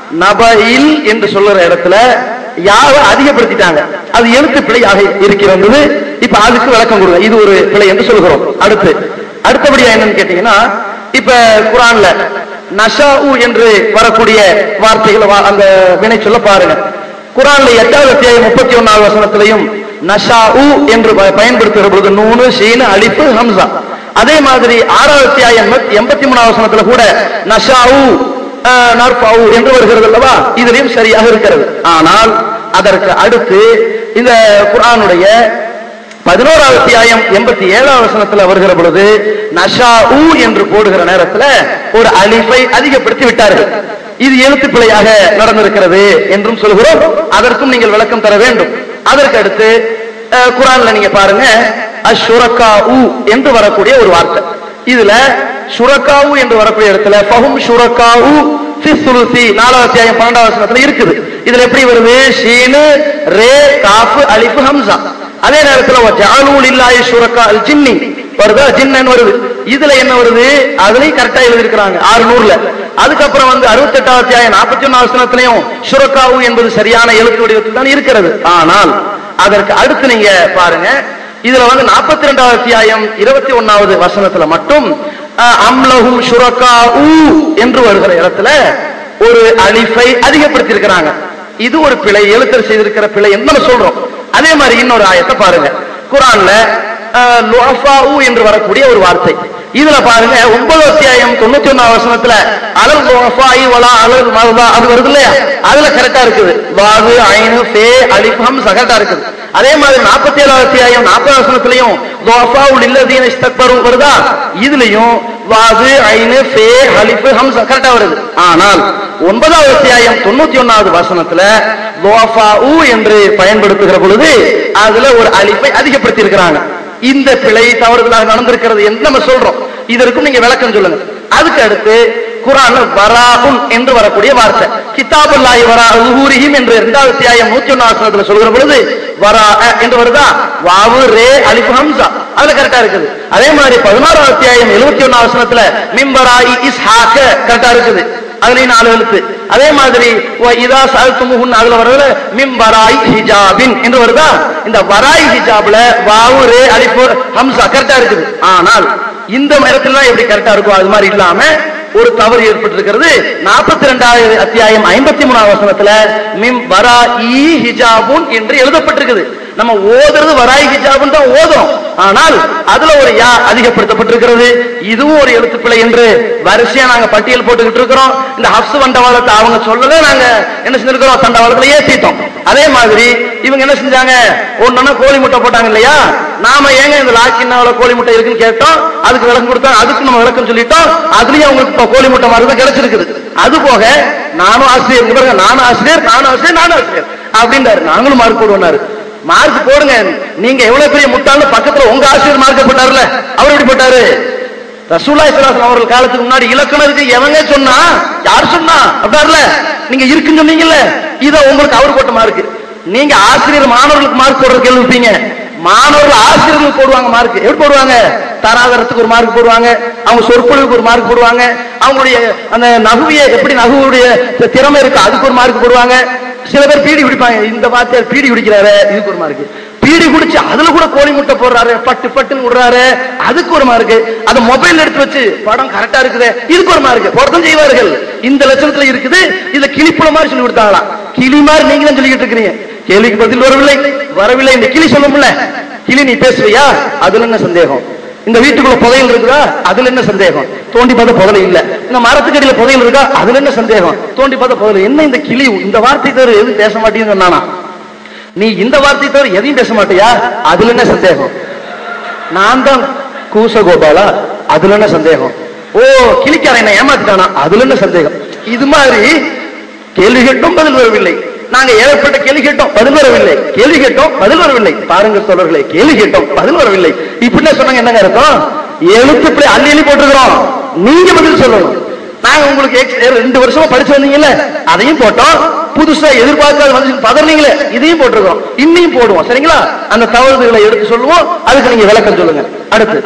நபையில் என்று சொல்லுற இடத்துல யாவ அதிகப்படுத்திட்டாங்க அது எழுத்து பிழையாக இருக்கிறது இப்ப அதுக்கு விளக்கம் கொடுங்க இது ஒரு பிழை என்று சொல்கிறோம் அடுத்து அடுத்தபடியா என்னன்னு கேட்டீங்கன்னா இப்ப குரான்ல நஷாஉ என்று வரக்கூடிய வார்த்தைகளை வா- அந்த வினை சொல்ல பாருங்க குரான்ல எட்டாவது அத்தியாயம் முப்பத்தி ஒன்னாவது வசனத்திலையும் நஷாஉ என்று ப- பயன்படுத்துகிற பொழுது நூனு ஷீனு அலிப்பு ஹம்சா அதே மாதிரி ஆறாவது அத்தியாயம் எண்பத்தி மூணாவது வசனத்துல கூட நஷாஉ ஆஹ், நர்ஃபாஉ என்று வருகிறது அல்லவா இதுலயும் சரியாக இருக்கிறது ஆனால் அதற்கு அடுத்து இந்த குரானுடைய பதினோராவது அத்தியாயம் எண்பத்தி ஏழாவது வசனத்துல வருகிற பொழுது நஷா ஊ என்று போடுகிற நேரத்துல ஒரு அலிஃபை அதிகப்படுத்தி விட்டார்கள் இது எழுத்து பிழையாக நடந்திருக்கிறது என்றும் சொல்கிறோம் அதற்கும் நீங்கள் விளக்கம் தர வேண்டும் அதற்கு அடுத்து அஹ், குரான்ல நீங்க பாருங்க அஷுரக்கா ஊ என்று வரக்கூடிய ஒரு வார்த்தை இதுல சுரக்காவு என்று வரக்கூடிய இடத்துல பஹும் சுரக்காவு ஃபி சுலுசி நாலாவது அத்தியாயம் பன்னெண்டாவது வசனத்துல இருக்குது இதுல எப்படி வருது ஷீனு ரே காஃபு அலிஃபு ஹம்சா அதே நேரத்துல ஜாலூல் இல்லாய் சுரக்கா அல் ஜின்னி வருதா ஜின்னன் வருது இதுல என்ன வருது அதுலயும் கரெக்டா எழுதிருக்கிறாங்க ஆறு நூறுல அதுக்கப்புறம் வந்து அறுபத்தி எட்டாவது அத்தியாயம் நாற்பத்தி ஒன்னாவது வசனத்திலையும் சுரக்காவு என்பது சரியான எழுத்து வடிவத்தில் தான் இருக்கிறது ஆனால் அதற்கு அடுத்து நீங்க பாருங்க இதுல வந்து நாற்பத்தி ரெண்டாவது அத்தியாயம் இருபத்தி ஒன்னாவது வசனத்துல மட்டும் அஹ், அம்லஹும் ஷுரக்கா என்று வருகிற இடத்துல ஒரு அலிஃபை அதிகப்படுத்தி இருக்கிறாங்க இது ஒரு பிழை எழுத்தர் செய்திருக்கிற பிழை என்று நம்ம சொல்றோம் அதே மாதிரி இன்னொரு ஆயத்தை பாருங்க குரான்ல அஹ், லுஅஃபாஉ என்று வரக்கூடிய ஒரு வார்த்தை இதுல பாருங்க ஒன்பது அத்தியாயம் தொண்ணூத்தி ஒன்னாவது வசனத்துல அலல் லுஅஃபாஇ வலா அலல் மர்தா அது வருது இல்லையா அதுல கரெக்டா இருக்குது வாது ஐனு ஃபே அலிஃப் ஹம்ஸா கரெக்டா இருக்குது அதே மாதிரி நாற்பத்தி ஏழாவது அத்தியாயம் நாற்பது வசனத்திலையும் லுஅஃபாஉல் இல்லதீன இஸ்தக்பரு வருதா இதுலயும் வாது ஐனு ஃபே அலிஃப் ஹம்ஸா கரெக்டா வருது ஆனால் ஒன்பதாவது அத்தியாயம் தொண்ணூத்தி ஒன்னாவது வசனத்துல லுஅஃபாஉ என்று பயன்படுத்துகிற பொழுது அதுல ஒரு அலிஃபை அதிகப்படுத்தி இருக்கிறாங்க இந்த பிழை தவறுதலாக நடந்திருக்கிறது என்று நம்ம சொல்றோம் இதற்கும் நீங்க விளக்கம் சொல்லுங்க அதுக்கு அடுத்து குரான்ல வராஹுன் என்று வரக்கூடிய வார்த்தை கிதாபுல்லாஹி வரா உஹூரிஹிம் என்று இரண்டாவது அத்தியாயம் நூத்தி ஒன்னாவது சொல்கிற பொழுது வரா என்று வருதா வாவு ரே அலிஃப் ஹம்சா அதுல கரெக்டா இருக்குது அதே மாதிரி பதினாறாவது அத்தியாயம் எழுபத்தி ஒன்னாவது வசனத்துல மிம்பராயி இஸ்ஹாக கரெக்டா இருக்குது அதுலயும் நாலு எழுத்து அதே மாதிரி வ இதா சல்துமுஹுன் அதுல வர்றதுல மிம்பராய் ஹிஜாபின் என்று வருதா இந்த வராய் ஹிஜாப்ல வாவு ரே அலிஃபு ஹம்சா கரெக்டா இருக்குது ஆனால் இந்த நேரத்துல எப்படி கரெக்டா இருக்கும் அது மாதிரி இல்லாம ஒரு தவறு ஏற்பட்டிருக்கிறது நாற்பத்தி ரெண்டாவது அத்தியாயம் ஐம்பத்தி மூணாவது வசனத்துல மிம் வரா ஈ ஹிஜாபுன் என்று எழுதப்பட்டிருக்குது நம்ம ஓதுறது வராய் ஹிஜாபுன் தான் ஓதுறோம் ஆனால் அதுல ஒரு யா அதிகப்படுத்தப்பட்டிருக்கிறது இதுவும் ஒரு எழுத்துப்பிழை என்று வரிசையா நாங்க பட்டியல் போட்டுக்கிட்டு இருக்கிறோம் இந்த ஹப்ஸ் வண்டவாளத்தை அவங்க சொல்லவே நாங்க என்ன செஞ்சிருக்கிறோம் தண்டவாளத்துல ஏத்திட்டோம் அதே மாதிரி இவங்க என்ன செஞ்சாங்க ஒன்னொன்னு கோழி முட்டை போட்டாங்க இல்லையா நாம ஏங்க இந்த லாக்கின்னாவில கோழி முட்டை இருக்குன்னு கேட்டோம் அதுக்கு விளக்கம் கொடுத்தாங்க அதுக்கு நம்ம விளக்கம் சொல்லிட்டோம் அதுலயும் அவங்களுக்கு இப்ப கோழி முட்டை மாதிரி தான் கிடைச்சிருக்குது அது போக நானும் ஆசிரியர் இங்க பாருங்க நானும் ஆசிரியர் நானும் ஆசிரியர் நானும் ஆசிரியர் அப்படின்றாரு நாங்களும் மார்க் போடுவோம்னாரு மார்க் போடுங்க நீங்க எவ்வளவு பெரிய முட்டாள்னு பக்கத்துல உங்க ஆசிரியர் மார்க் போட்டாருல அவர் எப்படி போட்டாரு ரசூல்லா இஸ்லாசன் அவர்கள் காலத்துக்கு முன்னாடி இலக்கணம் இருக்கு எவங்க சொன்னா யார் சொன்னா அப்படின்னாருல நீங்க இருக்குன்னு சொன்னீங்கல்ல இத உங்களுக்கு அவர் போட்ட மார்க் நீங்க ஆசிரியர் மாணவர்களுக்கு மார்க் போடுறதுக்கு எழுதிப்பீங்க மாணவர்கள் ஆசிரியர்களுக்கு போடுவாங்க மார்க் எப்படி போடுவாங்க தராதரத்துக்கு ஒரு மார்க் போடுவாங்க அவங்க சொற்பொழிவுக்கு ஒரு மார்க் போடுவாங்க அவங்களுடைய அந்த நகுவிய எப்படி நகுவுடைய திறமை இருக்கு அதுக்கு ஒரு மார்க் போடுவாங்க சில பேர் பீடி குடிப்பாங்க இந்த வார்த்தையார் பீடி குடிக்கிறாரு இதுக்கு ஒரு மார்க் பீடி குடிச்சு அதுல கூட கோழி முட்டை போடுறாரு பட்டு பட்டுன்னு விடுறாரு அதுக்கு ஒரு மார்க் அது மொபைல் எடுத்து வச்சு படம் கரெக்டா இருக்குது இதுக்கு ஒரு மார்க் பொருத்தம் செய்வார்கள் இந்த லட்சணத்துல இருக்குது இதுல கிளிப்புல மாதிரி சொல்லி கொடுத்தாங்களாம் கிளி மாதிரி நீங்களும் சொல்லிக்கிட்டு இருக்கிறீங்க கேள்விக்கு பதில் வரவில்லை வரவில்லை இந்த கிளி சொல்லும்ல கிளி நீ பேசுவியா அதுல என்ன சந்தேகம் இந்த வீட்டுக்குள்ள புதையல் இருக்குதா அதுல என்ன சந்தேகம் தோண்டி பார்த்த புதையல் இல்ல இந்த மரத்துக்கடியில புதையல் இருக்கா அதுல என்ன சந்தேகம் தோண்டி பார்த்த புதையல் என்ன இந்த கிளி இந்த வார்த்தை தவிர எதுவும் பேச மாட்டேன்னு சொன்னானா நீ இந்த வார்த்தை தவிர எதையும் பேச மாட்டியா அதுல என்ன சந்தேகம் நான் தான் கூச கோபாலா அதுல என்ன சந்தேகம் ஓ கிளிக்காரன் என்ன ஏமாத்திட்டானா அதுல என்ன சந்தேகம் இது மாதிரி கேள்வி கேட்டும் பதில் வரவில்லை நாங்க ஏகப்பட்ட கேள்வி கேட்டோம் பதில் வரவில்லை கேள்வி கேட்டோம் பதில் வரவில்லை பாருங்க தோழர்களே கேள்வி கேட்டோம் பதில் வரவில்லை இப்படி சொன்னாங்க என்னங்க அர்த்தம் எழுத்து இப்படி அள்ளி அள்ளி போட்டுக்கிறோம் நீங்க பதில் சொல்லணும் நாங்க உங்களுக்கு ex- ரெண்டு வருஷமா படிச்சு வந்தீங்கல்ல அதையும் போட்டோம் புதுசா எதிர்பார்க்காத வந்து பதறீங்களே இதையும் போட்டிருக்கோம் இன்னையும் போடுவோம் சரிங்களா அந்த தவறுகளை எடுத்து சொல்லுவோம் அதுக்கு நீங்க விளக்கம் சொல்லுங்க அடுத்து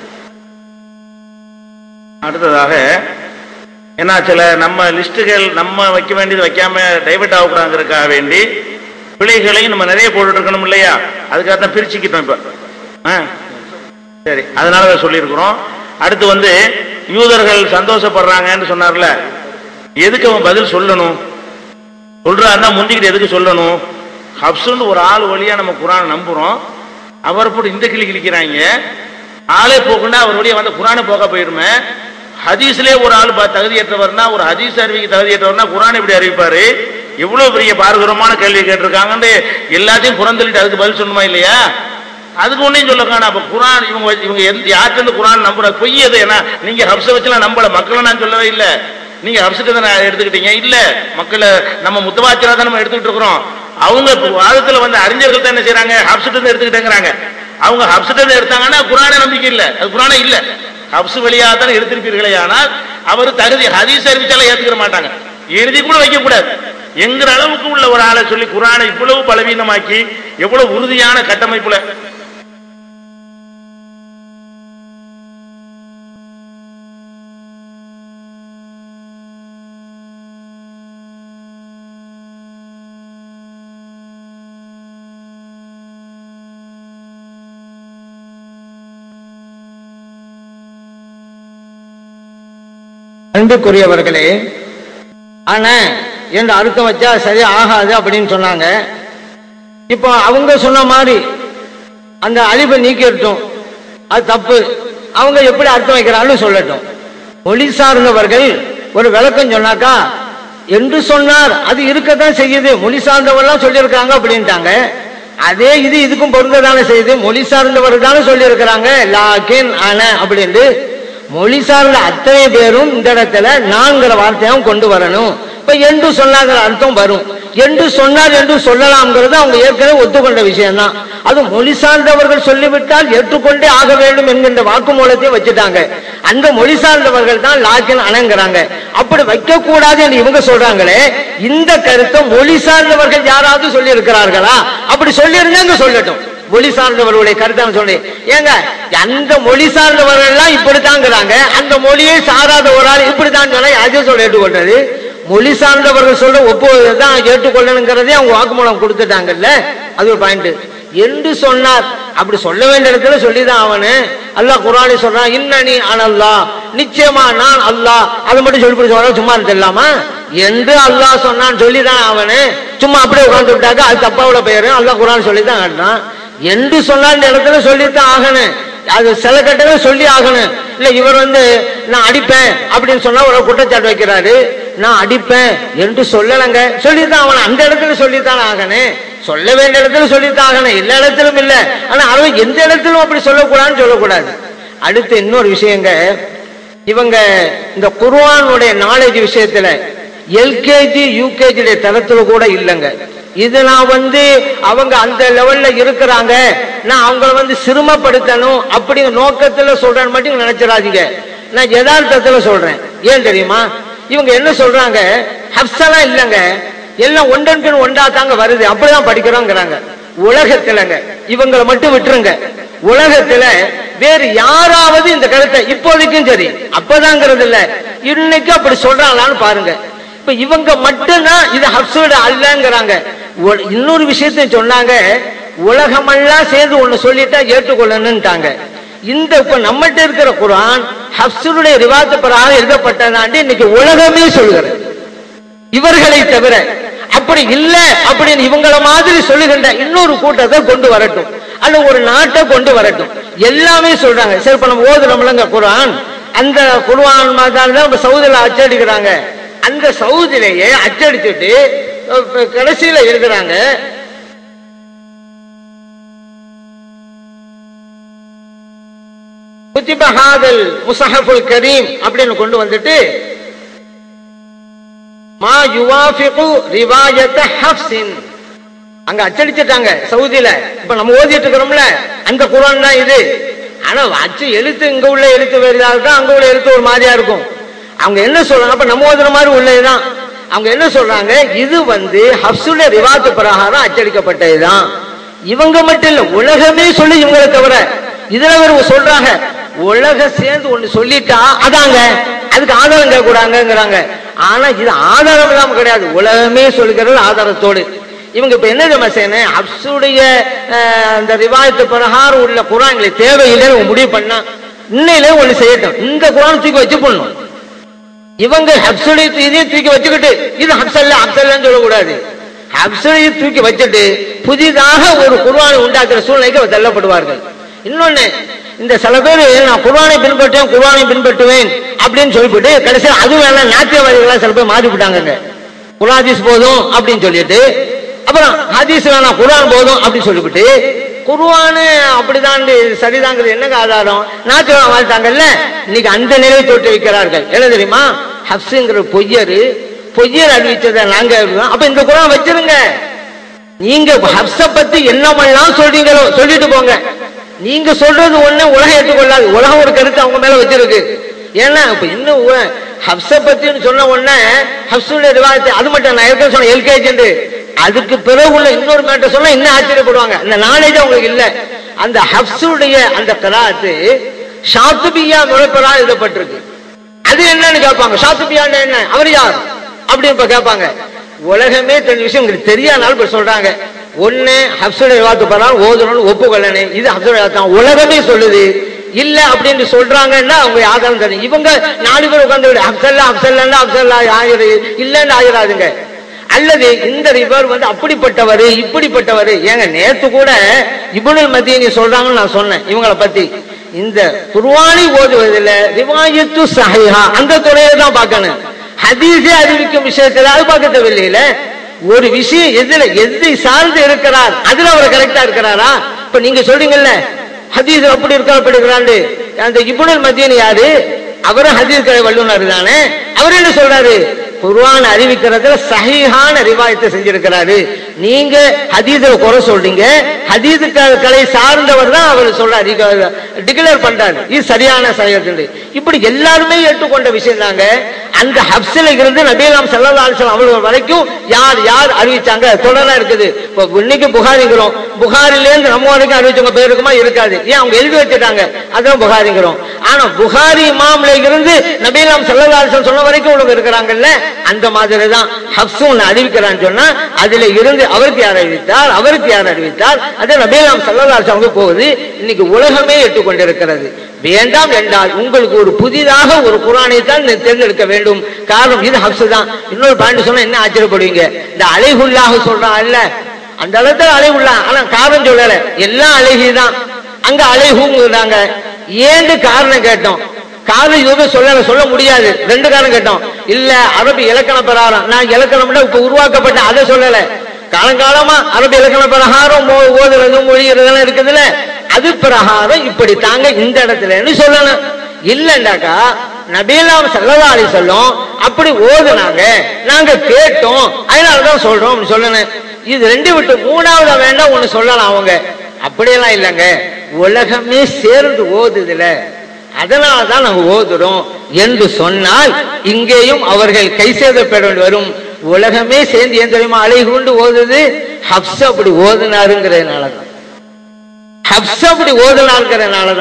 அடுத்ததாக என்ன சில நம்ம லிஸ்ட்டுகள் நம்ம வைக்க வேண்டியது வைக்காம டைவர்ட் ஆகுறாங்கிறதுக்காக வேண்டி பிழைகளையும் நம்ம நிறைய போட்டுட்டு இருக்கணும் இல்லையா அதுக்காக தான் பிரிச்சுக்கிட்டோம் இப்ப ஆ, சரி அதனால அதை சொல்லியிருக்கிறோம் அடுத்து வந்து யூதர்கள் சந்தோஷப்படுறாங்கன்னு சொன்னார்ல எதுக்கு அவன் பதில் சொல்லணும் சொல்றாருன்னா முந்திக்கிட்டு எதுக்கு சொல்லணும் ஹப்சுன்னு ஒரு ஆள் வழியா நம்ம குரானை நம்புறோம் அவர் போட்டு இந்த கிளி கிழிக்கிறாங்க ஆளே போக்குன்னா அவர் வழியா வந்து குரானை போக போயிருமே ஹதீஸ்லயே ஒரு ஆள் ப- தகுதியற்றவர்னா ஒரு ஹதீஸ் அறிவிக்க தகுதியற்றவர்னா குரான் எப்படி அறிவிப்பாரு எவ்வளவு பெரிய பாரதூரமான கேள்வி கேட்டிருக்காங்கன்னு எல்லாத்தையும் புறந்தள்ளிட்டு அதுக்கு பதில் சொல்லணுமா இல்லையா அதுக்கு ஒன்றையும் சொல்ல காணும் அப்ப குரான் இவங்க வச்சு- இவங்க எந்த யார்கிட்ட இருந்து குரான் நம்புற பொய் அது ஏன்னா நீங்க ஹப்ஸை வச்சுலாம் நம்பல மக்களை நான் சொல்லவே இல்லை நீங்க ஹப்ஸுக்கு தான் எடுத்துக்கிட்டீங்க இல்ல மக்களை நம்ம முத்தவாச்சரா தான் நம்ம எடுத்துக்கிட்டு இருக்கிறோம் அவங்க இப்ப வாதத்துல வந்து அறிஞர்கள் தான் என்ன செய்றாங்க ஹப்ஸுட்டு இருந்து எடுத்துக்கிட்டேங்கிறாங்க அவங்க ஹப்ஸுட்டு இருந்து எடுத்தாங்கன்னா குரான நம்பிக்கை இல்ல அது குரானே இல்ல ஹப்ஸ் வழியாக தான் எடுத்திருப்பீர்களே ஆனால் அவர் தகுதி ஹதீஸ் அறிவிச்சாலும் ஏத்துக்கிற மாட்டாங்க எழுதி கூட வைக்க கூடாது என்கிற அளவுக்கு உள்ள ஒரு ஆளை சொல்லி குரானை இவ்வளவு பலவீனமாக்கி எவ்வளவு உறுதியான கட்டமைப்புல அன்புக்குரியவர்களே ஆனா என்று அர்த்தம் வச்சா சரி ஆகாது அப்படின்னு சொன்னாங்க இப்போ அவங்க சொன்ன மாதிரி அந்த அழிவை நீக்கிடட்டும் அது தப்பு அவங்க எப்படி அர்த்தம் வைக்கிறான்னு சொல்லட்டும் மொழி சார்ந்தவர்கள் ஒரு விளக்கம் சொன்னாக்கா என்று சொன்னார் அது இருக்கத்தான் செய்யுது மொழி சார்ந்தவர்லாம் சொல்லியிருக்காங்க அப்படின்ட்டாங்க அதே இது இதுக்கும் பொருந்ததானே செய்யுது மொழி சார்ந்தவர்கள் தானே சொல்லியிருக்கிறாங்க லாக்கின் ஆன அப்படின்ட்டு மொழி சார்ந்த அத்தனை பேரும் இந்த இடத்துல நான்கிற வார்த்தையும் கொண்டு வரணும் இப்ப என்று சொன்னாங்கிற அர்த்தம் வரும் என்று சொன்னார் என்று சொல்லலாம்ங்கிறது அவங்க ஏற்கனவே ஒத்துக்கொண்ட விஷயம்தான் அது மொழி சார்ந்தவர்கள் சொல்லிவிட்டால் ஏற்றுக்கொண்டே ஆக வேண்டும் என்கின்ற வாக்குமூலத்தை வச்சுட்டாங்க அந்த மொழி சார்ந்தவர்கள் தான் லாக்கின் அணங்குறாங்க அப்படி வைக்க கூடாது என்று இவங்க சொல்றாங்களே இந்த கருத்தை மொழி சார்ந்தவர்கள் யாராவது சொல்லி இருக்கிறார்களா அப்படி சொல்லிருங்க சொல்லட்டும் மொழி சார்ந்தவர்களுடைய கருத்தை நான் சொல்றேன் ஏங்க அந்த மொழி சார்ந்தவர்கள் எல்லாம் இப்படித்தாங்கிறாங்க அந்த மொழியை சாராத ஒரு ஆள் இப்படித்தான் சொன்னா யாரையும் சொல்ல ஏற்றுக்கொண்டது மொழி சார்ந்தவர்கள் சொல்ற ஒப்புதான் ஏற்றுக்கொள்ளணுங்கிறதே அவங்க வாக்குமூலம் கொடுத்துட்டாங்கல்ல அது ஒரு பாயிண்ட் என்று சொன்னார் அப்படி சொல்ல வேண்டிய இடத்துல சொல்லிதான் அவனு அல்லாஹ் குரானி சொல்றான் இன்னனி அனல்லா நிச்சயமா நான் அல்லாஹ் அதை மட்டும் சொல்லி போய் சொல்ற சும்மா இல்லாமா என்று அல்லாஹ் சொன்னான் சொல்லிதான் அவனு சும்மா அப்படியே உட்கார்ந்து விட்டாக்க அது தப்பாவுல பெயரு அல்லாஹ் குரான் சொல்லிதான் காட்டுறான் என்று சொன்னால் இந்த இடத்துல சொல்லித்தான் ஆகணும் அது சில கட்டங்கள் சொல்லி ஆகணும் இல்ல இவர் வந்து நான் அடிப்பேன் அப்படின்னு சொன்னா ஒரு குற்றச்சாட்டு வைக்கிறாரு நான் அடிப்பேன் என்று சொல்லலைங்க சொல்லித்தான் அவன் அந்த இடத்துல சொல்லித்தான் ஆகணும் சொல்ல வேண்டிய இடத்துல சொல்லித்தான் ஆகணும் எல்லா இடத்திலும் இல்ல ஆனா அவன் எந்த இடத்திலும் அப்படி சொல்லக்கூடாதுன்னு சொல்லக்கூடாது அடுத்து இன்னொரு விஷயங்க இவங்க இந்த குர்ஆனுடைய நாலேஜ் விஷயத்துல எல்கேஜி யூகேஜி தரத்துல கூட இல்லைங்க இது நான் வந்து அவங்க அந்த லெவல்ல இருக்கிறாங்க நான் அவங்கள வந்து சிரமப்படுத்தணும் அப்படிங்கிற நோக்கத்துல சொல்றேன்னு மட்டும் நினைச்சிடாதீங்க நான் யதார்த்தத்துல சொல்றேன் ஏன் தெரியுமா இவங்க என்ன சொல்றாங்க ஹப்ஸெல்லாம் இல்லைங்க எல்லாம் ஒன்றன் பின் ஒன்றா தாங்க வருது அப்படிதான் படிக்கிறோங்கிறாங்க உலகத்துலங்க இவங்களை மட்டும் விட்டுருங்க உலகத்துல வேறு யாராவது இந்த கருத்தை இப்போதைக்கும் சரி அப்பதாங்கிறது இல்ல இன்னைக்கு அப்படி சொல்றாங்களான்னு பாருங்க இப்ப இவங்க மட்டும்தான் இது ஹப்சோட அல்லங்கிறாங்க ஒ- இன்னொரு விஷயத்தையும் சொன்னாங்க உலகமெல்லாம் சேர்ந்து ஒண்ணு சொல்லிட்டா ஏற்றுக்கொள்ளணும்ட்டாங்க இந்த இப்ப நம்மகிட்ட இருக்கிற குரான் ஹப்சருடைய ரிவாத்து பிரகாரம் எழுதப்பட்டதாண்டு இன்னைக்கு உலகமே சொல்கிறது இவர்களை தவிர அப்படி இல்ல அப்படின்னு இவங்கள மாதிரி சொல்லுகின்ற இன்னொரு கூட்டத்தை கொண்டு வரட்டும் அல்ல ஒரு நாட்டை கொண்டு வரட்டும் எல்லாமே சொல்றாங்க சரி இப்ப நம்ம ஓதுறோம்லங்க குரான் அந்த குர்ஆன் மாதிரி தான் நம்ம சவுதியில அச்சடிக்கிறாங்க அந்த சவுதிலேயே அச்சடிச்சுட்டு அஹ், கடைசியில எழுதுறாங்க குத்திபஹாதல் முசஹஃபுல் கரீம் அப்படின்னு கொண்டு வந்துட்டு மா யுவாஃபிகு ரிவாயத்த ஹஃப்ஸின் அங்க அச்சடிச்சிட்டாங்க சவுதியில இப்ப நம்ம ஓதிட்டு இருக்கிறோம்ல அந்த குரான் தான் இது ஆனா அச்சு எழுத்து இங்க உள்ள எழுத்து வேறதா இருக்கும் அங்க உள்ள எழுத்து ஒரு மாதிரியா இருக்கும் அவங்க என்ன சொல்றாங்க அப்ப நம்ம ஓதுற மாதிரி உள்ளதுதான் அவங்க என்ன சொல்றாங்க இது வந்து ஹப்சுல ரிவாத்து பிரகாரம் அச்சடிக்கப்பட்டதுதான் இவங்க மட்டும் இல்ல உலகமே சொல்லி இவங்களை தவிர இதுல வேற சொல்றாங்க உலக சேர்ந்து ஒண்ணு சொல்லிட்டா அதாங்க அதுக்கு ஆதாரம் கேட்கக்கூடாங்கிறாங்க ஆனா இது ஆதாரம் இல்லாம கிடையாது உலகமே சொல்லுகிறது ஆதாரத்தோடு இவங்க இப்ப என்ன தெரியுமா செய்யணும் அப்சுடைய அஹ், அந்த ரிவாயத்து பிரகாரம் உள்ள குரான் எங்களுக்கு தேவையில்லைன்னு இவங்க முடிவு பண்ணா இன்னையிலே ஒண்ணு செய்யட்டும் இந்த குரான் தூக்கி வச்சு போடணும் இவங்க ஹப்சுடைய இதையும் தூக்கி வச்சுக்கிட்டு இது ஹப்சல்ல ஹப்சல்லன்னு சொல்லக்கூடாது ஹப்சலையை தூக்கி வச்சுட்டு புதிதாக ஒரு குர்ஆனை உண்டாக்குற சூழ்நிலைக்கு அவர் தள்ளப்படுவார்கள் இன்னொன்னு இந்த சில பேர் நான் குர்ஆனை பின்பற்றுவேன் குர்ஆனை பின்பற்றுவேன் அப்படின்னு சொல்லிவிட்டு கடைசியில் அது வேணாம் நாத்தியவாதிகளா சில பேர் மாறி விட்டாங்க குராதீஸ் போதும் அப்படின்னு சொல்லிட்டு அப்புறம் ஹதீஸ் வேணாம் குர்ஆன் போதும் அப்படின்னு சொல்லிவிட்டு குர்ஆனு அப்படிதான் சரிதாங்கிறது என்னங்க ஆதாரம் நாத்தியம் வாழ்த்தாங்கல்ல இன்னைக்கு அந்த நிலையை தோற்று வைக்கிறார்கள் என்ன தெரியுமா ஹப்ஸுங்கிற பொய்யரு பொய்யர் அறிவிச்சதை நாங்க அறிவிக்கிறோம். அப்ப இந்த குரான் வச்சிருங்க நீங்க ஹப்ஸ பத்தி என்னமெல்லாம் சொல்றீங்களோ சொல்லிட்டு போங்க நீங்க சொல்றது ஒண்ணு உலகம் ஏற்றுக்கொள்ளாது உலகம் ஒரு கருத்து அவங்க மேல வச்சிருக்கு ஏன்னா இப்ப இன்னும் உ- ஹப்ஸ பத்தின்னு சொன்ன உடனே ஹப்ஸுடைய ரிவாயத்தை அது மட்டும் நான் ஏற்கனவே சொன்ன எல்கேஜி அதுக்கு பிறகு உள்ள இன்னொரு மேட்டர் சொன்னா இன்னும் ஆச்சரியப்படுவாங்க அந்த நாலேஜ் அவங்களுக்கு இல்ல அந்த ஹப்ஸுடைய அந்த கராத்து ஷாத்துபியா முறைப்படா எழுதப்பட்டிருக்கு அது என்னன்னு கேட்பாங்க ஷாத்துபியான்னு என்ன அவர் யார் அப்படின்னு இப்ப கேட்பாங்க உலகமே தெரிஞ்ச விஷயம் உங்களுக்கு தெரியாதனால இப்ப சொல்றாங்க ஒண்ணு ஹப்சுடைய வாத்து பரவாயில்ல ஓதணும்னு ஒப்புக்கொள்ளணும் இது ஹப்சுடைய வார்த்தை உலகமே சொல்லுது இல்ல அப்படின்னு சொல்றாங்கன்னா அவங்க ஆதாரம் தெரியும் இவங்க நாலு பேர் உட்கார்ந்து ஹப்சல்லா ஹப்சல்லா ஹப்சல்லா ஆயிரு இல்லன்னு ஆயிராதுங்க அல்லது இந்த இவர் வந்து அப்படிப்பட்டவர் இப்படிப்பட்டவர் ஏங்க நேத்து கூட இபுனுல் மத்தியனி சொல்றாங்கன்னு நான் சொன்னேன் இவங்களை பத்தி இந்த குர்ஆனை ஓதுவதில் ரிவாயத்து சஹீஹா அந்த துறையை தான் பார்க்கணும் ஹதீஸே அறிவிக்கும் விஷயத்துல அது பார்க்க தேவையில்லையில ஒரு விஷயம் எதுல எதை சார்ந்து இருக்கிறார் அதுல அவர் கரெக்டா இருக்கிறாரா இப்ப நீங்க சொல்றீங்கல்ல ஹதீஸ் அப்படி இருக்கா அப்படி இருக்கிறாண்டு அந்த இபுனுல் மத்தியனி யாரு அவரும் ஹதீஸ் கலை வல்லுநர் தானே அவர் என்ன சொல்றாரு குர்ஆன் அறிவிக்கிறதுல சஹீஹான ரிவாயத்தை செஞ்சிருக்கிறாரு நீங்க ஹதீஸ்ல குறை சொல்றீங்க ஹதீஸ் க- கலை சார்ந்தவர் தான் அவர் சொல்றாரு டிக்ளேர் பண்றாரு இது சரியான செயல் இப்படி எல்லாருமே ஏற்றுக்கொண்ட விஷயம் தாங்க அந்த ஹப்ஸ்ல இருந்து நபீலாம் சல்லா அலிஸ்லாம் அவர்கள் வரைக்கும் யார் யார் அறிவிச்சாங்க தொடரா இருக்குது இப்போ இன்னைக்கு புகாரிங்கிறோம் புகாரில இருந்து நம்ம வரைக்கும் அறிவிச்சவங்க பேர் இருக்குமா இருக்காது ஏன் அவங்க எழுதி வச்சுட்டாங்க அதான் புகாரிங்கிறோம் ஆனா புகாரி இமாம்ல இருந்து நபீலாம் சல்லா அலிஸ்லாம் சொன்ன வரைக்கும் உள்ளவங்க இருக்கிறாங்கல்ல அந்த மாதிரி தான் ஹப்ஸும் ஒண்ணு அறிவிக்கிறான்னு சொன்னா அதுல இருந்து அவருக்கு யார் அறிவித்தார் அவருக்கு யார் அறிவித்தார் அது நபீலாம் சல்லா அலிஸ்லாம் போகுது இன்னைக்கு உலகமே ஏற்றுக்கொண்டிருக்கிறது வேண்டாம் என்றால் உங்களுக்கு ஒரு புதிதாக ஒரு குரானை தான் நீ தேர்ந்தெடுக்க வேண்டும் காரணம் இது ஹப்ஸ் தான் இன்னொரு பாயிண்ட் சொன்னா என்ன ஆச்சரியப்படுவீங்க இந்த அலைகுல்லாக சொல்றான் இல்ல அந்த அளவுக்கு அலைகுல்லா ஆனா காரணம் சொல்லல எல்லாம் அழகி தான் அங்க அலைகுங்கிறாங்க ஏன்னு காரணம் கேட்டோம் காரணம் எதுவுமே சொல்ல சொல்ல முடியாது ரெண்டு காரணம் கேட்டோம் இல்ல அரபி இலக்கண பிரகாரம் நான் இலக்கணம்னா இப்ப உருவாக்கப்பட்ட அதை சொல்லல காலங்காலமா அரபி இலக்கண பிரகாரம் மோ- ஓதுறது மொழிகிறதெல்லாம் இருக்குதுல்ல அது பிரகாரம் இப்படி தாங்க இந்த இடத்துலன்னு சொல்லணும் இல்லண்டாக்கா நபீலாம் சல்லல்லா அலி சொல்லும் அப்படி ஓதுனாங்க நாங்க கேட்டோம் அதனாலதான் சொல்றோம் அப்படி சொல்லணும் இது ரெண்டு விட்டு மூணாவது வேண்டாம் ஒண்ணு சொல்லலாம் அவங்க அப்படியெல்லாம் இல்லைங்க உலகமே சேர்ந்து ஓதுதுல அதனால தான் நாங்க ஓதுறோம் என்று சொன்னால் இங்கேயும் அவர்கள் கை சேதப்பட வேண்டி வரும் உலகமே சேர்ந்து ஏன் தெரியுமா அலை கொண்டு ஓதுது ஹப்ஸ் அப்படி ஓதுனாருங்கிறதுனால தான் ஹப்ஸ் அப்படி ஓதுனாருங்கிறதுனால தான்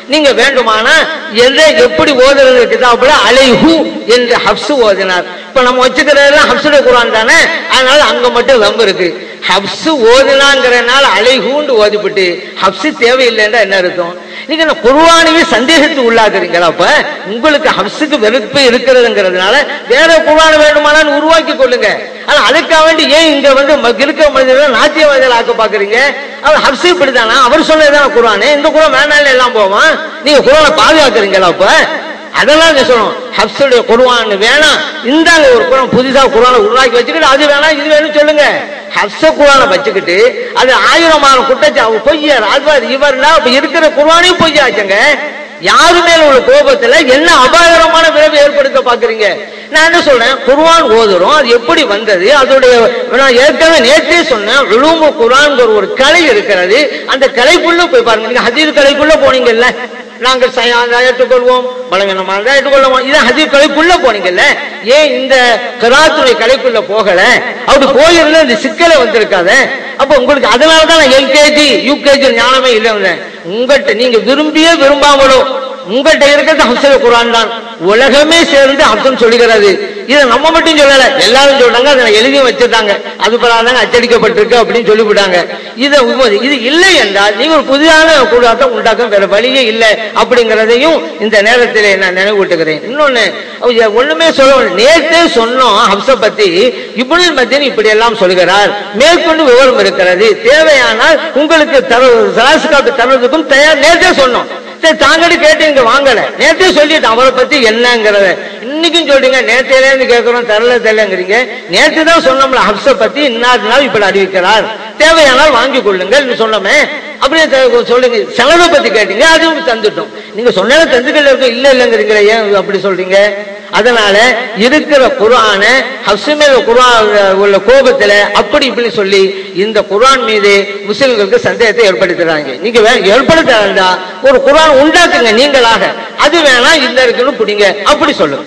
நீங்க வேண்டுமானா எதை எப்படி ஓதுறது கிதாபுல அலைஹு என்று ஹப்சு ஓதினார் இப்ப நம்ம வச்சுக்கிறதெல்லாம் ஹப்சுடைய குரான் தானே அதனால அங்க மட்டும் வம்பு இருக்கு ஹப்சு ஓதினாங்கிறனால அலைஹூண்டு ஓதிவிட்டு ஹப்சு தேவையில்லைன்னா என்ன அர்த்தம் நீங்க இந்த குர்ஆனையே சந்தேகத்துக்கு உள்ளாக்குறீங்களா அப்ப உங்களுக்கு ஹப்ஸுக்கு வெறுப்பு இருக்கிறதுங்கிறதுனால வேற குர்ஆன் வேண்டுமானாலும் உருவாக்கி கொள்ளுங்க ஆனா அதுக்காக வேண்டி ஏன் இங்க வந்து ம- இருக்க மனிதர்கள் நாத்தியவாதிகள் ஆக்க பாக்குறீங்க அவர் ஹப்ஸு இப்படிதானா அவர் சொன்னதுதான் குர்ஆனு இந்த குர்ஆன் வேணாலும் எல்லாம் போவான் நீங்க குர்ஆனை பாதுகாக்கிறீங்களா அப்ப அதெல்லாம் நீங்க சொல்லணும் ஹப்ஸுடைய குர்ஆன் வேணாம் இந்தாங்க ஒரு குர்ஆன் புதுசா குர்ஆனை உருவாக்கி வச்சுக்கிட்டு அது வேணாம் இது வேணும் சொல்லுங்க ஹப்ஸ குர்ஆனை வச்சுக்கிட்டு அது ஆயிரமான குற்றச்சா பொய்யர் அல்வார் இவர்னா அப்ப இருக்கிற குர்ஆனையும் பொய்யாச்சுங்க யாரு மேல உள்ள கோபத்துல என்ன அபாயகரமான விளைவு ஏற்படுத்த பாக்குறீங்க நான் என்ன சொல்றேன் குர்ஆன் ஓதுறோம் அது எப்படி வந்தது அதோடைய நான் ஏற்கனவே நேற்றே சொன்னேன் உளுமு குர்ஆன்ங்கிற ஒரு கலை இருக்கிறது அந்த கலைக்குள்ள போய் பாருங்க நீங்க ஹதீர் கலைக்குள்ள போனீங்கல்ல நாங்கள் சையாந்தா ஏற்றுக்கொள்வோம் பலவீனமானதா ஏற்றுக்கொள்வோம் இதான் ஹதீர் கலைக்குள்ள போனீங்கல்ல ஏன் இந்த கராத்துறை கலைக்குள்ள போகல அப்படி போயிருந்தா இந்த சிக்கலை வந்திருக்காத அப்ப உங்களுக்கு அதனால தான் நான் எல்கேஜி யூகேஜி ஞானமே இல்லை உங்கள்கிட்ட நீங்க விரும்பியே விரும்பாமலோ உங்கள்கிட்ட இருக்கிறது ஹப்சல் குரான் தான் உலகமே சேர்ந்து ஹப்சன் சொல்லுகிறது இதை நம்ம மட்டும் சொல்லல எல்லாரும் சொல்றாங்க அதை எழுதி வச்சிருந்தாங்க அது பிரகாரம் அச்சடிக்கப்பட்டிருக்கு அப்படின்னு சொல்லிவிட்டாங்க இதை உண்மை- இது இல்லை என்றால் நீங்க ஒரு புதிதான கூடாட்டம் உண்டாக்க வேற வழியே இல்லை அப்படிங்கிறதையும் இந்த நேரத்தில் நான் நினைவூட்டுகிறேன் இன்னொன்னு அவங்க ஒண்ணுமே சொல்ல நேற்றே சொன்னோம் ஹப்ஸ பத்தி இப்னுல் மத்தியன் இப்படி எல்லாம் சொல்கிறார் மேற்கொண்டு விவரம் இருக்கிறது தேவையானால் உங்களுக்கு தர சலாசுக்காக்கு தர்றதுக்கும் தயார் நேற்றே சொன்னோம் சரி தாங்கடி கேட்டு இங்க வாங்கல நேற்றே சொல்லிட்டு அவரை பத்தி என்னங்கிறத இன்னைக்கும் சொல்றீங்க நேற்றையில இருந்து கேட்கிறோம் தரல தெரியலங்கிறீங்க நேற்று தான் சொன்னோம்ல ஹப்ஸ பத்தி இன்னார் நாள் இப்படி அறிவிக்கிறார் தேவையானால் வாங்கி கொள்ளுங்கள் சொன்னோமே அப்படியே த- சொல்லுங்க செலவை பத்தி கேட்டீங்க அதுவும் தந்துட்டோம் நீங்க சொன்ன தந்துக்கள் இருக்கு இல்ல இல்லைங்கிறீங்களே ஏன் அப்படி சொல்றீங்க அதனால இருக்கிற குர்ஆன ஹப்ஸ் மேல குர்ஆன் உள்ள கோபத்துல அப்படி இப்படி சொல்லி இந்த குர்ஆன் மீது முஸ்லிம்களுக்கு சந்தேகத்தை ஏற்படுத்துறாங்க நீங்க வே- ஏற்படுத்த வேண்டாம் ஒரு குர்ஆன் உண்டாக்குங்க நீங்களாக அது வேணா இந்த இருக்குன்னு பிடிங்க அப்படி சொல்லுங்க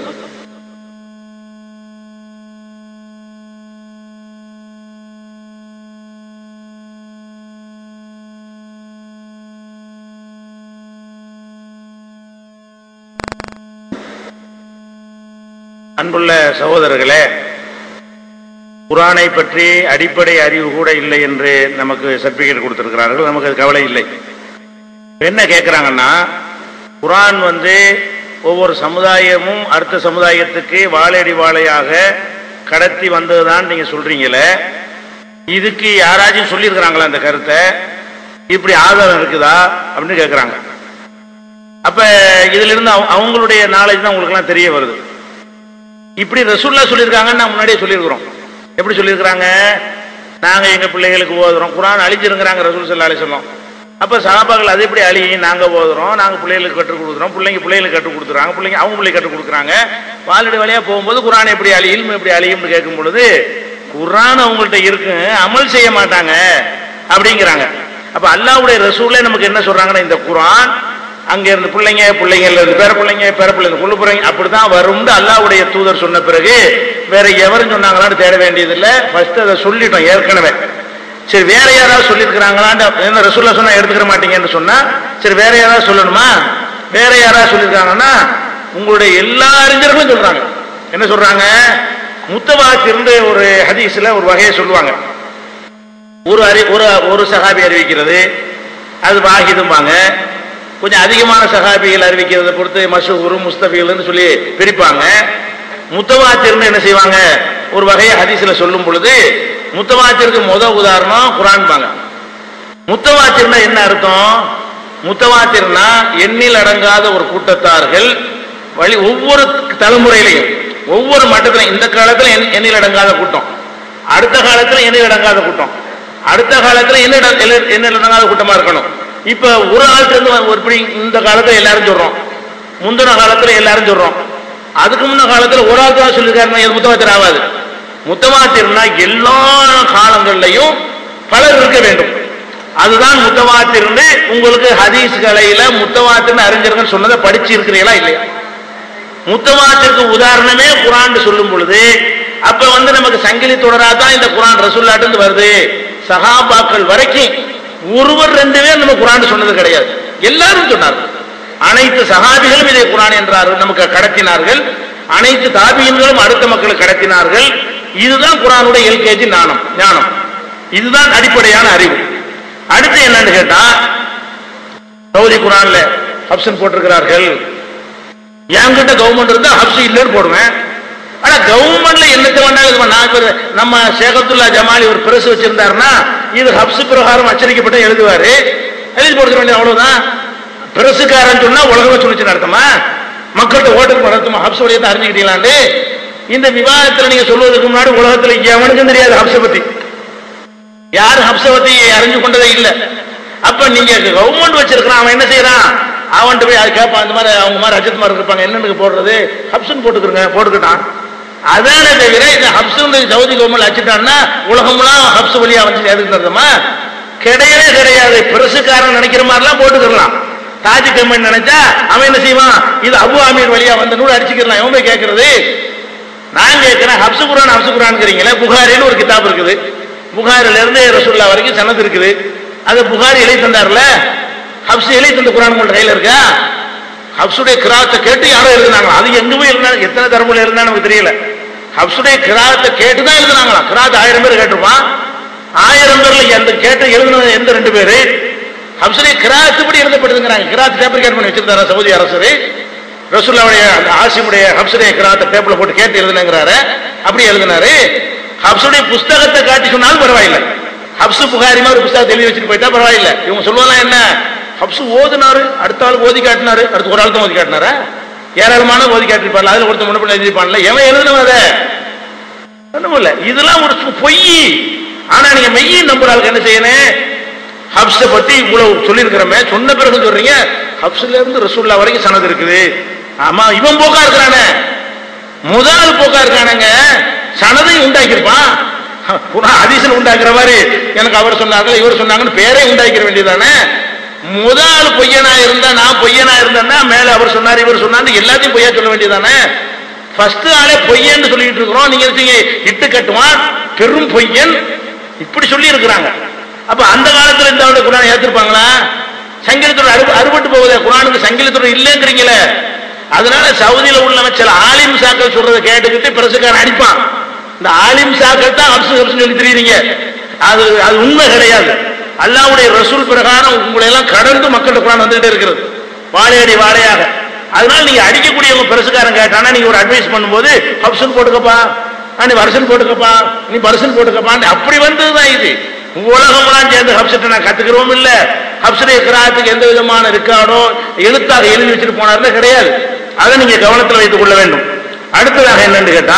அன்புள்ள சகோதரர்களே குரானை பற்றி அடிப்படை அறிவு கூட இல்லை என்று நமக்கு சர்டிபிகேட் கொடுத்திருக்கிறார்கள் நமக்கு அது கவலை இல்லை என்ன கேட்குறாங்கன்னா குரான் வந்து ஒவ்வொரு சமுதாயமும் அடுத்த சமுதாயத்துக்கு வாழையடி வாழையாக கடத்தி வந்ததுதான் நீங்க சொல்றீங்களே இதுக்கு யாராச்சும் சொல்லியிருக்கிறாங்களா அந்த கருத்தை இப்படி ஆதாரம் இருக்குதா அப்படின்னு கேட்குறாங்க அப்ப இதுல இருந்து அவங்க- அவங்களுடைய நாலேஜ் தான் உங்களுக்கு எல்லாம் தெரிய வருது இப்படி ரசூல்லா சொல்லியிருக்காங்கன்னு நான் முன்னாடியே சொல்லியிருக்கிறோம் எப்படி சொல்லியிருக்கிறாங்க நாங்க எங்க பிள்ளைகளுக்கு ஓதுறோம் குரான் அழிஞ்சிருங்கிறாங்க ரசூல் சல்லா அலிசல்லம் அப்ப சகாபாக்கள் அது எப்படி அழியும் நாங்க ஓதுறோம் நாங்க பிள்ளைகளுக்கு கற்றுக் கொடுக்குறோம் பிள்ளைங்க பிள்ளைகளுக்கு கற்றுக் கொடுக்குறாங்க பிள்ளைங்க அவங்க பிள்ளை கற்றுக் கொடுக்குறாங்க வாலடி வழியா போகும்போது குரான் எப்படி அழி இல்மு எப்படி அழியும்னு கேட்கும் பொழுது குரான் அவங்கள்ட்ட இருக்கு அமல் செய்ய மாட்டாங்க அப்படிங்கிறாங்க அப்ப அல்லாஹ்வுடைய ரசூலே நமக்கு என்ன சொல்றாங்கன்னா இந்த குரான் அங்க இருந்து பிள்ளைங்க பிள்ளைங்கள்ல இருந்து பேர பிள்ளைங்க பேர பிள்ளைங்க கொள்ளு பிள்ளைங்க அப்படிதான் வரும்னு அல்லாஹ்வுடைய தூதர் சொன்ன பிறகு வேற எவரும் சொன்னாங்களான்னு தேட வேண்டியதில்ல ஃபர்ஸ்ட் அதை சொல்லிட்டோம் ஏற்கனவே சரி வேற யாராவது சொல்லியிருக்கிறாங்களான்னு என்ன ரசூல்லா சொன்னா எடுத்துக்கிற மாட்டீங்கன்னு சொன்னா சரி வேற யாராவது சொல்லணுமா வேற யாராவது சொல்லியிருக்காங்கன்னா உங்களுடைய எல்லா அறிஞர்களும் சொல்றாங்க என்ன சொல்றாங்க முத்தவாத்திருந்து ஒரு ஹதீஸ்ல ஒரு வகையை சொல்லுவாங்க ஒரு அறி ஒரு ஒரு சகாபி அறிவிக்கிறது அது வாகிதும்பாங்க கொஞ்சம் அதிகமான சகாபிகள் அறிவிக்கிறதை பொறுத்து மஷூர் முஸ்தபிகள்னு சொல்லி பிரிப்பாங்க முத்தவாத்திர்னு என்ன செய்வாங்க ஒரு வகையை ஹதீஸ்ல சொல்லும் பொழுது முத்தவாத்திற்கு முத உதாரணம் குரான்பாங்க முத்தவாத்திர்னா என்ன அர்த்தம் முத்தவாத்திர்னா எண்ணில் அடங்காத ஒரு கூட்டத்தார்கள் வழி ஒவ்வொரு தலைமுறையிலையும் ஒவ்வொரு மட்டத்திலும் இந்த காலத்துல எண்- எண்ணில் அடங்காத கூட்டம் அடுத்த காலத்துல எண்ணில் அடங்காத கூட்டம் அடுத்த காலத்துல என்ன எண்ணில் அடங்காத கூட்டமா இருக்கணும் இப்ப ஒரு ஆள்கிட்ட இருந்து ஒரு இப்படி இந்த காலத்துல எல்லாரும் சொல்றோம் முந்தின காலத்துல எல்லாரும் சொல்றோம் அதுக்கு முன்ன காலத்துல ஒரு ஆள் தான் சொல்லியிருக்காருன்னா இது முத்தவாத்திர ஆகாது முத்தவாத்திரம்னா எல்லா காலங்கள்லையும் பலர் இருக்க வேண்டும் அதுதான் முத்தவாத்திர்னு உங்களுக்கு ஹதீஸ் கலையில முத்தவாத்திர்னு அறிஞர்கள் சொன்னதை படிச்சு இருக்கிறீங்களா இல்லையா முத்தவாத்திற்கு உதாரணமே குரான் சொல்லும் பொழுது அப்ப வந்து நமக்கு சங்கிலி தொடரா தான் இந்த குரான் ரசூல்லாட்டு இருந்து வருது சஹாபாக்கள் வரைக்கும் ஒருவர் ரெண்டு பேர் நம்ம குரான் சொன்னது கிடையாது எல்லாரும் சொன்னார்கள் அனைத்து சகாபிகளும் இதை குரான் என்றார்கள் நமக்கு கடத்தினார்கள் அனைத்து தாபியன்களும் அடுத்த மக்களுக்கு கடத்தினார்கள் இதுதான் குரானுடைய எல்கேஜி ஞானம் ஞானம் இதுதான் அடிப்படையான அறிவு அடுத்து என்னன்னு கேட்டா சவுதி குரான்ல ஆப்ஷன் போட்டிருக்கிறார்கள் என்கிட்ட கவர்மெண்ட் இருந்தா ஹப்ஸ் இல்லைன்னு போடுவேன் ஆனா கவர்மெண்ட்ல என்னத்தை வேண்டாலும் இது பண்ண- நான் இப்ப நம்ம சேகத்துல்லா ஜமாலி ஒரு பிரஸ் வச்சிருந்தாருன்னா இது ஹப்ஸ் பிரகாரம் அச்சரிக்கப்பட்ட எழுதுவாரு எழுதி போட வேண்டியது அவ்வளவுதான் பிரசுக்காரன் சொன்னா உலகமே சொல்லிச்சு நடத்துமா மக்கள்கிட்ட ஓட்டுக்கு நடத்துமா ஹப்ஸ் வழியத்தை அறிஞ்சுக்கிட்டீங்களாண்டு இந்த விவாதத்துல நீங்க சொல்வதற்கு முன்னாடி உலகத்துல எவனுக்கும் தெரியாது ஹப்ஸ பத்தி யாரும் ஹப்ஸ பத்தி அறிஞ்சு கொண்டதே இல்ல அப்ப நீங்க கவர்மெண்ட் வச்சிருக்கிறான் அவன் என்ன செய்யறான் அவன்கிட்ட போய் அது கேட்பான் இந்த மாதிரி அவங்க மாதிரி அஜித் மாதிரி இருப்பாங்க என்னன்னு போடுறது ஹப்ஸ்னு போட்டுக்கிறங்க போட்டுக்கிட்டான் அதானே தவிர இந்த ஹப்ஸ் சவுதி கவர்மெண்ட் அச்சுட்டான்னா உலகம்லாம் ஹப்ஸ் வழியா வந்து எதுக்கு நடத்துமா கிடையவே கிடையாது பிரசுக்காரன் நினைக்கிற மாதிரிலாம் போட்டுக்கலாம் தாஜ் கம்பெனி நினைச்சா அவன் என்ன செய்வான் இது அபு அமீர் வழியா வந்த நூல் அடிச்சுக்கலாம் எவன் போய் கேட்கறது நான் கேட்கிறேன் ஹப்சு குரான் ஹப்சு குரான்ங்கிறீங்களே புகாரின்னு ஒரு கிதாப் இருக்குது புகாரில இருந்து ரசூல்லா வரைக்கும் சனது இருக்குது அது புகாரி எழுதி தந்தார்ல ஹப்ஸ் எழுதி தந்த குரான் உங்க கையில இருக்கா ஹப்சுடைய கிராத்தை கேட்டு யாரோ எழுதுனாங்களா அது எங்க போய் இருந்தாங்க எத்தனை தரமுல இருந்தா நமக்கு தெரியல ஹப்சுடைய கிராத்தை கேட்டு தான் எழுதுனாங்களா கிராத் ஆயிரம் பேர் கேட்டிருப்பான் ஆயிரம் பேர்ல எந்த கேட்டு எழுதுனது எந்த ரெண்டு பேரு ஹப்சுடைய கிராத்து படி எழுதப்படுதுங்கிறாங்க கிராத் ஃபேப்ரிகேட் பண்ணி வச்சிருந்தாரா சவுதி அரசு ரசூல்லாவுடைய அந்த ஆசிமுடைய ஹப்சுடைய கிராத்த பேப்பர்ல போட்டு கேட்டு எழுதுனங்கிறாரு அப்படி எழுதினாரு ஹப்சுடைய புஸ்தகத்தை காட்டி சொன்னாலும் பரவாயில்லை ஹப்சு புகாரி மாதிரி புஸ்தகத்தை எழுதி வச்சுட்டு போயிட்டா பரவாயில்லை இவங்க சொல்லுவாங்க என்ன ஹப்சு ஓதுனாரு அடுத்த ஆள் ஓதி காட்டினாரு அடுத்து ஒரு ஆள் தான் ஓதி காட்டினாரா ஏராளமான ஓதி காட்டிருப்பார்ல அதுல ஒருத்தர் முன்னப்படி எழுதிப்பான்ல எவன் எழுதுனவன் அதை ஒண்ணும் இல்ல இதெல்லாம் ஒரு சு- பொய் ஆனா நீங்க மெய்யை நம்புற ஆளுக்கு என்ன செய்யணும் ஹப்ஸ பத்தி இவ்வளவு சொல்லியிருக்கிறோமே சொன்ன பிறகு சொல்றீங்க ஹப்ஸ்ல இருந்து ரசூல்லா வரைக்கும் சனது இருக்குது ஆமா இவன் போக்கா இருக்கிறானே முதல் போக்கா இருக்கானுங்க சனதையும் உண்டாக்கியிருப்பான் புனா அதிசல் உண்டாக்குற மாதிரி எனக்கு அவர் சொன்னார்கள் இவர் சொன்னாங்கன்னு பேரே உண்டாக்கிற வேண்டியதானே முதல் பொய்யனா இருந்தா நான் பொய்யனா இருந்தேன்னா மேல அவர் சொன்னார் இவர் சொன்னாரு எல்லாத்தையும் பொய்யா சொல்ல வேண்டியதானே ஃபர்ஸ்ட் ஆளே பொய்யன்னு சொல்லிட்டு இருக்கிறோம் நீங்க இருக்கீங்க இட்டு கட்டுவான் பெரும் பொய்யன் இப்படி சொல்லி இருக்கிறாங்க அப்ப அந்த காலத்துல இந்த ஆண்டு குரான் ஏத்திருப்பாங்களா சங்கிலத்தோட அறு அறுபட்டு போகுது குரானுக்கு சங்கிலத்தோட இல்லைங்கிறீங்களே அதனால சவுதியில உள்ளவன் சில ஆலிம் சாக்கள் சொல்றதை கேட்டுக்கிட்டு பிரசுக்காரன் அடிப்பான் இந்த ஆலிம் சாக்கள் தான் அப்சு அப்சு சொல்லி தெரியுறீங்க அது அது உண்மை கிடையாது அல்லாவுடைய ரசூல் பிரகாரம் உங்களை எல்லாம் கடந்து மக்கள்கிட்ட குரான் வந்துகிட்டே இருக்கிறது வாழையடி வாழையாக அதனால நீங்க அடிக்கக்கூடியவங்க பிரசுக்காரன் கேட்டானா நீங்க ஒரு அட்வைஸ் பண்ணும்போது ஹப்சன் போட்டுக்கப்பா ஆ, நீ வருஷன் போட்டுக்கப்பா நீ வருஷன் போட்டுக்கப்பா அப்படி வந்ததுதான் இது உலகம்லாம் சேர்ந்து ஹப்சட்டை நான் கத்துக்கிறோம் இல்ல ஹப்சடைய கிராத்துக்கு எந்த விதமான ரெக்கார்டோ எழுத்தாக எழுதி வச்சுட்டு போனாருன்னு கிடையாது அதை நீங்க கவனத்தில் வைத்துக் கொள்ள வேண்டும் அடுத்ததாக என்னன்னு கேட்டா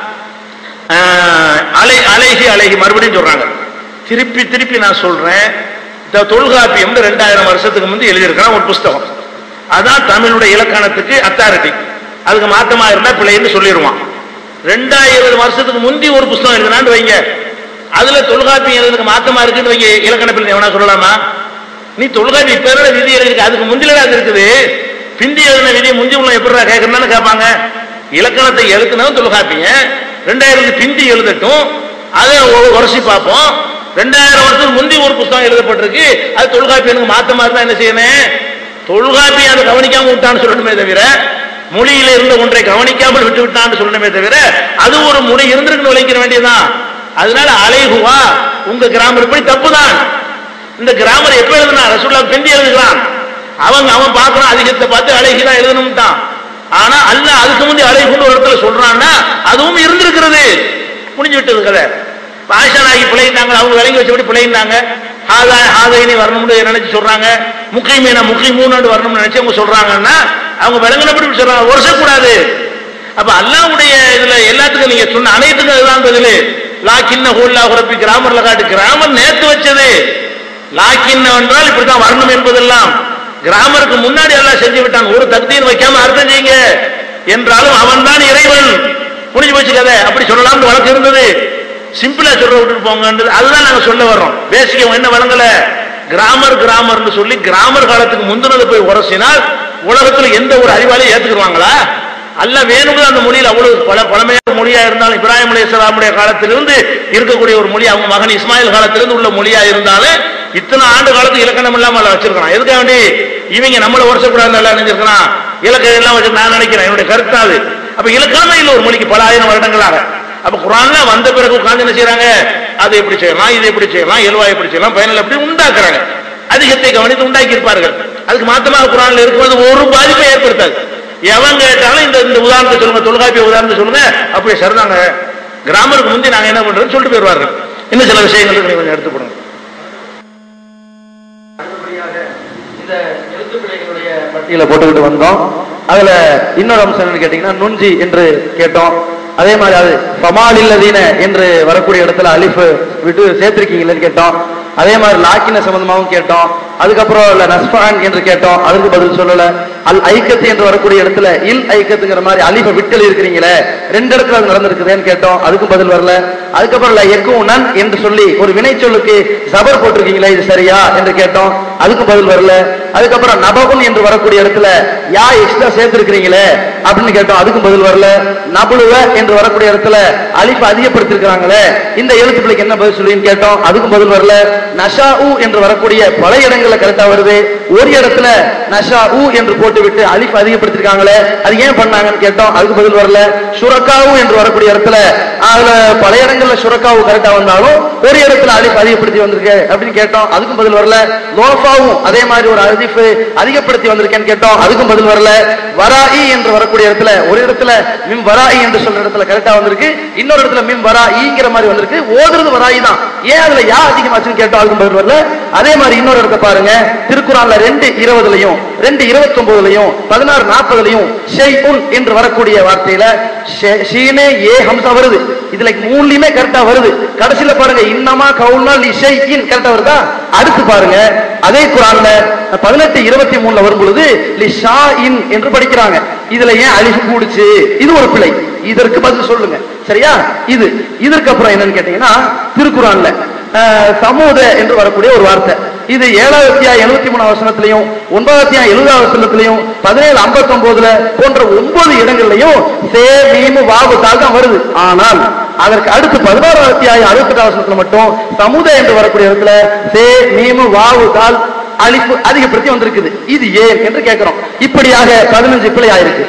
ஆஹ், அலை அலைகி அலைகி மறுபடியும் சொல்றாங்க திருப்பி திருப்பி நான் சொல்றேன் இந்த தொல்காப்பியம் ரெண்டாயிரம் வருஷத்துக்கு முந்தி எழுதியிருக்கான் ஒரு புஸ்தகம் அதான் தமிழுடைய இலக்கணத்துக்கு அத்தாரிட்டி அதுக்கு மாத்தமா இருந்தா பிள்ளைன்னு சொல்லிடுவான் ரெண்டாயிரம் வருஷத்துக்கு முந்தி ஒரு புஸ்தகம் எழுதினான்னு வைங்க அதுல தொல்காப்பியம் எழுதுறதுக்கு மாத்தமா இருக்குன்னு வைங்க இலக்கண பிள்ளை எவனா சொல்லலாமா நீ தொல்காப்பி இப்ப இருக்கிற விதி எழுதிருக்கு அதுக்கு முந்தில அது இருக்குது பிந்தி எழுதின விதியை முந்தி உள்ள எப்படிடா கேட்கறதுன்னு கேட்பாங்க இலக்கணத்தை எழுத்துனதும் தொல்காப்பிங்க ரெண்டாயிரத்துக்கு பிந்தி எழுதட்டும் அதை ஒ- உரசி பார்ப்போம் ரெண்டாயிரம் வருஷத்துக்கு முந்தி ஒரு புஸ்தகம் எழுதப்பட்டிருக்கு அது தொல்காப்பியனுக்கு மாத்தமா இருந்தா என்ன செய்யணும் தொல்காப்பியம் அதை கவனிக்காம விட்டான்னு சொல்லணுமே தவிர மொழியில இருந்த ஒன்றை கவனிக்காமல் விட்டு விட்டான்னு சொல்லணுமே தவிர அது ஒரு மொழி இருந்திருக்கு விளைக்கிற வேண்டியதுதான் அதனால அலைகுவா உங்க கிராமர் படி தப்புதான் இந்த கிராமர் எப்ப எழுதுனா ரசூல்லா பிந்தி எழுதுகிறான் அவங்க அவன் பார்க்கறான் அதிகத்தை பார்த்து அழகி தான் எழுதணும்ட்டான் ஆனா அல்ல அதுக்கு முந்தி அழகுன்னு ஒரு இடத்துல சொல்றான்னா அதுவும் இருந்திருக்கிறது முடிஞ்சு விட்டது கதை பாஷா நாகி பிழைந்தாங்க அவங்க விளங்கி வச்சபடி பிழைந்தாங்க ஹாதா ஹாதைனி வரணும்னு நினைச்சு சொல்றாங்க முக்கியமீன முக்கியமூன்னு வரணும்னு நினைச்சு அவங்க சொல்றாங்கன்னா அவங்க விளங்கினபடி இப்படி சொல்றாங்க உரசக்கூடாது அப்ப அல்லாவுடைய இதுல எல்லாத்துக்கும் நீங்க சொன்ன அனைத்துக்கும் அதுதான் பதில் லாக்கின்ன ஹூல்லா உரப்பி கிராமர்ல காட்டு கிராமர் நேத்து வச்சது லாக்கின்ன என்றால் இப்படித்தான் வரணும் என்பதெல்லாம் கிராமருக்கு முன்னாடி எல்லாம் செஞ்சு விட்டான் ஒரு தகுதியும் வைக்காம அர்த்தம் செய்யுங்க என்றாலும் அவன் தான் இறைவன் முடிஞ்சு போச்சு கதை அப்படி சொல்லலாம்னு வழக்கு இருந்தது சிம்பிளா சொல்ல விட்டுட்டு போங்கன்றது அதுதான் நாங்க சொல்ல வர்றோம் பேசிக்க என்ன வழங்கல கிராமர் கிராமர்னு சொல்லி கிராமர் காலத்துக்கு முந்தினது போய் உரசினால் உலகத்துல எந்த ஒரு அறிவாளியும் ஏத்துக்கிடுவாங்களா அல்ல வேணும்னு அந்த மொழியில் அவ்வளவு பல பழமையான மொழியா இருந்தாலும் இப்ராஹிம் அலைஹிஸ்ஸலாமுடைய காலத்திலிருந்து இருக்கக்கூடிய ஒரு மொழி அவங்க மகன் இஸ்மாயில் காலத்திலிருந்து உள்ள மொழியா இருந்தாலும் இத்தனை ஆண்டு காலத்துக்கு இலக்கணம் இல்லாம அல்ல வச்சிருக்கான் எதுக்காக வேண்டி இவங்க நம்மள உடச்சக்கூடாது எல்லாம் நினைச்சிருக்கான் இலக்கணம் எல்லாம் வச்சு நான் நினைக்கிறேன் என்னுடைய கருத்து தான் அது அப்ப இலக்கணமே இல்லை ஒரு மொழிக்கு பல ஆயிரம் வருடங்களாக அப்ப குரான்ல வந்த பிறகு உட்கார்ந்து என்ன செய்யறாங்க அதை எப்படி செய்யலாம் இதை எப்படி செய்யலாம் எல்வா எப்படி செய்யலாம் பயனில் எப்படி உண்டாக்குறாங்க அதிகத்தை கவனித்து உண்டாக்கி இருப்பார்கள் அதுக்கு மாத்தமா குரான்ல இருக்கும்போது ஒரு பாதிப்பை ஏற்படுத்தாது எவன் கேட்டாலும் இந்த இந்த உதாரணத்தை சொல்லுங்க தொல்காப்பிய உதாரணத்தை சொல்லுங்க அப்படியே சரிதாங்க கிராமருக்கு முந்தி நாங்க என்ன பண்றோம்னு சொல்லிட்டு போயிடுவார்கள் இன்னும் சில விஷயங்கள் இருக்கு, நீங்க கொஞ்சம் எடுத்து போடுங்க இந்த எழுத்து பிழைகளுடைய பட்டியலை போட்டுக்கிட்டு வந்தோம் அதுல இன்னொரு அம்சம் என்னன்னு கேட்டீங்கன்னா நுஞ்சி என்று கேட்டோம் அதே மாதிரி அது பமால் இல்லதீன என்று வரக்கூடிய இடத்துல அலிஃப் விட்டு சேர்த்திருக்கீங்களேன்னு கேட்டோம் அதே மாதிரி லாக்கின சம்பந்தமாகவும் கேட்டோம் அதுக்கப்புறம் இல்ல நஸ்பான் என்று கேட்டோம் அதுக்கு பதில் சொல்லல அல் ஐக்கத்து என்று வரக்கூடிய இடத்துல இல் ஐக்கத்துங்கிற மாதிரி அலிஃப விட்டல் இருக்கிறீங்களே ரெண்டு இடத்துல அது நடந்திருக்குதேன்னு கேட்டோம் அதுக்கும் பதில் வரல அதுக்கப்புறம் இல்ல எக்கும் நன் என்று சொல்லி ஒரு வினை சொல்லுக்கு சபர் போட்டிருக்கீங்களே இது சரியா என்று கேட்டோம் அதுக்கும் பதில் வரல அதுக்கப்புறம் நபகுன் என்று வரக்கூடிய இடத்துல யா எக்ஸ்ட்ரா சேர்த்திருக்கிறீங்களே அப்படின்னு கேட்டோம் அதுக்கும் பதில் வரல நபுலுவ என்று வரக்கூடிய இடத்துல அலிஃப அதிகப்படுத்திருக்கிறாங்களே இந்த எழுத்து பிள்ளைக்கு என்ன பதில் சொல்லின்னு கேட்டோம் அதுக்கும் பதில் வரல நஷா உ என்று வரக்கூடிய பல இடங்கள்ல கரெக்டா வருது ஒரு இடத்துல நஷா உ என்று போட்டுவிட்டு அலிஃப் அதிகப்படுத்திருக்காங்களே அது ஏன் பண்ணாங்கன்னு கேட்டோம் அதுக்கு பதில் வரல சுரக்காவு என்று வரக்கூடிய இடத்துல அதுல பல இடங்கள்ல சுரக்காவு கரெக்டா வந்தாலும் ஒரு இடத்துல அலிஃப் அதிகப்படுத்தி வந்திருக்கு அப்படின்னு கேட்டோம் அதுக்கும் பதில் வரல லோஃபாவும் அதே மாதிரி ஒரு அலிஃப் அதிகப்படுத்தி வந்திருக்கேன்னு கேட்டோம் அதுக்கும் பதில் வரல வராஇ என்று வரக்கூடிய இடத்துல ஒரு இடத்துல மிம் வராஇ என்று சொல்ற இடத்துல கரெக்டா வந்திருக்கு இன்னொரு இடத்துல மிம் வராஇங்கிற மாதிரி வந்திருக்கு ஓதுறது வராஇ தான் ஏன் அதுல யா அதிகமாச்சுன்னு கேட்டோம் அதுக்கும் பதில் வரல அதே மாதிரி இன்னொரு இடத்த பாருங்க திருக்குறான்ல ரெண்டு இருபதுலயும் ரெண்டு இருபத்தி ஒன்பதுலயும் பதினாறு நாற்பதுலயும் ஷெய்உன் என்று வரக்கூடிய வார்த்தையில ஷெ- ஷீனே ஏ ஹம்சா வருது இதுல மூணுலயுமே கரெக்டா வருது கடைசியில பாருங்க இன்னமா கவுனா லிஷை இன் கரெக்டா வருதா அடுத்து பாருங்க அதே குரான்ல பதினெட்டு இருபத்தி மூணுல வரும் பொழுது லிஷா இன் என்று படிக்கிறாங்க இதுல ஏன் அழிவு கூடுச்சு இது ஒரு பிழை இதற்கு பதில் சொல்லுங்க சரியா இது இதற்கு அப்புறம் என்னன்னு கேட்டீங்கன்னா திருக்குறான்ல அஹ், சமூத என்று வரக்கூடிய ஒரு வார்த்தை இது ஏழாவது அத்தியாயம் எழுபத்தி மூணாவது வசனத்திலையும் ஒன்பதாவது அத்தியாயம் எழுபதாவது வசனத்திலையும் பதினேழு ஐம்பத்தி ஒன்பதுல போன்ற ஒன்பது இடங்கள்லையும் சே மீமு வாவு தால் தான் வருது ஆனால் அதற்கு அடுத்து பதினாறாவது அத்தியாயம் அறுபத்தெட்டாவது வசனத்துல மட்டும் சமுத என்று வரக்கூடிய இடத்துல சே மீமு வாவு தால் அழிப்பு அதிகப்படுத்தி வந்திருக்குது இது ஏன் என்று கேட்கிறோம் இப்படியாக பதினஞ்சு பிழை ஆயிருக்கு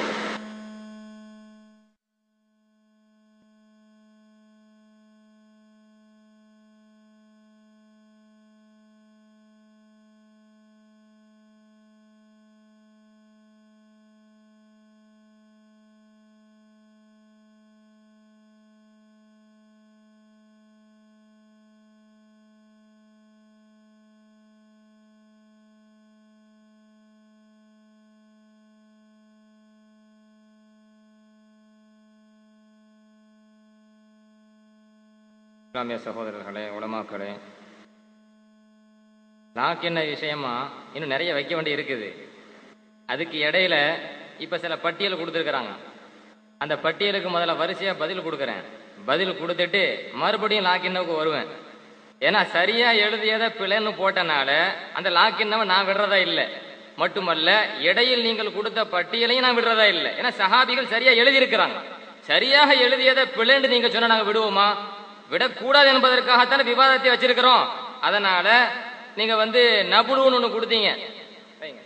இஸ்லாமிய சகோதரர்களே உலமாக்களே லாக் என்ன விஷயமா இன்னும் நிறைய வைக்க வேண்டி இருக்குது அதுக்கு இடையில இப்ப சில பட்டியல் கொடுத்துருக்குறாங்க அந்த பட்டியலுக்கு முதல்ல வரிசையா பதில் கொடுக்குறேன் பதில் கொடுத்துட்டு மறுபடியும் லாக்கின்னவுக்கு வருவேன் ஏன்னா சரியா எழுதியதை பிழைன்னு போட்டனால அந்த லாக்கின்னவை நான் விடுறதா இல்லை மட்டுமல்ல இடையில் நீங்கள் கொடுத்த பட்டியலையும் நான் விடுறதா இல்லை ஏன்னா சஹாபிகள் சரியா எழுதியிருக்கிறாங்க சரியாக எழுதியதை பிழைன்னு நீங்க சொன்னா நாங்க விடுவோமா விடக்கூடாது என்பதற்காகத்தானே விவாதத்தை வச்சிருக்கிறோம் அதனால நீங்க வந்து நபுடுன்னு ஒண்ணு கொடுத்தீங்க வைங்க.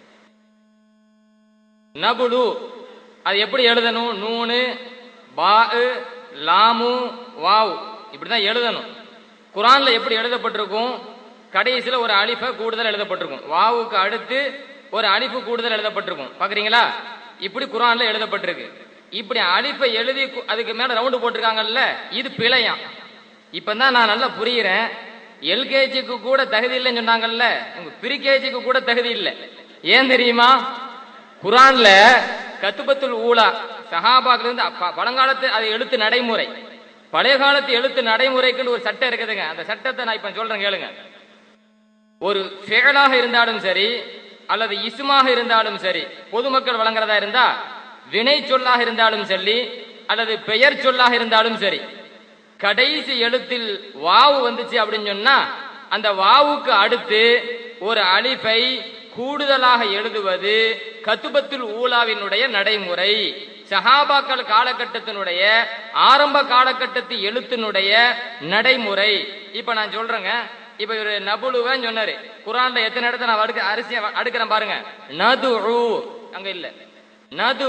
நபுடு அது எப்படி எழுதணும் நூனு பா லாமு வாவ் இப்படிதான் எழுதணும் குரான்ல எப்படி எழுதப்பட்டிருக்கும் கடைசியில ஒரு அலிஃப கூடுதல் எழுதப்பட்டிருக்கும் வாவுக்கு அடுத்து ஒரு அலிஃபு கூடுதல் எழுதப்பட்டிருக்கும் பாக்குறீங்களா இப்படி குரான்ல எழுதப்பட்டிருக்கு இப்படி அலிஃபை எழுதி கு- அதுக்கு மேல ரவுண்டு போட்டிருக்காங்கல்ல இது பிழையாம் இப்பதான் நான் நல்லா புரியுறேன் எல்கேஜிக்கு கூட தகுதி இல்லைன்னு சொன்னாங்கல்ல பிரிகேஜிக்கு கூட தகுதி இல்லை ஏன் தெரியுமா குரான்ல கத்துபத்துல் ஊலா சஹாபாக்கள் இருந்து அப்ப- பழங்காலத்து அது எழுத்து நடைமுறை பழைய காலத்து எழுத்து நடைமுறைக்குன்னு ஒரு சட்டம் இருக்குதுங்க அந்த சட்டத்தை நான் இப்ப சொல்றேன் கேளுங்க ஒரு செயலாக இருந்தாலும் சரி அல்லது இசுமாக இருந்தாலும் சரி பொதுமக்கள் வழங்குறதா இருந்தா வினை சொல்லாக இருந்தாலும் சரி அல்லது பெயர் சொல்லாக இருந்தாலும் சரி கடைசி எழுத்தில் வாவு வந்துச்சு அப்படின்னு சொன்னா அந்த வாவுக்கு அடுத்து ஒரு அலிஃபை கூடுதலாக எழுதுவது கத்துபத்துல் ஊலாவினுடைய நடைமுறை சஹாபாக்கள் காலகட்டத்தினுடைய ஆரம்ப காலகட்டத்து எழுத்தினுடைய நடைமுறை இப்ப நான் சொல்றேங்க இப்ப இவரு நபுலுவன்னு சொன்னாரு குரான்ல எத்தனை இடத்துல நான் அடுக்க அரிசி அடுக்கிறேன் பாருங்க நது அங்க இல்ல நது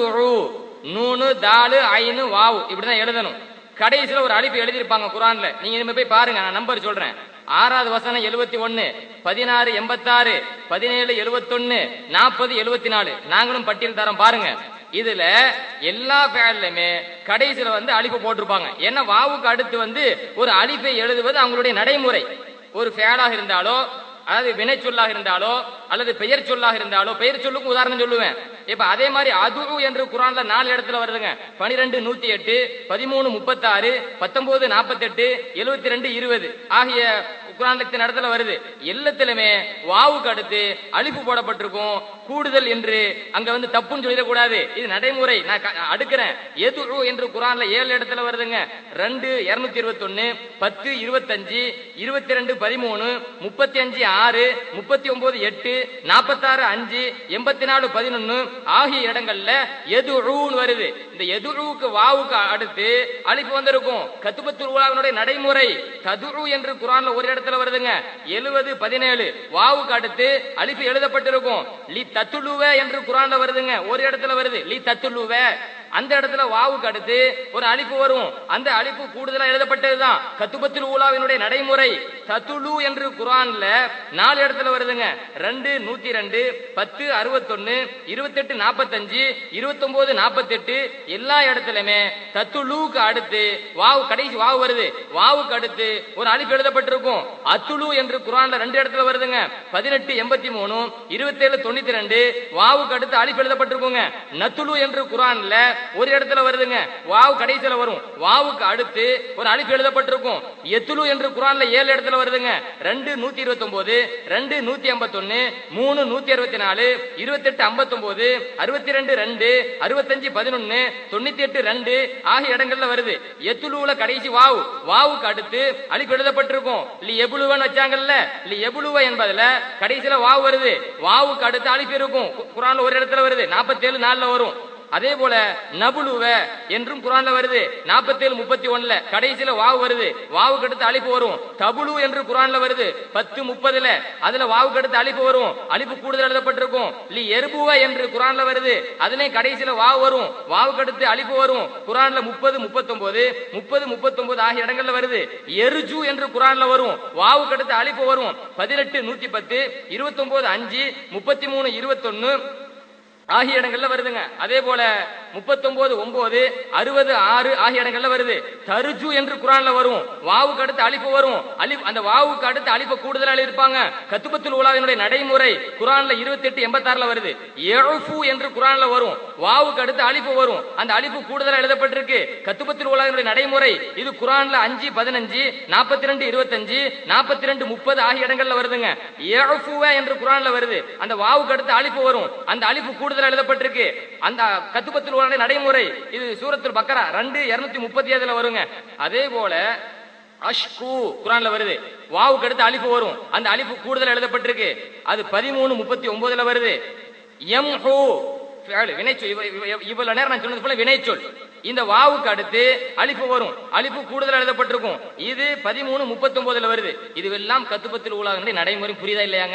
நூனு தாலு ஐனு வாவு இப்படிதான் எழுதணும் கடைசியில ஒரு அழிப்பு எழுதியிருப்பாங்க குரான்ல நீங்க இனிமே போய் பாருங்க நான் நம்பர் சொல்றேன் ஆறாவது வசனம் எழுபத்தி ஒன்னு பதினாறு எண்பத்தாறு பதினேழு எழுபத்தொன்னு நாற்பது எழுபத்தி நாலு நாங்களும் பட்டியல் தரோம் பாருங்க இதுல எல்லா ஃபேன்லயுமே கடைசியில வந்து அழிப்பு போட்டிருப்பாங்க ஏன்னா வாவுக்கு அடுத்து வந்து ஒரு அழிப்பை எழுதுவது அவங்களுடைய நடைமுறை ஒரு ஃபேலாக இருந்தாலோ அதாவது வினை சொல்லாக இருந்தாலோ அல்லது பெயர் சொல்லாக இருந்தாலோ பெயர் சொல்லுக்கு உதாரணம் சொல்லுவேன் இப்ப அதே மாதிரி அதுரு என்று குரான்ல நாலு இடத்துல வருதுங்க பனிரெண்டு நூத்தி எட்டு பதிமூணு முப்பத்தாறு பத்தொன்பது நாற்பத்தெட்டு எழுபத்தி ரெண்டு இருபது ஆகிய குரான்ல இத்தனை இடத்துல வருது எல்லாத்திலுமே வாவுக்கு அடுத்து அழிப்பு போடப்பட்டிருக்கும் கூடுதல் என்று அங்க வந்து தப்புன்னு சொல்லிடக்கூடாது இது நடைமுறை நான் க- அடுக்கிறேன் எதுரு என்று குரான்ல ஏழு இடத்துல வருதுங்க ரெண்டு இருநூத்தி இருபத்தி ஒன்னு பத்து இருபத்தஞ்சு இருபத்தி ரெண்டு பதிமூணு முப்பத்தி அஞ்சு ஆறு முப்பத்தி ஒன்பது எட்டு நாற்பத்தாறு அஞ்சு எண்பத்தி நாலு பதினொன்னு ஆகிய இடங்கள்ல எதுருன்னு வருது இந்த எதுருவுக்கு வாவுக்கு அடுத்து அழிப்பு வந்திருக்கும் கத்துபத்து உலாவினுடைய நடைமுறை ததுரு என்று குரான்ல ஒரு இடத்துல வருதுங்க எழுபது பதினேழு வாவுக்கு அடுத்து அழிப்பு எழுதப்பட்டிருக்கும் லி தத்துலுவ என்று குரான்ல வருதுங்க ஒரு இடத்துல வருது லி தத்துலுவ அந்த இடத்துல வாவுக்கு அடுத்து ஒரு அழிப்பு வரும் அந்த அழிப்பு கூடுதலா எழுதப்பட்டதுதான் கத்துபத்தில் ஊலாவினுடைய நடைமுறை தத்துலு என்று குரான்ல நாலு இடத்துல வருதுங்க ரெண்டு நூத்தி ரெண்டு பத்து அறுபத்தொன்னு இருபத்தெட்டு நாற்பத்தஞ்சு இருபத்தொன்பது நாற்பத்தெட்டு எல்லா இடத்துலயுமே தத்துலுக்கு அடுத்து வாவு கடைசி வாவு வருது வாவுக்கு அடுத்து ஒரு அழிப்பு எழுதப்பட்டிருக்கும் அத்துலு என்று குரான்ல ரெண்டு இடத்துல வருதுங்க பதினெட்டு எண்பத்தி மூணு இருபத்தேழு தொண்ணூத்தி ரெண்டு வாவுக்கு அடுத்து அழிப்பு எழுதப்பட்டிருக்குங்க நத்துலு என்று குரான்ல ஒரு இடத்துல வருதுங்க வாவு கடைசியில வரும் வாவுக்கு அடுத்து ஒரு அழிப்பு எழுதப்பட்டிருக்கும் எத்துலு என்று குரான்ல ஏழு இடத்துல வருதுங்க ரெண்டு நூத்தி இருபத்தி ஒன்பது ரெண்டு நூத்தி ஐம்பத்தி ஒன்னு மூணு நூத்தி அறுபத்தி நாலு இருபத்தெட்டு ஐம்பத்தி ஒன்பது அறுபத்தி ரெண்டு ரெண்டு அறுபத்தஞ்சு பதினொன்னு தொண்ணூத்தி எட்டு ரெண்டு ஆகிய இடங்கள்ல வருது எத்துலுவுல கடைசி வாவு வாவுக்கு அடுத்து அழிப்பு எழுதப்பட்டிருக்கும் இல்ல எபுலுவன் வச்சாங்கல்ல இல்ல எபுலுவ என்பதுல கடைசியில வாவு வருது வாவுக்கு அடுத்து அழிப்பு இருக்கும் கு- குரான்ல ஒரு இடத்துல வருது நாற்பத்தி ஏழு நாள்ல வரும் அதே போல நபுலுவ என்றும் குரான்ல வருது நாற்பத்தேழு முப்பத்தி ஒண்ணுல கடைசியில வாவு வருது வாவுக்கு அடுத்து அழிப்பு வரும் தபுலு என்று குரான்ல வருது பத்து முப்பதுல அதுல வாவுக்கு அடுத்து அழிப்பு வரும் அழிப்பு கூடுதல் எழுதப்பட்டிருக்கும் லி எருபுவ என்று குரான்ல வருது அதுலயும் கடைசியில வாவு வரும் வாவுக்கு அடுத்து அழிப்பு வரும் குரான்ல முப்பது முப்பத்தொன்பது முப்பது முப்பத்தொன்பது ஆகிய இடங்கள்ல வருது எருஜு என்று குரான்ல வரும் வாவுக்கு அடுத்து அழிப்பு வரும் பதினெட்டு நூத்தி பத்து இருபத்தொன்பது அஞ்சு முப்பத்தி மூணு இருபத்தொன்னு ஆகிய இடங்கள்ல வருதுங்க அதே போல முப்பத்தொன்பது ஒன்பது அறுபது ஆறு ஆகிய இடங்கள்ல வருது தருஜு என்று குரான்ல வரும் வாவுக்கு அடுத்து அழிப்பு வரும் அழி அந்த வாவுக்கு அடுத்து அழிப்பு கூடுதலா இருப்பாங்க கத்துபத்துல் உலாவினுடைய நடைமுறை குரான்ல இருபத்தி எட்டு எண்பத்தாறுல வருது எஃபு என்று குரான்ல வரும் வாவுக்கு அடுத்து அழிப்பு வரும் அந்த அழிப்பு கூடுதலா எழுதப்பட்டிருக்கு கத்துபத்துல் உலாவினுடைய நடைமுறை இது குரான்ல அஞ்சு பதினஞ்சு நாற்பத்தி ரெண்டு இருபத்தஞ்சு நாற்பத்தி ரெண்டு முப்பது ஆகிய இடங்கள்ல வருதுங்க எஃபுவ என்று குரான்ல வருது அந்த வாவுக்கு அடுத்து அழிப்பு வரும் அந்த அழிப்பு கூடுதலா எழுதப்பட்டிருக்கு அந்த கத்துபத்துல் உலாவுடைய நடைமுறை இது சூரத்துல் பக்கரா ரெண்டு இருநூத்தி முப்பத்தி ஏழுல வருங்க அதே போல அஷ்கு குரான்ல வருது வாவுக்கு அடுத்து அழிப்பு வரும் அந்த அழிப்பு கூடுதல் எழுதப்பட்டிருக்கு அது பதிமூணு முப்பத்தி ஒன்பதுல வருது எம் ஹூ வினைச்சொல் இவ- இவ- இவ்வளவு நேரம் நான் சொன்னது போல வினைச்சொல் இந்த வாவுக்கு அடுத்து அழிப்பு வரும் அழிப்பு கூடுதல் எழுதப்பட்டிருக்கும் இது பதிமூணு முப்பத்தி ஒன்பதுல வருது இதுவெல்லாம் கத்துப்பத்தில் உலக நடைமுறை புரியுதா இல்லையாங்க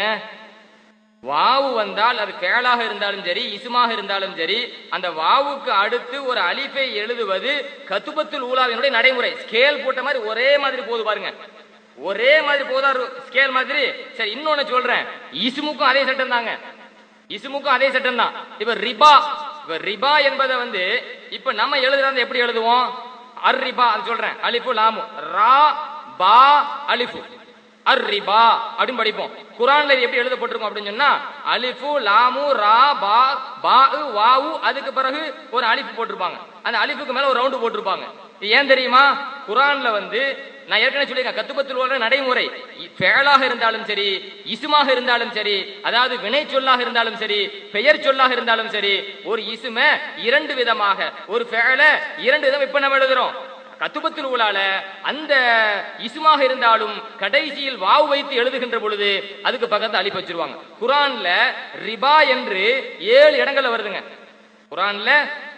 வாவு வந்தால் அது ஃபேலாக இருந்தாலும் சரி இசுமாக இருந்தாலும் சரி அந்த வாவுக்கு அடுத்து ஒரு அலிஃபை எழுதுவது கத்துபத்துல் ஊலாவினுடைய நடைமுறை ஸ்கேல் போட்ட மாதிரி ஒரே மாதிரி போகுது பாருங்க ஒரே மாதிரி போதா ஸ்கேல் மாதிரி சரி இன்னொன்னு சொல்றேன் இசுமுக்கும் அதே சட்டம் தாங்க இசுமுக்கும் அதே சட்டம் தான் இப்ப ரிபா இப்ப ரிபா என்பதை வந்து இப்ப நம்ம எழுதுறது எப்படி எழுதுவோம் அர் ரிபா அது சொல்றேன் அலிஃபு லாமு ரா பா அலிஃபு அர் ரிபா அப்படின்னு படிப்போம் குரான்ல இது எப்படி எழுதப்பட்டிருக்கும் அப்படின்னு சொன்னா அலிஃபு லாமு ரா பா பா வாவு அதுக்கு பிறகு ஒரு அலிஃபு போட்டிருப்பாங்க அந்த அலிஃபுக்கு மேல ஒரு ரவுண்டு போட்டிருப்பாங்க இது ஏன் தெரியுமா குரான்ல வந்து நான் ஏற்கனவே சொல்லியிருக்கேன் கத்துப்பத்தில் உள்ள நடைமுறை இ- ஃபேலாக இருந்தாலும் சரி இசுமாக இருந்தாலும் சரி அதாவது வினை சொல்லாக இருந்தாலும் சரி பெயர் சொல்லாக இருந்தாலும் சரி ஒரு இசும இரண்டு விதமாக ஒரு ஃபேல இரண்டு விதம் இப்ப நம்ம எழுதுறோம் கத்துபத்தில் உலால அந்த இசுமாக இருந்தாலும் கடைசியில் வாவு வைத்து எழுதுகின்ற பொழுது அதுக்கு பக்கத்துல அழிப்பு வச்சிருவாங்க குரான்ல ரிபா என்று ஏழு இடங்கள்ல வருதுங்க குரான்ல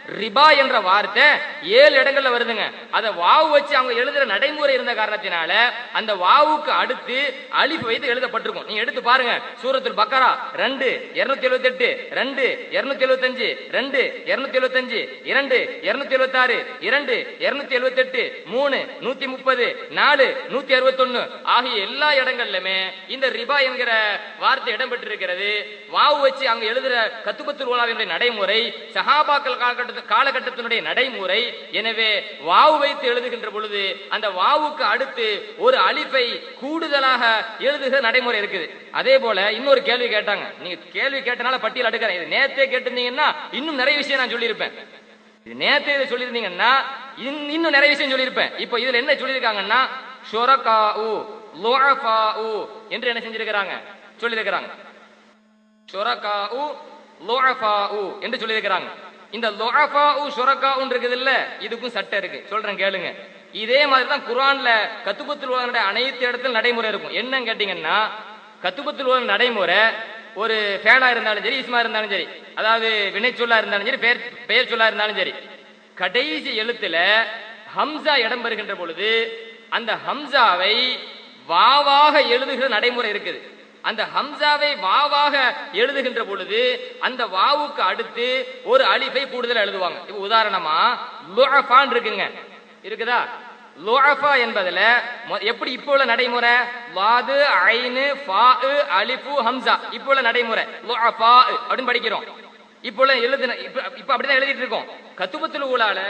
ரிபா என்ற வார்த்தை ஏழு இடங்கள்ல வருதுங்க அத வாவு வச்சு அவங்க எழுதுற நடைமுறை இருந்த காரணத்தினால அந்த வாவுக்கு அடுத்து அலிஃப் வைத்து எழுதப்பட்டிருக்கும் நீங்க எடுத்து பாருங்க சூரத்துல் பக்கரா ரெண்டு இருநூத்தி எழுபத்தி எட்டு ரெண்டு இருநூத்தி எழுபத்தஞ்சு ரெண்டு இருநூத்தி எழுபத்தஞ்சு இரண்டு இருநூத்தி எழுபத்தி ஆறு இரண்டு இருநூத்தி எழுபத்தி எட்டு மூணு நூத்தி முப்பது நாலு நூத்தி அறுபத்தொன்னு ஆகிய எல்லா இடங்கள்லுமே இந்த ரிபா என்கிற வார்த்தை இடம்பெற்றிருக்கிறது வாவு வச்சு அங்க எழுதுற கத்துபத்துல் உலாவினுடைய நடைமுறை சஹாபாக்கள் காலகட்டத்து காலகட்டத்தினுடைய நடைமுறை எனவே வாவு வைத்து எழுதுகின்ற பொழுது அந்த வாவுக்கு அடுத்து ஒரு அலிஃபை கூடுதலாக எழுதுகிற நடைமுறை இருக்குது அதே போல இன்னொரு கேள்வி கேட்டாங்க நீங்க கேள்வி கேட்டனால பட்டியல் அடுக்கிறேன் இது நேத்தே கேட்டிருந்தீங்கன்னா இன்னும் நிறைய விஷயம் நான் சொல்லியிருப்பேன் இது நேத்தே இதை சொல்லியிருந்தீங்கன்னா இன்- இன்னும் நிறைய விஷயம் சொல்லியிருப்பேன் இப்போ இதுல என்ன சொல்லியிருக்காங்கன்னா ஷொரகாஉ லுஅஃபாஉ என்று என்ன செஞ்சிருக்கிறாங்க சொல்லியிருக்கிறாங்க ஷுரகாஉ லுஅஃபாஉ என்று சொல்லியிருக்கிறாங்க இந்த லுஅஃபாஉ ஷுரகாஉ இருக்குது இல்ல இதுக்கும் சட்டம் இருக்கு சொல்றேன் கேளுங்க இதே மாதிரி தான் குர்ஆன்ல கத்துபத்துல் உலகனுடைய அனைத்து இடத்துல நடைமுறை இருக்கும் என்னன்னு கேட்டீங்கன்னா கத்துபத்துல் உலக நடைமுறை ஒரு ஃபேலா இருந்தாலும் சரி இஸ்மா இருந்தாலும் சரி அதாவது வினை சொல்லா இருந்தாலும் சரி பெயர் பெயர் சொல்லா இருந்தாலும் சரி கடைசி எழுத்துல ஹம்சா இடம் பெறுகின்ற பொழுது அந்த ஹம்சாவை வாவாக எழுதுகிற நடைமுறை இருக்குது அந்த ஹம்சாவை வாவாக எழுதுகின்ற பொழுது அந்த வாவுக்கு அடுத்து ஒரு அலிஃபை கூடுதல் எழுதுவாங்க இப்ப உதாரணமா லுஅஃபான் இருக்குங்க இருக்குதா லுஅஃபா என்பதுல மொ- எப்படி இப்போ உள்ள நடைமுறை வாது ஐனு ஃபா அலிஃபு ஹம்சா இப்போ உள்ள நடைமுறை லுஅஃபா அப்படின்னு படிக்கிறோம் இப்போ உள்ள எழுதுன இப்ப இப்ப அப்படிதான் எழுதிட்டு இருக்கோம் கத்துபத்துல ஊழால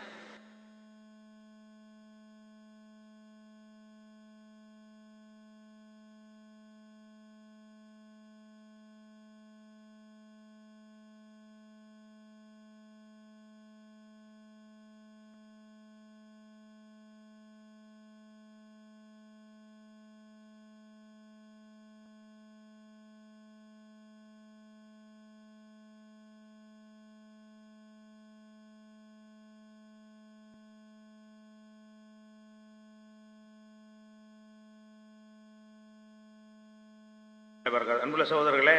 வணக்கம். அன்புள்ள சகோதரர்களே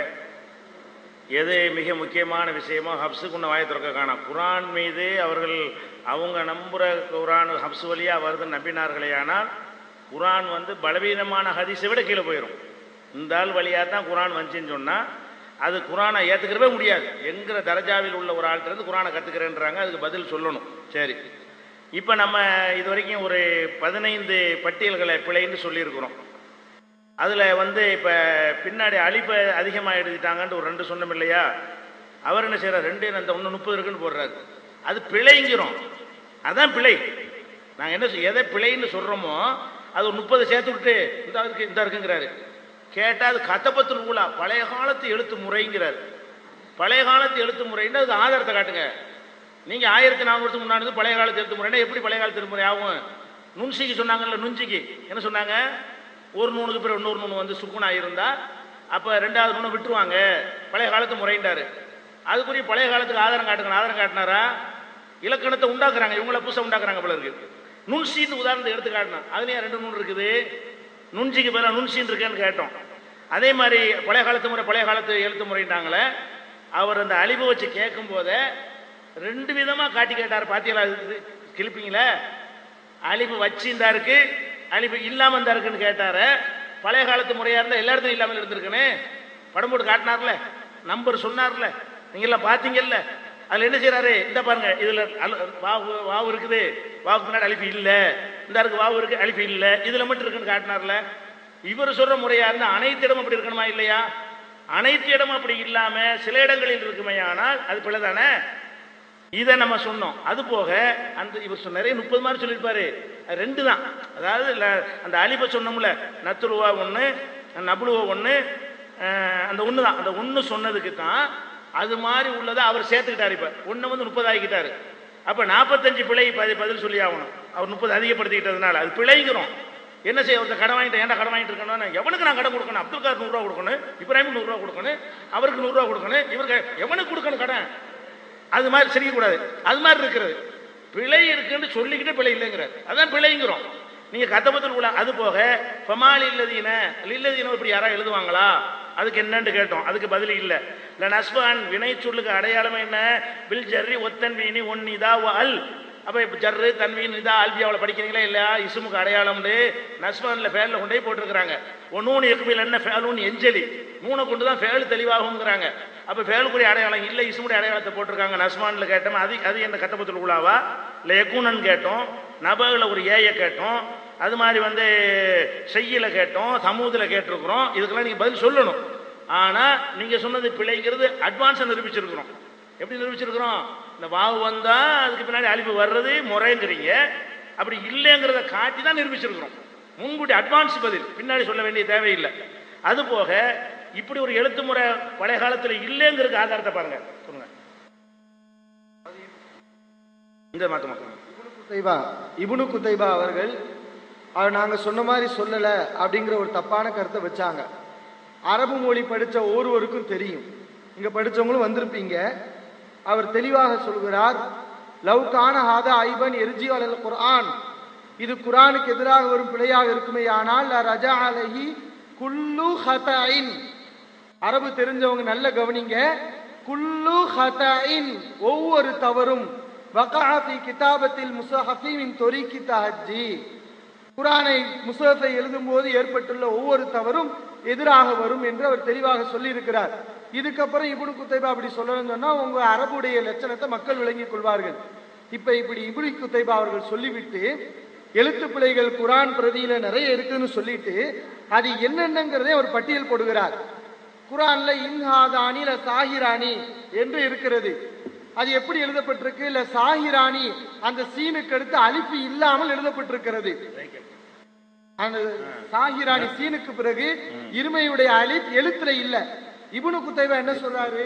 எது மிக முக்கியமான விஷயமோ ஹப்ஸுக்குன்ன வாயை திறக்க காணாம் குரான் மீது அவர்கள் அவங்க நம்புகிற குரான் ஹப்ஸ் வழியாக வருதுன்னு நம்பினார்களே ஆனால் குரான் வந்து பலவீனமான ஹதீஸை விட கீழே போயிடும் இந்த ஆள் வழியாக தான் குரான் வந்துச்சுன்னு சொன்னால் அது குரானை ஏற்றுக்கிறவே முடியாது என்கிற தரஜாவில் உள்ள ஒரு ஆள்கிட்ட இருந்து குரானை கற்றுக்கிறேன்றாங்க அதுக்கு பதில் சொல்லணும் சரி இப்போ நம்ம இது வரைக்கும் ஒரு பதினைந்து பட்டியல்களை பிழைன்னு சொல்லியிருக்கிறோம் அதில் வந்து இப்போ பின்னாடி அழிப்பை அதிகமாக எழுதிட்டாங்கன்ட்டு ஒரு ரெண்டு சொன்னோம் இல்லையா அவர் என்ன செய்கிறார் ரெண்டு அந்த ஒன்று முப்பது இருக்குன்னு போடுறாரு அது பிழைங்கிறோம் அதான் பிழை நாங்கள் என்ன சொ- எதை பிழைன்னு சொல்கிறோமோ அது ஒரு முப்பது சேர்த்து விட்டு இந்த இருக்கு இந்த இருக்குங்கிறாரு கேட்டால் அது கத்தப்பத்தில் ஊழா பழைய காலத்து எழுத்து முறைங்கிறார் பழைய காலத்து எழுத்து முறைன்னா அது ஆதாரத்தை காட்டுங்க நீங்கள் ஆயிரத்தி நானூறுக்கு முன்னாடி இருந்து பழைய காலத்து எழுத்து முறைன்னா எப்படி பழைய காலத்து எழுத்து முறை ஆகும் நுண்சிக்கு சொன்னாங்கல்ல நுஞ்சிக்கு என்ன சொன்னாங்க ஒரு நூனுக்கு பிறகு இன்னொரு நூனு வந்து சுக்குனாக இருந்தால் அப்போ ரெண்டாவது நூனை விட்டுருவாங்க பழைய காலத்து முறைண்டாரு அதுக்குரிய பழைய காலத்துக்கு ஆதாரம் காட்டுங்க ஆதாரம் காட்டினாரா இலக்கணத்தை உண்டாக்குறாங்க இவங்கள புதுசாக உண்டாக்குறாங்க போல இருக்கு நுண்சின்னு உதாரணத்தை எடுத்து காட்டினோம் அதுலேயும் ரெண்டு நூல் இருக்குது நுண்சிக்கு பதிலாக நுண்சின்னு இருக்கேன்னு கேட்டோம் அதே மாதிரி பழைய காலத்து முறை பழைய காலத்து எழுத்து முறைன்றாங்களே அவர் அந்த அழிவு வச்சு கேட்கும் போதே ரெண்டு விதமாக காட்டி கேட்டார் பார்த்தீங்களா இது கிளிப்பிங்களே அழிவு வச்சிருந்தா இருக்கு அழிவு இல்லாமல் இருந்தா இருக்குன்னு கேட்டாரு பழைய காலத்து முறையாக இருந்தால் எல்லா இடத்துலையும் இல்லாமல் இருந்திருக்குன்னு படம் போட்டு காட்டினார்ல நம்பர் சொன்னார்ல நீங்களாம் பார்த்தீங்கல்ல அதில் என்ன செய்றாரு இந்த பாருங்க இதில் வாவு வாவு இருக்குது வாவுக்கு முன்னாடி அழிப்பு இல்லை இந்த இருக்கு வாவு இருக்கு அழிப்பு இல்லை இதில் மட்டும் இருக்குன்னு காட்டினார்ல இவர் சொல்ற முறையா இருந்தால் அனைத்து இடமும் அப்படி இருக்கணுமா இல்லையா அனைத்து இடமும் அப்படி இல்லாம சில இடங்களில் இருக்குமே ஆனால் அது பிள்ளை தானே இதை நம்ம சொன்னோம் அது போக அந்த இவர் சொன்ன நிறைய முப்பது மாதிரி சொல்லியிருப்பாரு அது ரெண்டு தான் அதாவது ல- அந்த அலிப சொன்னோம்ல நத்துருவா ஒன்று நபுலுவா ஒன்று அந்த ஒன்று தான் அந்த ஒன்று சொன்னதுக்கு தான் அது மாதிரி உள்ளதை அவர் சேர்த்துக்கிட்டார் இப்போ ஒன்று வந்து முப்பது ஆகிக்கிட்டாரு அப்போ நாற்பத்தஞ்சு பிழை பதி பதில் சொல்லி ஆகணும் அவர் முப்பது அதிகப்படுத்திக்கிட்டதுனால அது பிழைங்கிறோம் என்ன செய்ய ஒருத்தர் கடன் வாங்கிட்டு ஏன்டா கடன் வாங்கிட்டு இருக்கணும் எவனுக்கு நான் கடன் கொடுக்கணும் அப்துல் கார் நூறுரூவா கொடுக்கணும் இப்ராஹிம் நூறுரூவா கொடுக்கணும் அவருக்கு நூறுரூவா கொடுக்கணும் இவருக்கு எவனுக்கு கொடுக்கணும் கடன் அது மாதிரி செய்யக்கூடாது அது மாதிரி இருக்கிறது பிழை இருக்குன்னு சொல்லிக்கிட்டு பிழை இல்லைங்கிறார் அதான் பிழைங்கிறோம் நீங்க கத்தபத்தில் உள்ள அது போக ஃபமால் இல்லதீன இல்லதீன இப்படி யாரா எழுதுவாங்களா அதுக்கு என்னன்னு கேட்டோம் அதுக்கு பதில் இல்ல இல்ல நஸ்பான் வினை சொல்லுக்கு அடையாளம் என்ன பில் ஜர்ரி ஒத்தன் வீணி ஒன் இதா வ அல் அப்ப இப்ப ஜர்ரு தன்வீன் இதா அல்பியாவில் படிக்கிறீங்களா இல்லையா இசுமுக்கு அடையாளம்னு நஸ்பான்ல ஃபேல்ல கொண்டே போட்டிருக்கிறாங்க ஒன்னூன் எக்குமில் என்ன ஃபேலுன் எஞ்சலி நூனை கொண்டு தான் ஃபேல் தெளிவாகுங்கிறாங்க அப்ப ஃபேலுக்குரிய அடையாளம் இல்லை இசுமுடைய அடையாளத்தை போட்டிருக்காங்க நஸ்மான்ல கேட்டோம் அது அது என்ன கட்டபத்தில் உலாவா இல்லை எக்கூனன் கேட்டோம் நபகுல ஒரு ஏய கேட்டோம் அது மாதிரி வந்து செய்யல கேட்டோம் சமூகத்துல கேட்டிருக்கிறோம் இதுக்கெல்லாம் நீங்க பதில் சொல்லணும் ஆனா நீங்க சொன்னது பிழைங்கிறது அட்வான்ஸா நிரூபிச்சிருக்கிறோம் எப்படி நிரூபிச்சிருக்கிறோம் இந்த வாவு வந்தா அதுக்கு பின்னாடி அழிப்பு வர்றது முறைங்கிறீங்க அப்படி இல்லைங்கிறத காட்டி தான் நிரூபிச்சிருக்கிறோம் முன்கூட்டி அட்வான்ஸ் பதில் பின்னாடி சொல்ல வேண்டிய தேவையில்லை அது போக இப்படி ஒரு எழுத்து முறை பழைய காலத்துல இல்லைங்கிறதுக்கு ஆதாரத்தை பாருங்க சொல்லுங்க இந்த மாத்த மாத்தம் குத்தைபா இப்னு குத்தைபா அவர்கள் அவர் நாங்க சொன்ன மாதிரி சொல்லல அப்படிங்கிற ஒரு தப்பான கருத்தை வச்சாங்க அரபு மொழி படிச்ச ஒருவருக்கும் தெரியும் இங்க படிச்சவங்களும் வந்திருப்பீங்க அவர் தெளிவாக சொல்கிறார் லவ் கான ஹாத ஐபன் எரிஜி அலல் குர்ஆன் இது குர்ஆனுக்கு எதிராக வரும் பிழையாக இருக்குமே ஆனால் ரஜா அலஹி குல்லு ஹதஇன் அரபு தெரிஞ்சவங்க நல்ல கவனிங்க குல்லு ஹதஇன் ஒவ்வொரு தவறும் வகஅ ஃபி கிதாபத்தில் முஸஹஃபி மின் தொரிக்கி தஹஜ்ஜி குரானை முசஃபை எழுதும்போது ஏற்பட்டுள்ள ஒவ்வொரு தவறும் எதிராக வரும் என்று அவர் தெளிவாக சொல்லியிருக்கிறார் இதுக்கப்புறம் இப்னு குத்தைபா அப்படி சொல்லணும்னு சொன்னா உங்க அரபுடைய லட்சணத்தை மக்கள் விளங்கிக் கொள்வார்கள் இப்ப இப்படி இப்னு குத்தைபா அவர்கள் சொல்லிவிட்டு எழுத்து பிழைகள் குரான் பிரதியில நிறைய இருக்குன்னு சொல்லிட்டு அது என்னென்னங்கிறதே அவர் பட்டியல் போடுகிறார் குரான்ல இன்ஹாதானி இல்ல சாஹிரானி என்று இருக்கிறது அது எப்படி எழுதப்பட்டிருக்கு இல்ல சாஹிரானி அந்த சீனுக்கு அடுத்து அலிஃபி இல்லாமல் எழுதப்பட்டிருக்கிறது அந்த சாஹிரானி சீனுக்கு பிறகு இருமையுடைய அலிஃப் எழுத்துல இல்ல இப்னு குத்தைபா என்ன சொல்றாரு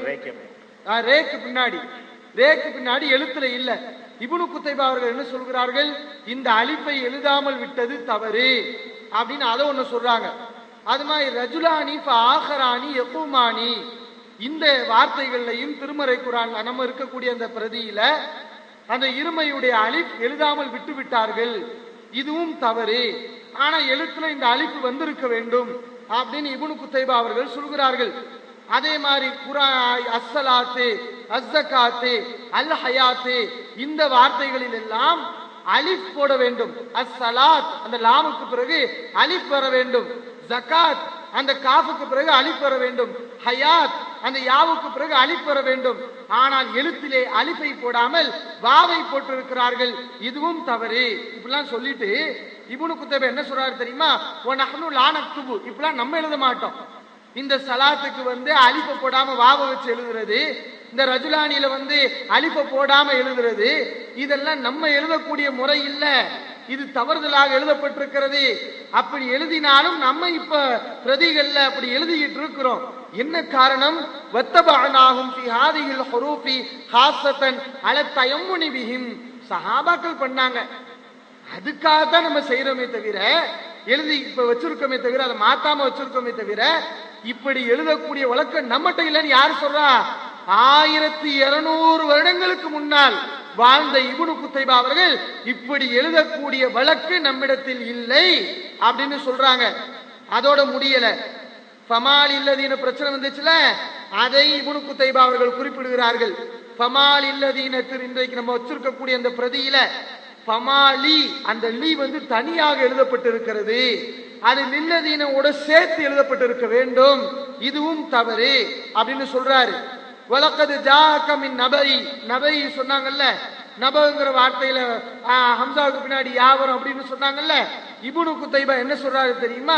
ஆ, ரேக்கு பின்னாடி ரேக்கு பின்னாடி எழுத்துல இல்ல இப்னு குத்தைபா அவர்கள் என்ன சொல்கிறார்கள் இந்த அலிஃபை எழுதாமல் விட்டது தவறு அப்படின்னு அதை ஒண்ணு சொல்றாங்க அது மாதிரி ரஜுலானி ஃப ஆஹரானி எப்புமானி இந்த வார்த்தைகள்லையும் திருமறை குரான் நம்ம இருக்கக்கூடிய அந்த பிரதியில அந்த இருமையுடைய அலிஃப் எழுதாமல் விட்டு விட்டார்கள் இதுவும் தவறு ஆனா எழுத்துல இந்த அலிஃப் வந்திருக்க வேண்டும் அப்படின்னு இப்னு குத்தைபா அவர்கள் சொல்கிறார்கள் அதே மாதிரி குரா அஸ்ஸலாத்து அஸ்ஸகாத்து அல் ஹயாத்து இந்த வார்த்தைகளில் எல்லாம் அலிஃப் போட வேண்டும் அஸ்ஸலாத் அந்த லாமுக்கு பிறகு அலிஃப் வர வேண்டும் ஜகாத் அந்த காஃபுக்கு பிறகு அலிஃப் வர வேண்டும் ஹயாத் அந்த யாவுக்கு பிறகு அலிஃப் வர வேண்டும் ஆனால் எழுத்திலே அலிஃபை போடாமல் வாவை போட்டிருக்கிறார்கள் இதுவும் தவறு இப்படிலாம் சொல்லிட்டு இப்னு குத்தைபா என்ன சொல்றாரு தெரியுமா ஓ நஹ்னு லா நக்துபு இப்படிலாம் நம்ம எழுத மாட்டோம் இந்த சலாத்துக்கு வந்து அலிஃப போடாம வாவ வச்சு எழுதுறது இந்த ரஜுலானில வந்து அலிஃப போடாம எழுதுறது இதெல்லாம் நம்ம எழுதக்கூடிய முறை இல்ல இது தவறுதலாக எழுதப்பட்டிருக்கிறது அப்படி எழுதினாலும் நம்ம இப்ப பிரதிகள்ல அப்படி எழுதிக்கிட்டு இருக்கிறோம் என்ன காரணம் வத்தபானாகும் ஃபி ஹாதிஹில் ஹுரூஃபி ஹாஸத்தன் அல தயம்முனி பிஹிம் சஹாபாக்கள் பண்ணாங்க அதுக்காகத்தான் நம்ம செய்யறோமே தவிர எழுதி இப்ப வச்சிருக்கோமே தவிர அதை மாத்தாம வச்சிருக்கோமே தவிர இப்படி எழுதக்கூடிய வழக்கம் நம்மகிட்ட இல்லைன்னு யார் சொல்றா ஆயிரத்தி இருநூறு வருடங்களுக்கு முன்னால் வாழ்ந்த இபுனு குத்தைபா அவர்கள் இப்படி எழுதக்கூடிய வழக்கு நம்மிடத்தில் இல்லை அப்படின்னு சொல்றாங்க அதோட முடியல ஃபமால் இல்லதீன பிரச்சனை வந்துச்சுல அதை இபுனு குத்தைபா அவர்கள் குறிப்பிடுகிறார்கள் ஃபமால் இல்லதீனத்தில் இன்றைக்கு நம்ம வச்சிருக்கக்கூடிய அந்த பிரதியில பமாலி அந்த லீ வந்து தனியாக எழுதப்பட்டிருக்கிறது அது நில்லதீனோட சேர்த்து எழுதப்பட்டிருக்க வேண்டும் இதுவும் தவறு அப்படின்னு சொல்றாரு வழக்கது ஜாக்கமின் நபை நபை சொன்னாங்கல்ல நபங்கிற வார்த்தையில ஆ, ஹம்சாவுக்கு பின்னாடி யாவரும் அப்படின்னு சொன்னாங்கல்ல இபுனு குத்தைபா என்ன சொல்றாரு தெரியுமா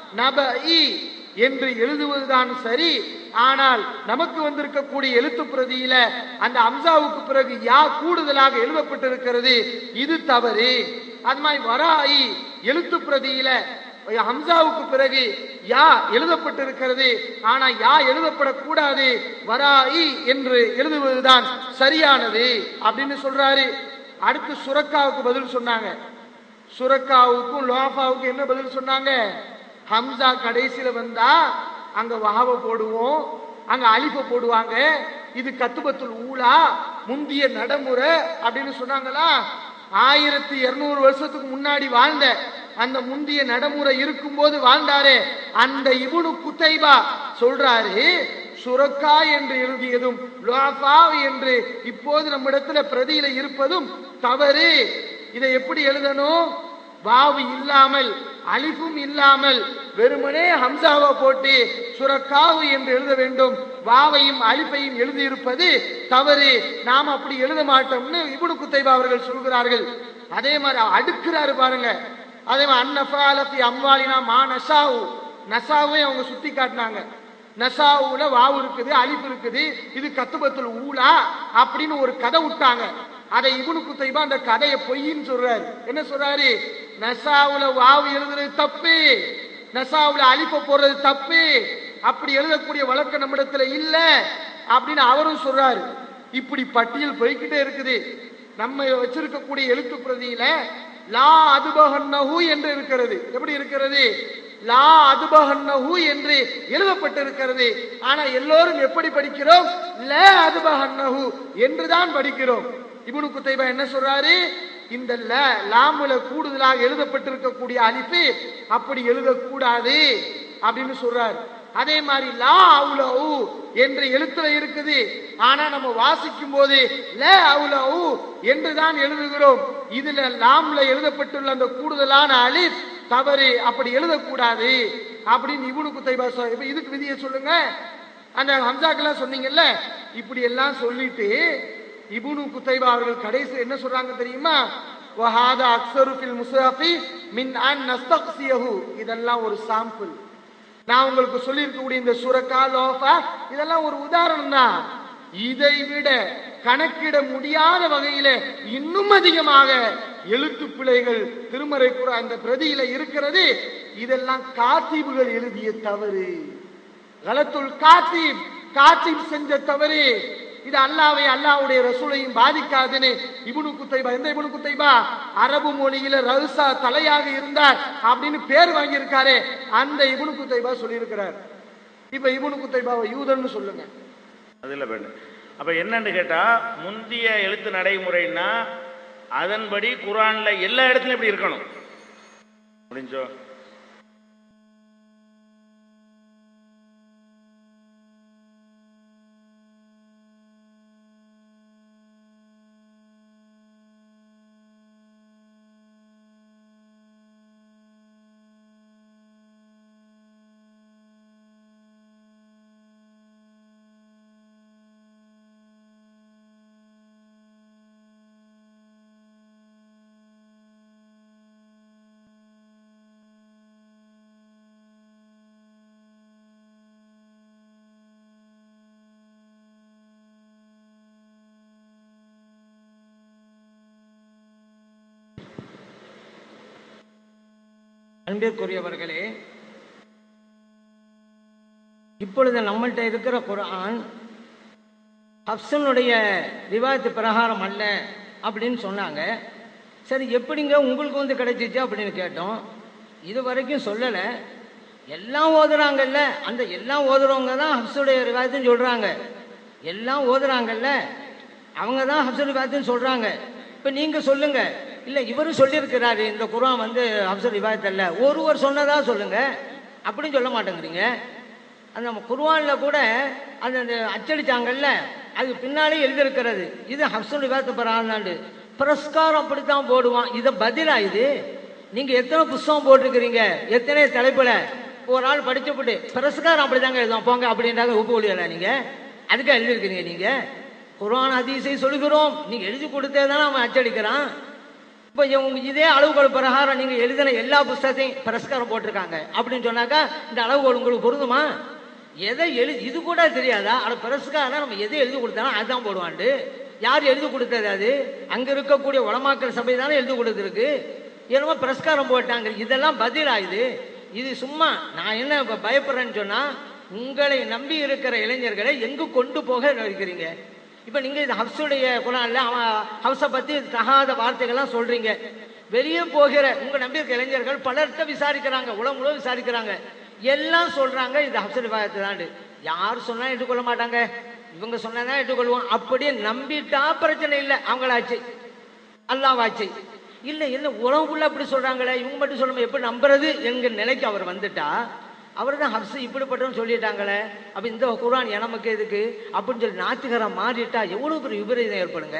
நபை என்று எழுதுவதுதான் சரி ஆனால் நமக்கு வந்திருக்கக்கூடிய எழுத்து பிரதியில அந்த அம்சாவுக்கு பிறகு யா கூடுதலாக எழுதப்பட்டிருக்கிறது இது தவறு அது மாதிரி வராயி எழுத்து பிரதியில ஹம்சாவுக்கு பிறகு யா எழுதப்பட்டிருக்கிறது ஆனா யா எழுதப்படக்கூடாது வராயி என்று எழுதுவதுதான் சரியானது அப்படின்னு சொல்றாரு அடுத்து சுரக்காவுக்கு பதில் சொன்னாங்க சுரக்காவுக்கும் லோஃபாவுக்கும் என்ன பதில் சொன்னாங்க ஹம்சா கடைசியில வந்தா அங்க வஹாவ போடுவோம் அங்க அலிஃப போடுவாங்க இது கத்துபத்துல் ஊலா முந்திய நடைமுறை அப்படின்னு சொன்னாங்களா ஆயிரத்தி இருநூறு வருஷத்துக்கு முன்னாடி வாழ்ந்த அந்த முந்திய நடைமுறை இருக்கும்போது வாழ்ந்தாரே அந்த இபுனு குத்தைபா சொல்றாரு சுரக்கா என்று எழுதியதும் லுஆஃபா என்று இப்போது நம்மிடத்துல பிரதியில இருப்பதும் தவறு இதை எப்படி எழுதணும் வாவு இல்லாமல் அலிஃபும் இல்லாமல் வெறுமனே ஹம்சாவை போட்டு சுரக்காவு என்று எழுத வேண்டும் வாவையும் அலிஃபையும் எழுதியிருப்பது தவறு நாம் அப்படி எழுத மாட்டோம்னு இப்னு குத்தைபா அவர்கள் சொல்கிறார்கள் அதே மாதிரி அடுக்கிறாரு பாருங்க அதே மாதிரி அன்னஃபாலத்தி அம்வாலினா மா நசாவு நசாவை அவங்க சுட்டி காட்டினாங்க நசாவுல வாவு இருக்குது அலிஃப் இருக்குது இது கத்துபத்துல் ஊலா அப்படின்னு ஒரு கதை விட்டாங்க அதை இப்னு குத்தைபா அந்த கதையை பொய்ன்னு சொல்றாரு என்ன சொல்றாரு நசாவுல வாவு எழுதுறது தப்பு நசாவுல அலிஃப போடுறது தப்பு அப்படி எழுதக்கூடிய வழக்கம் நம்மிடத்துல இல்ல அப்படின்னு அவரும் சொல்றாரு இப்படி பட்டியல் போய்க்கிட்டே இருக்குது நம்ம வச்சிருக்கக்கூடிய எழுத்து பிரதியில லா அதுபகன்னஹு என்று இருக்கிறது எப்படி இருக்கிறது லா அதுபகன்னஹு என்று எழுதப்பட்டிருக்கிறது ஆனா எல்லோரும் எப்படி படிக்கிறோம் ல அதுபகன்னஹு என்றுதான் படிக்கிறோம் இப்னு குத்தைபா என்ன சொல்றாரு இந்த ல லாமுல கூடுதலாக எழுதப்பட்டிருக்கக்கூடிய அலிஃபு அப்படி எழுதக்கூடாது அப்படின்னு சொல்றாரு அதே மாதிரி லா அவுலவு என்ற எழுத்துல இருக்குது ஆனா நம்ம வாசிக்கும் போது ல அவுலவு என்று தான் எழுதுகிறோம் இதுல லாம்ல எழுதப்பட்டுள்ள அந்த கூடுதலான அலிஃப் தவறு அப்படி எழுதக்கூடாது அப்படின்னு இவனு குத்தைபா சொல் இப்ப இதுக்கு விதியை சொல்லுங்க அந்த ஹம்சாக்கெல்லாம் சொன்னீங்கல்ல இப்படி எல்லாம் சொல்லிட்டு இபுனு குத்தைபா அவர்கள் கடைசி என்ன சொல்றாங்க தெரியுமா வஹாதா அக்ஸரு ஃபில் முஸாஃபி மின் அன் நஸ்தக்ஸியஹு இதெல்லாம் ஒரு சாம்பிள் நான் உங்களுக்கு சொல்லியிருக்கக்கூடிய இந்த சுரக்கா லோஃபா இதெல்லாம் ஒரு உதாரணம் தான் இதை விட கணக்கிட முடியாத வகையில இன்னும் அதிகமாக எழுத்து பிழைகள் திருமறை குர அந்த பிரதியில இருக்கிறது இதெல்லாம் காத்தீபுகள் எழுதிய தவறு கலத்துல் காத்தீப் காத்தீப் செஞ்ச தவறு இது அல்லாவை அல்லாவுடைய ரசூலையும் பாதிக்காதுன்னு இபுனு குத்தைபா எந்த இபுனு குத்தைபா அரபு மொழியில ரவுசா தலையாக இருந்தார் அப்படின்னு பேர் வாங்கியிருக்காரு அந்த இபுனு குத்தைபா சொல்லியிருக்கிறார் இப்ப இபுனு குத்தைபாவை யூதன்னு சொல்லுங்க அதில் வேணும் அப்ப என்னன்னு கேட்டா முந்திய எழுத்து நடைமுறைன்னா அதன்படி குரான்ல எல்லா இடத்துலயும் இப்படி இருக்கணும் முடிஞ்சோ அன்பிற்குரியவர்களே இப்பொழுது நம்மள்ட்ட இருக்கிற குர்ஆன் ஹப்சனுடைய ரிவாயத்து பிரகாரம் அல்ல அப்படின்னு சொன்னாங்க சரி எப்படிங்க உங்களுக்கு வந்து கிடைச்சிச்சு அப்படின்னு கேட்டோம் இது வரைக்கும் சொல்லலை எல்லாம் ஓதுறாங்கல்ல அந்த எல்லாம் ஓதுறவங்க தான் ஹப்சுடைய ரிவாயத்துன்னு சொல்றாங்க எல்லாம் ஓதுறாங்கல்ல அவங்க தான் ஹப்சுல் ரிவாயத்துன்னு சொல்றாங்க இப்போ நீங்க சொல்லுங்க இல்ல இவரு சொல்லியிருக்கிறாரு இந்த குர்ஆன் வந்து ஹப்சுல் ரிவாயத் அல்ல ஒருவர் சொன்னதா சொல்லுங்க அப்படின்னு சொல்ல மாட்டேங்கிறீங்க அந்த நம்ம குர்ஆன்ல கூட அந்த அந்த அச்சடிச்சாங்கல்ல அது பின்னாலே எழுதியிருக்கிறது இது ஹப்சுல் ரிவாயத்து பராண்டாண்டு பிரஸ்காரம் அப்படித்தான் போடுவான் இதை பதிலா இது நீங்க எத்தனை புஸ்தகம் போட்டிருக்கிறீங்க எத்தனை தலைப்புல ஒரு ஆள் படிச்சுப்பட்டு பிரஸ்காரம் அப்படிதாங்க எழுதுவோம் போங்க அப்படின்றாங்க ஒப்பு ஒழியல நீங்க அதுக்காக எழுதியிருக்கிறீங்க நீங்க குர்ஆன் ஹதீஸை சொல்கிறோம் நீங்க எழுதி கொடுத்தே தானே அவன் அச்சடிக்கிறான் இப்போ உங்க இதே அளவுகோல் பிரகாரம் நீங்க எழுதின எல்லா புஸ்தகத்தையும் பிரஸ்காரம் போட்டிருக்காங்க அப்படின்னு சொன்னாக்கா இந்த அளவுகோல் உங்களுக்கு பொருந்துமா எதை எழுதி இது கூட தெரியாதா ஆனா பிரஸ்காரம் நம்ம எதை எழுதி கொடுத்தாலும் அதுதான் போடுவாண்டு யார் எழுதி கொடுத்தது அது அங்க இருக்கக்கூடிய உலமாக்கல் சபை தானே எழுதி கொடுத்துருக்கு என்னமோ பிரஸ்காரம் போட்டாங்க இதெல்லாம் பதிலா இது இது சும்மா நான் என்ன இப்ப பயப்படுறேன்னு சொன்னா உங்களை நம்பி இருக்கிற இளைஞர்களை எங்கு கொண்டு போக வைக்கிறீங்க இப்ப நீங்க இந்த ஹப்ஸுடைய குரான்ல அவன் ஹப்ஸை பத்தி தகாத வார்த்தைகள்லாம் சொல்றீங்க வெளியே போகிற உங்க நம்பி இருக்க இளைஞர்கள் பலர்கிட்ட விசாரிக்கிறாங்க உலகம் முழுவதும் விசாரிக்கிறாங்க எல்லாம் சொல்றாங்க இது ஹப்ஸுடைய வார்த்தை தாண்டு யார் சொன்னா ஏற்றுக்கொள்ள மாட்டாங்க இவங்க சொன்னா ஏற்றுக்கொள்வோம் அப்படியே நம்பிட்டா பிரச்சனை இல்லை அவங்களாச்சு அல்லாவாச்சு இல்ல இல்ல உலகக்குள்ள அப்படி சொல்றாங்களே இவங்க மட்டும் சொல்லணும் எப்படி நம்புறது என்கிற நிலைக்கு அவர் வந்துட்டா அவர் தான் ஹப்ஸ் இப்படிப்பட்டவன்னு சொல்லிட்டாங்களே அப்ப இந்த குரான் நமக்கு எதுக்கு அப்படின்னு சொல்லி நாத்திகரா மாறிட்டா எவ்வளவு பெரிய விபரீதம் ஏற்படுங்க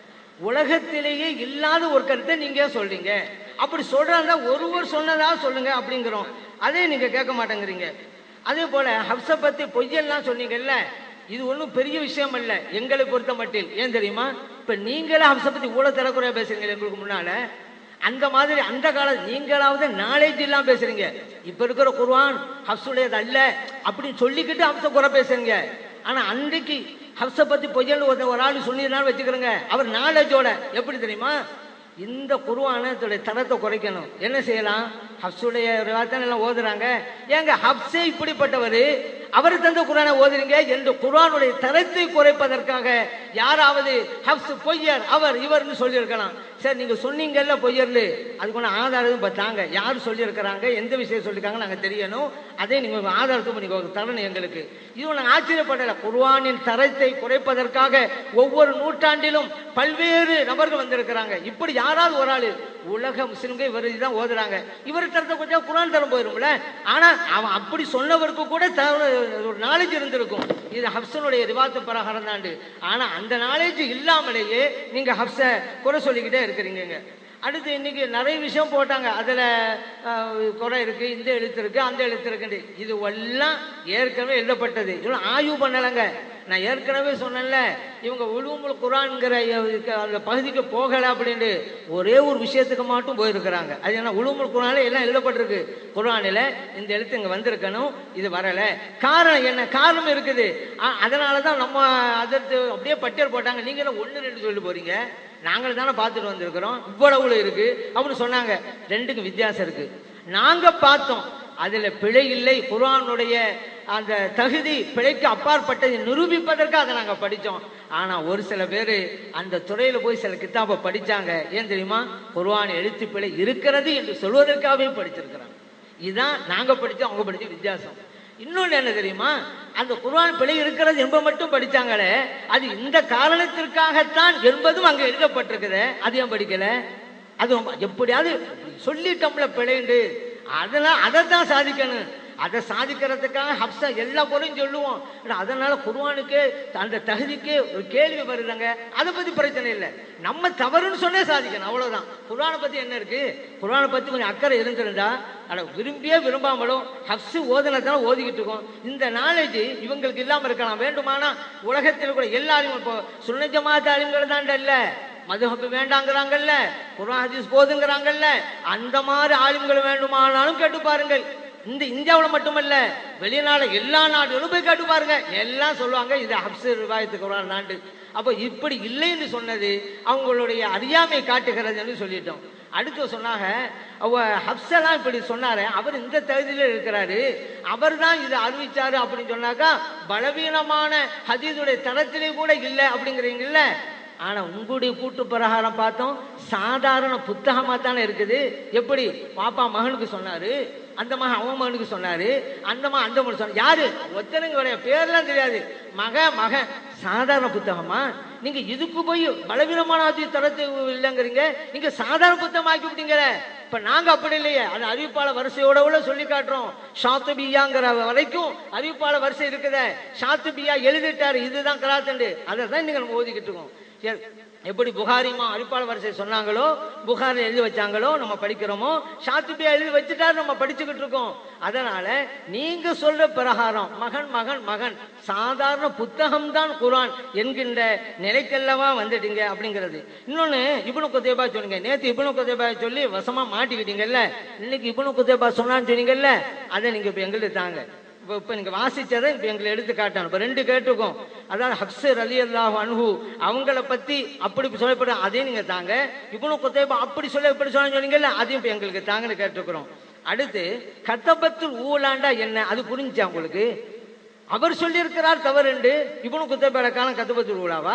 உலகத்திலேயே இல்லாத ஒரு கருத்தை நீங்க சொல்றீங்க அப்படி சொல்றாங்க ஒருவர் சொன்னதா சொல்லுங்க அப்படிங்கிறோம் அதே நீங்க கேட்க மாட்டேங்கிறீங்க அதே போல ஹப்ஸ பத்தி பொய்யெல்லாம் சொன்னீங்கல்ல இது ஒன்றும் பெரிய விஷயம் இல்ல எங்களை பொறுத்த மட்டில் ஏன் தெரியுமா இப்ப நீங்களே ஹப்ஸ பத்தி இவ்வளவு தரக்குறையா பேசுறீங்க எங்களுக்கு முன்னால அந்த மாதிரி அந்த காலம் நீங்களாவது நாலேஜ் இல்லாம பேசுறீங்க இப்ப இருக்கிற குர்ஆன் ஹப்ஸுடையது அல்ல அப்படின்னு சொல்லிக்கிட்டு ஹப்ஸ குறை பேசுறீங்க ஆனா அன்றைக்கு ஹப்ஸ பத்தி பொய்யல் ஒரு ஒரு ஆள் சொல்லியிருந்தாலும் வச்சுக்கிறேங்க அவர் நாலேஜோட எப்படி தெரியுமா இந்த குருவானத்துடைய தரத்தை குறைக்கணும் என்ன செய்யலாம் ஹப்ஸுடைய வார்த்தை எல்லாம் ஓதுறாங்க ஏங்க ஹப்ஸே இப்படிப்பட்டவர் அவர் தந்த குரானை ஓதுறீங்க என்று குர்ஆனுடைய தரத்தை குறைப்பதற்காக யாராவது ஹப்ஸ் பொய்யர் அவர் இவர்னு சொல்லியிருக்கலாம் சரி நீங்க சொன்னீங்கல்ல பொய்யர்னு அதுக்கு ஒன்று ஆதாரம் பார்த்தாங்க யார் சொல்லியிருக்கிறாங்க எந்த விஷயம் சொல்லியிருக்காங்க நாங்கள் தெரியணும் அதே நீங்க உங்க ஆதாரத்துக்கு நீங்க ஒரு தரணும் எங்களுக்கு இது ஒன்று ஆச்சரியப்படல குர்ஆனின் தரத்தை குறைப்பதற்காக ஒவ்வொரு நூற்றாண்டிலும் பல்வேறு நபர்கள் வந்திருக்கிறாங்க இப்படி யாராவது ஒரு ஆளு உலக முஸ்லிம்கள் இவர் தான் ஓதுறாங்க இவர் தரத்தை கொஞ்சம் குரான் தரம் போயிரும்ல ஆனா அவன் அப்படி சொன்னவருக்கு கூட த- ஒரு நாலேஜ் இருந்திருக்கும் இது ஹப்சனுடைய ரிவாத்து பிரகாரம் தாண்டு ஆனா அந்த நாலேஜ் இல்லாமலேயே நீங்க ஹப்ஸ குறை சொல்லிக்கிட்டே இருக்கிறீங்க அடுத்து இன்னைக்கு நிறைய விஷயம் போட்டாங்க அதுல அஹ், குறை இருக்கு இந்த எழுத்து இருக்கு அந்த எழுத்து இருக்குன்னு இது எல்லாம் ஏற்கனவே எழுதப்பட்டது இவ்வளவு ஆய்வு பண்ணலைங்க நான் ஏற்கனவே சொன்னேன்ல இவங்க உழுவுமுல் குரான்ங்கிற அந்த பகுதிக்கு போகல அப்படின்னு ஒரே ஒரு விஷயத்துக்கு மட்டும் போயிருக்கிறாங்க அது என்ன உழுவுமுல் குரான்ல எல்லாம் எழுதப்பட்டிருக்கு குரானில் இந்த எழுத்து இங்க வந்திருக்கணும் இது வரல காரணம் என்ன காரணம் இருக்குது அ- அதனாலதான் நம்ம அதற்கு அப்படியே பட்டியல் போட்டாங்க நீங்களும் ஒண்ணு ரெண்டு சொல்லி போறீங்க நாங்கள் தானே பார்த்துட்டு வந்திருக்கிறோம் இவ்வளவு இருக்கு அப்படின்னு சொன்னாங்க ரெண்டுக்கு வித்தியாசம் இருக்கு நாங்க பார்த்தோம் அதுல பிழை இல்லை குர்ஆனுடைய அந்த தகுதி பிழைக்கு அப்பாற்பட்டதை நிரூபிப்பதற்காக அதை நாங்க படிச்சோம் ஆனா ஒரு சில பேரு அந்த துறையில போய் சில கித்தாபை படிச்சாங்க ஏன் தெரியுமா குர்ஆன் எழுத்து பிழை இருக்கிறது என்று சொல்வதற்காகவே படிச்சிருக்கிறாங்க இதுதான் நாங்க படிச்சோம் அவங்க படிச்ச வித்தியாசம் இன்னொன்னு என்ன தெரியுமா அந்த குர்ஆன் பிழை இருக்கிறது என்பது மட்டும் படிச்சாங்களே அது இந்த காரணத்திற்காகத்தான் என்பதும் அங்க எழுதப்பட்டிருக்குதே அது ஏன் படிக்கல அது எப்படியாவது சொல்லிட்டோம்ல பிழைண்டு அதெல்லாம் அதை தான் சாதிக்கணும் அதை சாதிக்கிறதுக்காக ஹப்ஸா எல்லா பொருளையும் சொல்லுவோம் ஆனா அதனால குர்ஆனுக்கு அந்த தகுதிக்கு ஒரு கேள்வி வருதுங்க அதை பத்தி பிரச்சனை இல்லை நம்ம தவறுன்னு சொன்னே சாதிக்கணும் அவ்வளவுதான் குர்ஆனை பத்தி என்ன இருக்கு குர்ஆனை பத்தி கொஞ்சம் அக்கறை இருந்திருந்தா அட விரும்பியே விரும்பாமலும் ஹப்ஸ் ஓதனத்தால ஓதிக்கிட்டு இருக்கோம் இந்த நாலேஜ் இவங்களுக்கு இல்லாம இருக்கலாம் வேண்டுமானா உலகத்தில் கூட எல்லாரும் இப்போ சுன்ன ஜமாத் ஆளுங்கள் தான் இல்ல மதுஹப் வேண்டாங்கிறாங்கல்ல குர்ஆன் ஹதீஸ் போதுங்கிறாங்கல்ல அந்த மாதிரி ஆளுங்கள் வேண்டுமானாலும் கேட்டு பாருங்கள் இந்த இந்தியாவில் மட்டுமல்ல வெளிநாடு எல்லா நாடுகளும் போய் கேட்டு பாருங்க எல்லாம் சொல்லுவாங்க இது ஹப்ஸ் ரிவாயத்துக்கு ஒரு நாடு அப்போ இப்படி இல்லைன்னு சொன்னது அவங்களுடைய அறியாமை காட்டுகிறதுன்னு சொல்லிட்டோம் அடுத்து சொன்னாங்க அவ ஹப்ஸெல்லாம் இப்படி சொன்னாரு அவர் இந்த தகுதியில இருக்கிறாரு அவர் தான் இதை அறிவிச்சாரு அப்படின்னு சொன்னாக்கா பலவீனமான ஹதீதுடைய தரத்திலே கூட இல்லை அப்படிங்கிறீங்கல்ல ஆனா உங்களுடைய கூட்டு பிரகாரம் பார்த்தோம் சாதாரண புத்தகமா தானே இருக்குது எப்படி பாப்பா மகனுக்கு சொன்னாரு அந்த மகன் அவன் மகனுக்கு சொன்னாரு அந்த மகன் அந்த மகன் சொன்ன யாரு ஒத்தனுங்களுடைய பேர்லாம் தெரியாது மக மகன் சாதாரண புத்தகமா நீங்க இதுக்கு போய் பலவீனமான ஆட்சி தரத்து இல்லைங்கிறீங்க நீங்க சாதாரண புத்தகம் ஆக்கி விட்டீங்களே இப்ப நாங்க அப்படி இல்லையே அது அறிவிப்பாளர் வரிசையோட உள்ள சொல்லி காட்டுறோம் ஷாத்துபியாங்கிற வரைக்கும் அறிவிப்பாளர் வரிசை இருக்குதே ஷாத்துபியா எழுதிட்டாரு இதுதான் கராத்தண்டு அதை தான் நீங்க நம்ம ஓதிக்கிட்டு இருக்கோம் சரி, எப்படி புகாரிமா அறிவிப்பாளர் வரிசை சொன்னாங்களோ புகாரி எழுதி வச்சாங்களோ நம்ம படிக்கிறோமோ ஷாத்துபியா எழுதி வச்சுட்டாரு நம்ம படிச்சுக்கிட்டு இருக்கோம் அதனால நீங்க சொல்ற பிரகாரம் மகன் மகன் மகன் சாதாரண புத்தகம் தான் குரான் என்கின்ற நிலைக்கல்லவா வந்துட்டீங்க அப்படிங்கிறது இன்னொன்னு இப்னு குத்தேபா சொன்னீங்க நேத்து இப்னு குத்தேபா சொல்லி வசமா மாட்டிக்கிட்டீங்கல்ல இன்னைக்கு இப்னு குத்தேபா சொன்னான்னு சொன்னீங்கல்ல அதை நீங்க இப்ப எங்களுக்கு தாங்க இப்போ இப்போ நீங்கள் வாசிச்சதை இப்போ எங்களை எடுத்து காட்டணும் இப்போ ரெண்டு கேட்டுக்கோம் அதாவது ஹப்சர் அலி அல்லாஹ் அன்ஹு அவங்கள பற்றி அப்படி சொல்லப்படும் அதையும் நீங்கள் தாங்க இவனு குத்தேபா அப்படி சொல்ல இப்படி சொல்ல சொன்னீங்கல்ல அதையும் இப்போ எங்களுக்கு தாங்கன்னு கேட்டுக்கிறோம் அடுத்து கத்தபத்தில் ஊலாண்டா என்ன அது புரிஞ்சா உங்களுக்கு அவர் சொல்லியிருக்கிறார் தவறுண்டு இவனு குத்தேபாட காலம் கத்தபத்தில் ஊலாவா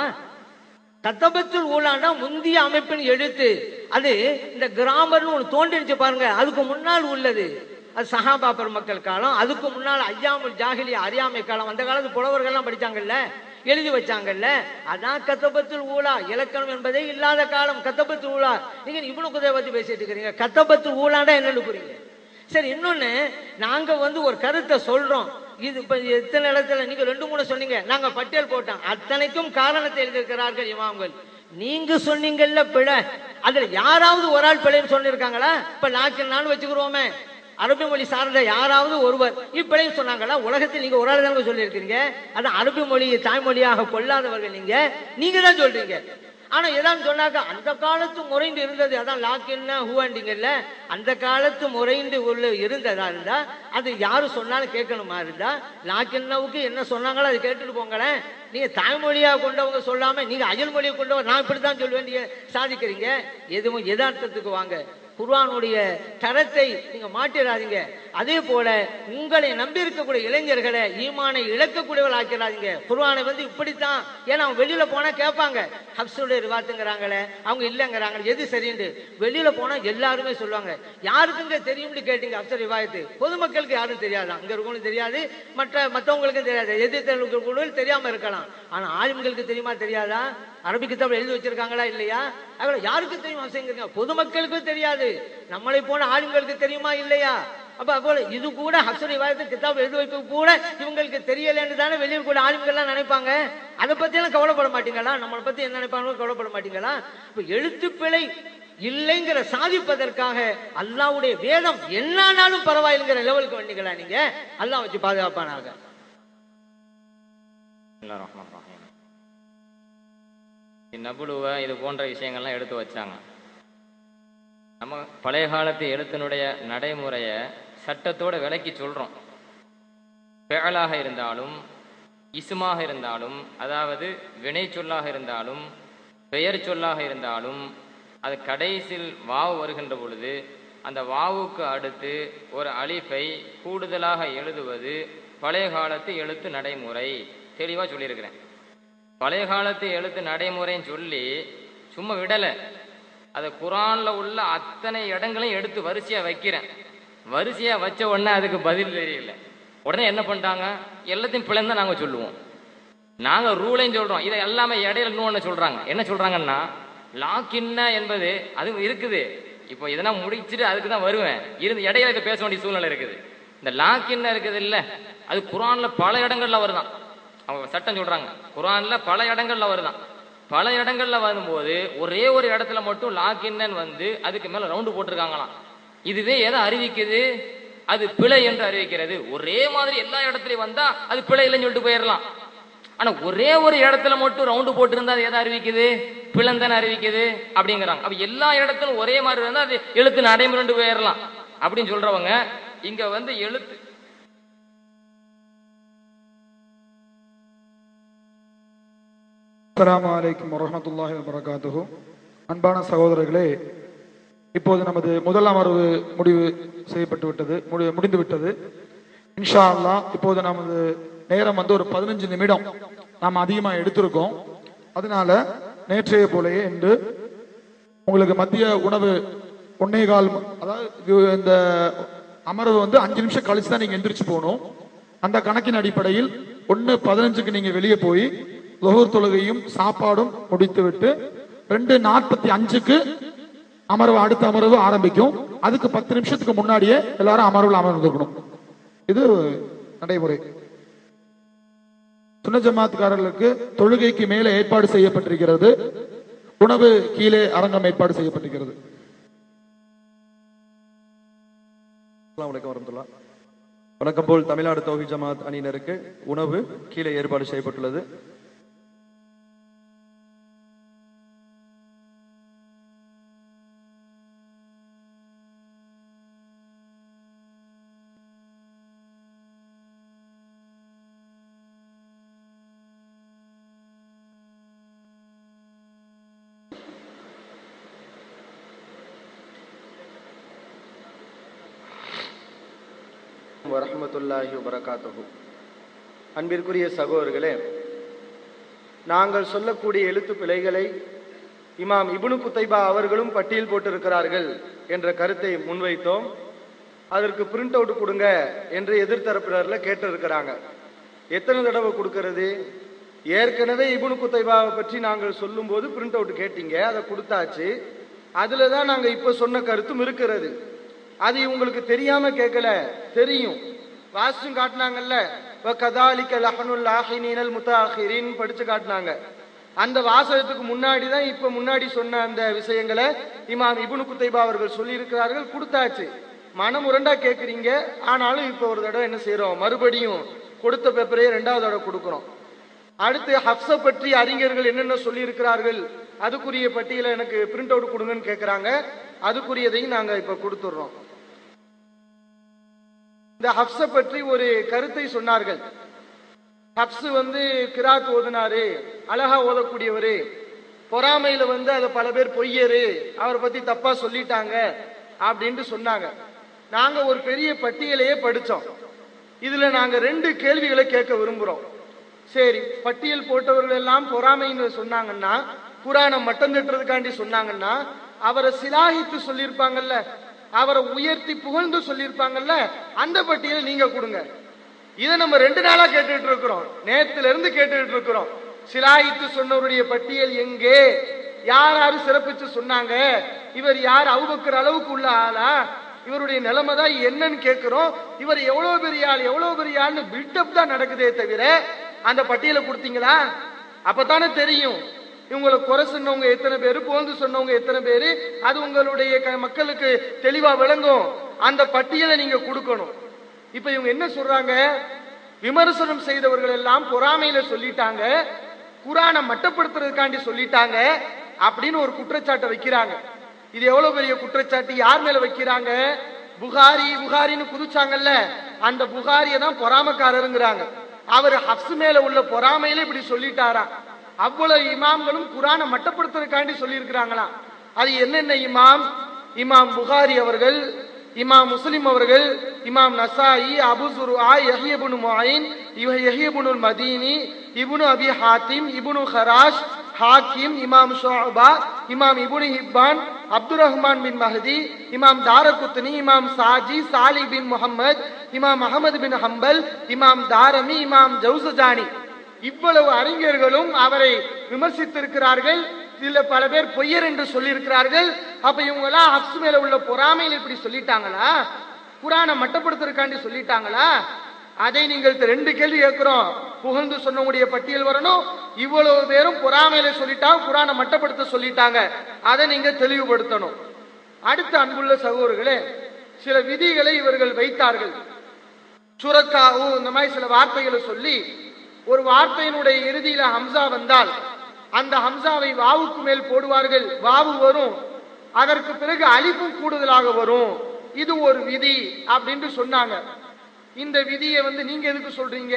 கத்தபத்தில் ஊலாண்டா முந்திய அமைப்பின் எழுத்து அது இந்த கிராமர்னு ஒன்று தோன்றிருச்சு பாருங்க அதுக்கு முன்னால் உள்ளது அது சஹாபா பெருமக்கள் காலம் அதுக்கு முன்னால் ஐயாமுல் ஜாகிலி அறியாமை காலம் அந்த காலத்து புலவர்கள்லாம் படிச்சாங்கல்ல எழுதி வச்சாங்கல்ல அதான் கத்தபத்துல் ஊலா இலக்கணம் என்பதே இல்லாத காலம் கத்தபத்து ஊலா நீங்க இவனு குதைய பத்தி பேசிட்டு இருக்கிறீங்க கத்தபத்து ஊலாண்டா என்னன்னு புரியுங்க சரி இன்னொன்னு நாங்க வந்து ஒரு கருத்தை சொல்றோம் இது இப்ப எத்தனை இடத்துல நீங்க ரெண்டு மூணு சொன்னீங்க நாங்க பட்டியல் போட்டோம் அத்தனைக்கும் காரணத்தை எழுதியிருக்கிறார்கள் இமாம்கள் நீங்க சொன்னீங்கல்ல பிழை அதுல யாராவது ஒரு ஆள் பிழைன்னு சொல்லியிருக்காங்களா இப்ப லாக்கில் நான் வச்சுக்கிறோமே அரபி மொழி சார்ந்த யாராவது ஒருவர் இப்பிழைன்னு சொன்னாங்களா உலகத்தில் நீங்க ஒரு ஆள் தானே சொல்லியிருக்கீங்க அதான் அரபி மொழியை தாய்மொழியாக கொள்ளாதவர்கள் நீங்க நீங்க தான் சொல்றீங்க ஆனா எதான் சொன்னாக்க அந்த காலத்து முறைந்து இருந்தது அதான் லாக்கின்னா ஹூவாண்டிங்கல்ல அந்த காலத்து முறைந்து உள்ள இருந்ததா இருந்தா அது யாரு சொன்னாலும் கேட்கணுமா இருந்தா லாக்கின்னாவுக்கு என்ன சொன்னாங்களோ அதை கேட்டுட்டு போங்களேன் நீங்க தாய்மொழியா கொண்டவங்க சொல்லாம நீங்க அயல் மொழியை கொண்டவங்க நான் இப்படித்தான் சொல்லுவேன் நீங்க சாதிக்கிறீங்க எதுவும் யதார்த்தத்துக்கு வாங்க குர்ஆனுடைய தரத்தை நீங்க மாட்டிடாதீங்க அதே போல உங்களை நம்பி இருக்கக்கூடிய இளைஞர்களை ஈமானை இழக்கக்கூடியவர்கள் ஆக்கிறாதீங்க குர்ஆனை வந்து இப்படித்தான் ஏன்னா அவங்க வெளியில போனா கேட்பாங்க ஹப்ஸுடைய ரிவாத்துங்கிறாங்களே அவங்க இல்லைங்கிறாங்க எது சரின்னு வெளியில போனா எல்லாருமே சொல்லுவாங்க யாருக்குங்க தெரியும்னு கேட்டீங்க ஹப்சர் ரிவாயத்து பொதுமக்களுக்கு யாரும் தெரியாதான் இங்க இருக்கவங்களுக்கு தெரியாது மற்ற மற்றவங்களுக்கும் தெரியாது எது கூட தெரியாம இருக்கலாம் ஆனா ஆளுங்களுக்கு தெரியுமா தெரியாதா அரபி கிதாப் எழுதி வச்சிருக்காங்களா இல்லையா அவளை யாருக்கு தெரியும் அவசியங்க பொதுமக்களுக்கும் தெரியாது நம்மளை போன ஆளுங்களுக்கு தெரியுமா இல்லையா அப்ப அப்போல இது கூட ஹசரி வாயத்து கிதாப் எழுதி வைக்க கூட இவங்களுக்கு தெரியலன்னு தானே வெளியூர் கூட ஆளுங்கள்லாம் நினைப்பாங்க அதை பத்தி எல்லாம் கவலைப்பட மாட்டீங்களா நம்மளை பத்தி என்ன நினைப்பாங்க கவலைப்பட மாட்டீங்களா இப்ப எழுத்துப்பிழை இல்லைங்கிற சாதிப்பதற்காக அல்லாவுடைய வேதம் என்னானாலும் பரவாயில்லைங்கிற லெவலுக்கு வந்தீங்களா நீங்க அல்லாஹ் வச்சு பாதுகாப்பானாக பிஸ்மில்லாஹிர் ரஹ்மானிர் ரஹீம். நபுலுவ இது போன்ற விஷயங்கள்லாம் எடுத்து வச்சாங்க நம்ம பழைய காலத்து எழுத்தினுடைய நடைமுறைய சட்டத்தோட விலக்கி சொல்றோம் பெயலாக இருந்தாலும் இசுமாக இருந்தாலும் அதாவது வினை சொல்லாக இருந்தாலும் பெயர் சொல்லாக இருந்தாலும் அது கடைசியில் வாவு வருகின்ற பொழுது அந்த வாவுக்கு அடுத்து ஒரு அலிஃபை கூடுதலாக எழுதுவது பழைய காலத்து எழுத்து நடைமுறை தெளிவாக சொல்லியிருக்கிறேன் பழைய காலத்து எழுத்து நடைமுறைன்னு சொல்லி சும்மா விடலை அதை குரான்ல உள்ள அத்தனை இடங்களையும் எடுத்து வரிசையா வைக்கிறேன் வரிசையா வச்ச உடனே அதுக்கு பதில் தெரியல உடனே என்ன பண்ணிட்டாங்க எல்லாத்தையும் பிளந்து நாங்க சொல்லுவோம் நாங்க ரூலையும் சொல்றோம் இதை எல்லாமே இடையில இன்னொன்னு சொல்றாங்க என்ன சொல்றாங்கன்னா லாக்கின்ன என்பது அது இருக்குது இப்போ இதெல்லாம் முடிச்சுட்டு அதுக்கு தான் வருவேன் இருந்து இடையில இதை பேச வேண்டிய சூழ்நிலை இருக்குது இந்த லாக்கின்ன இருக்குது இல்ல அது குரான்ல பல இடங்கள்ல வருதான் அவங்க சட்டம் சொல்றாங்க குரான்ல பல இடங்கள்ல வருதான் பல இடங்கள்ல வரும்போது ஒரே ஒரு இடத்துல மட்டும் லாக்கின்னன் வந்து அதுக்கு மேல ரவுண்டு போட்டிருக்காங்களாம் இதுவே எதை அறிவிக்குது அது பிழை என்று அறிவிக்கிறது ஒரே மாதிரி எல்லா இடத்துலயும் வந்தா அது பிழை இல்லைன்னு சொல்லிட்டு போயிடலாம் ஆனா ஒரே ஒரு இடத்துல மட்டும் ரவுண்டு போட்டிருந்தா அது எதை அறிவிக்குது பிளந்தன அறிவிக்குது அப்படிங்கிறாங்க அப்ப எல்லா இடத்துலும் ஒரே மாதிரி இருந்தா அது எழுத்து நடைமுறை போயிடலாம் அப்படின்னு சொல்றவங்க இங்க வந்து எழுத்து அஸ்ஸலாமு அலைக்கும் வரஹ்மத்துல்லாஹி வபரகாத்துஹு அன்பான சகோதரர்களே இப்போது நமது முதல் அமர்வு முடிவு செய்யப்பட்டு விட்டது முடி- முடிந்து விட்டது இன்ஷா அல்லாஹ் இப்போது நமது நேரம் வந்து ஒரு பதினஞ்சு நிமிடம் நாம் அதிகமா எடுத்திருக்கோம் அதனால நேற்றைய போலயே இன்று உங்களுக்கு மத்திய உணவு ஒன்னே கால் ம- அதாவது இது இந்த அமர்வு வந்து அஞ்சு நிமிஷம் கழிச்சு தான் நீங்க எந்திரிச்சு போகணும் அந்த கணக்கின் அடிப்படையில் ஒன்னு பதினஞ்சுக்கு நீங்க வெளியே போய் லொகூர் தொழுகையும் சாப்பாடும் முடித்து விட்டு ரெண்டு நாற்பத்தி அஞ்சுக்கு அமர்வு அடுத்த அமர்வு ஆரம்பிக்கும் அதுக்கு பத்து நிமிஷத்துக்கு முன்னாடியே எல்லாரும் அமர்வில் அமர்ந்துக்கணும் இது நடைமுறை சுன்ன ஜமாத்துக்காரர்களுக்கு தொழுகைக்கு மேலே ஏற்பாடு செய்யப்பட்டிருக்கிறது உணவு கீழே அரங்கம் ஏற்பாடு செய்யப்பட்டிருக்கிறது அஸ்ஸலாமு அலைக்கும் வரமத்துல்லா வணக்கம் போல் தமிழ்நாடு தௌஹி ஜமாத் அணியினருக்கு உணவு கீழே ஏற்பாடு செய்யப்பட்டுள்ளது வரஹ்மத்துல்லாஹி வபரகாத்துஹு அன்பிற்குரிய சகோதரர்களே நாங்கள் சொல்லக்கூடிய எழுத்து பிழைகளை இமாம் இப்னு குத்தைபா அவர்களும் பட்டியல் போட்டிருக்கிறார்கள் என்ற கருத்தை முன்வைத்தோம் அதற்கு பிரிண்ட் அவுட் கொடுங்க என்று எதிர்த்தரப்பினர்ல கேட்டிருக்கிறாங்க எத்தனை தடவை கொடுக்கறது ஏற்கனவே இப்னு குத்தைபாவை பற்றி நாங்கள் சொல்லும்போது பிரிண்ட் அவுட் கேட்டீங்க அதை கொடுத்தாச்சு அதுல தான் நாங்க இப்ப சொன்ன கருத்தும் இருக்கிறது அது உங்களுக்கு தெரியாம கேட்கல தெரியும் வாசிச்சும் காட்டினாங்கல்ல கதாலிக்க லஹனுல் ஆஹினீனல் முத்தாஹிரின் படிச்சு காட்டினாங்க அந்த வாசகத்துக்கு முன்னாடி தான் இப்ப முன்னாடி சொன்ன அந்த விஷயங்களை இமாம் இப்னு குத்தைபா அவர்கள் சொல்லி இருக்கிறார்கள் கொடுத்தாச்சு மனமுரண்டா கேக்குறீங்க ஆனாலும் இப்ப ஒரு தடவை என்ன செய்யறோம் மறுபடியும் கொடுத்த பேப்பரையே ரெண்டாவது தடவை கொடுக்கிறோம் அடுத்து ஹப்ஸ பற்றி அறிஞர்கள் என்னென்ன சொல்லி இருக்கிறார்கள் அதுக்குரிய பட்டியலை எனக்கு பிரிண்ட் அவுட் கொடுங்கன்னு கேக்குறாங்க அதுக்குரியதையும் நாங்க இப்ப கொடுத்துடுறோம் இந்த ஹப்ஸ பற்றி ஒரு கருத்தை சொன்னார்கள் ஹப்ஸ் வந்து கிராத் ஓதுனாரு அழகா ஓதக்கூடியவரு பொறாமையில வந்து அதை பல பேர் பொய்யரு அவரை பத்தி தப்பா சொல்லிட்டாங்க அப்படின்ட்டு சொன்னாங்க நாங்க ஒரு பெரிய பட்டியலையே படிச்சோம் இதுல நாங்க ரெண்டு கேள்விகளை கேட்க விரும்புறோம் சரி பட்டியல் போட்டவர்கள் எல்லாம் பொறாமைன்னு சொன்னாங்கன்னா குரானை மட்டம் தட்டுறதுக்காண்டி சொன்னாங்கன்னா அவரை சிலாகித்து சொல்லியிருப்பாங்கல்ல அவரை உயர்த்தி புகழ்ந்து சொல்லியிருப்பாங்கல்ல அந்த பட்டியலை நீங்க கொடுங்க இதை நம்ம ரெண்டு நாளா கேட்டுட்டு இருக்கிறோம் நேத்துல இருந்து கேட்டுட்டு இருக்கிறோம் சிலாயித்து சொன்னவருடைய பட்டியல் எங்கே யார் யாரு சிறப்பிச்சு சொன்னாங்க இவர் யார் அவுபக்கர் அளவுக்கு உள்ள ஆளா இவருடைய நிலைமை தான் என்னன்னு கேட்கிறோம் இவர் எவ்வளவு பெரிய ஆள் எவ்வளவு பெரிய ஆள்னு பில்டப் தான் நடக்குதே தவிர அந்த பட்டியலை கொடுத்தீங்களா அப்பதானே தெரியும் இவங்களை குறை சொன்னவங்க எத்தனை பேரு புகழ்ந்து சொன்னவங்க எத்தனை பேரு அது உங்களுடைய க- மக்களுக்கு தெளிவா விளங்கும் அந்த பட்டியலை நீங்க கொடுக்கணும் இப்ப இவங்க என்ன சொல்றாங்க விமர்சனம் செய்தவர்கள் எல்லாம் பொறாமையில சொல்லிட்டாங்க குரானை மட்டப்படுத்துறதுக்காண்டி சொல்லிட்டாங்க அப்படின்னு ஒரு குற்றச்சாட்டை வைக்கிறாங்க இது எவ்வளவு பெரிய குற்றச்சாட்டு யார் மேல வைக்கிறாங்க புகாரி புகாரின்னு குதிச்சாங்கல்ல அந்த புகாரிய தான் பொறாமக்காரருங்கிறாங்க அவர் ஹப்ஸ் மேல உள்ள பொறாமையில இப்படி சொல்லிட்டாராம் அவ்வளவு இமாம்களும் குரானை மட்டப்படுத்துறதுக்காண்டி சொல்லி இருக்கிறாங்களாம் அது என்னென்ன இமாம் இமாம் புகாரி அவர்கள் இமாம் முஸ்லிம் அவர்கள் இமாம் நசாயி அபு சுருஆ யஹ்யபுனு முஐன் இவ- யஹ்யபுனுல் மதீனி இப்னு அபி ஹாத்திம் இப்னு ஹராஷ் ஹாக்கிம் இமாம் ஷுஅபா இமாம் இப்னு ஹிப்பான் அப்துர் ரஹ்மான் பின் மஹதி இமாம் தாரகுத்னி இமாம் சாஜி சாலி பின் முஹம்மத் இமாம் அகமது பின் ஹம்பல் இமாம் தாரமி இமாம் ஜவுசஜானி இவ்வளவு அறிஞர்களும் அவரை விமர்சித்திருக்கிறார்கள் இதுல பல பேர் பொய்யர் என்று சொல்லியிருக்கிறார்கள் அப்ப இவங்க எல்லாம் ஹப்ஸ் மேல உள்ள பொறாமையில் இப்படி சொல்லிட்டாங்களா குரானை மட்டப்படுத்துறதுக்காண்டி சொல்லிட்டாங்களா அதை நீங்கள் இந்த ரெண்டு கேள்வி கேட்கிறோம் புகழ்ந்து சொன்னவங்களுடைய பட்டியல் வரணும் இவ்வளவு பேரும் பொறாமையில சொல்லிட்டாங்க குரானை மட்டப்படுத்த சொல்லிட்டாங்க அதை நீங்க தெளிவுபடுத்தணும் அடுத்த அன்புள்ள சகோதரர்களே சில விதிகளை இவர்கள் வைத்தார்கள் சுரக்காவு இந்த மாதிரி சில வார்த்தைகளை சொல்லி ஒரு வார்த்தையினுடைய இறுதியில ஹம்சா வந்தால் அந்த ஹம்சாவை வாவுக்கு மேல் போடுவார்கள் வாவு வரும் அதற்கு பிறகு அலிப்பும் கூடுதலாக வரும் இது ஒரு விதி அப்படின்னு சொன்னாங்க இந்த விதியை வந்து நீங்க எதுக்கு சொல்றீங்க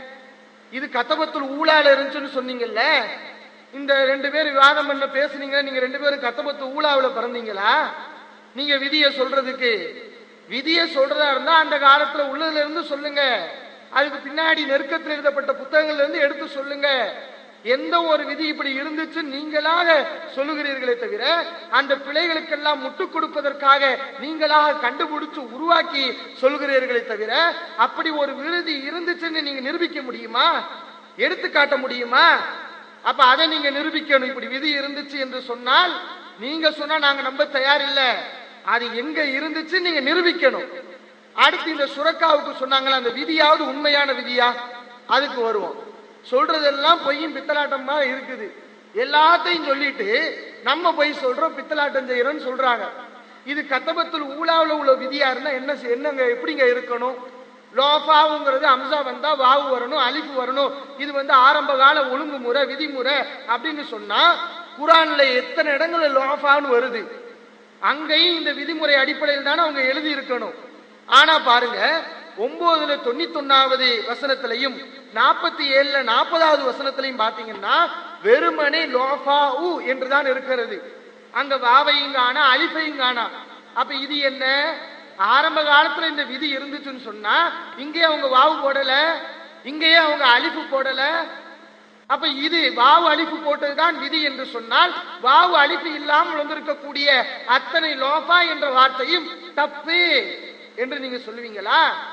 இது கத்தபத்துல் ஊழால இருந்துச்சுன்னு சொன்னீங்கல்ல இந்த ரெண்டு பேர் விவாதம் பண்ண பேசுனீங்க நீங்க ரெண்டு பேரும் கத்தபத்து ஊழாவுல பிறந்தீங்களா நீங்க விதியை சொல்றதுக்கு விதியை சொல்றதா இருந்தா அந்த காலத்துல உள்ளதுல இருந்து சொல்லுங்க அதுக்கு பின்னாடி நெருக்கத்தில் எழுதப்பட்ட புத்தகங்கள்ல இருந்து எடுத்து சொல்லுங்க எந்த ஒரு விதி இப்படி இருந்துச்சு நீங்களாக சொல்லுகிறீர்களே தவிர அந்த பிழைகளுக்கெல்லாம் முட்டுக் கொடுப்பதற்காக நீங்களாக கண்டுபிடிச்சு உருவாக்கி சொல்கிறீர்களே தவிர அப்படி ஒரு விருதி இருந்துச்சுன்னு நீங்க நிரூபிக்க முடியுமா எடுத்து காட்ட முடியுமா அப்ப அதை நீங்க நிரூபிக்கணும் இப்படி விதி இருந்துச்சு என்று சொன்னால் நீங்க சொன்னா நாங்க நம்ப தயார் இல்ல அது எங்க இருந்துச்சு நீங்க நிரூபிக்கணும் அடுத்து இந்த சுரக்காவுக்கு சொன்னாங்களே அந்த விதியாவது உண்மையான விதியா அதுக்கு வருவோம் சொல்றதெல்லாம் பொய்யும் பித்தலாட்டமா இருக்குது எல்லாத்தையும் சொல்லிட்டு நம்ம போய் சொல்றோம் பித்தலாட்டம் செய்யறோம்னு சொல்றாங்க இது கத்தபத்தில் ஊழாவுல உள்ள விதியா இருந்தா என்ன செய்- என்னங்க எப்படிங்க இருக்கணும் லோஃபாவுங்கிறது அம்சா வந்தா வாவு வரணும் அலிஃபு வரணும் இது வந்து ஆரம்ப கால ஒழுங்குமுறை விதிமுறை அப்படின்னு சொன்னா குரான்ல எத்தனை இடங்கள்ல லோஃபான்னு வருது அங்கேயும் இந்த விதிமுறை அடிப்படையில் தானே அவங்க எழுதி இருக்கணும் ஆனா பாருங்க ஒன்பதுல தொண்ணூத்தொன்னாவது வசனத்திலையும் நாற்பத்தி ஏழுல நாற்பதாவது வசனத்திலையும் பாத்தீங்கன்னா வெறுமனே லோஃபா உ என்றுதான் இருக்கிறது அங்க வாவையும் காணா அலிஃபையும் காணா அப்ப இது என்ன ஆரம்ப காலத்துல இந்த விதி இருந்துச்சுன்னு சொன்னா இங்கே அவங்க வாவு போடல இங்கேயே அவங்க அலிஃபு போடல அப்ப இது வாவு அலிஃபு போட்டதுதான் விதி என்று சொன்னால் வாவு அலிஃபு இல்லாமல் வந்திருக்கக்கூடிய அத்தனை லோஃபா என்ற வார்த்தையும் தப்பு என்று நீங்க சொல்லுவீங்களா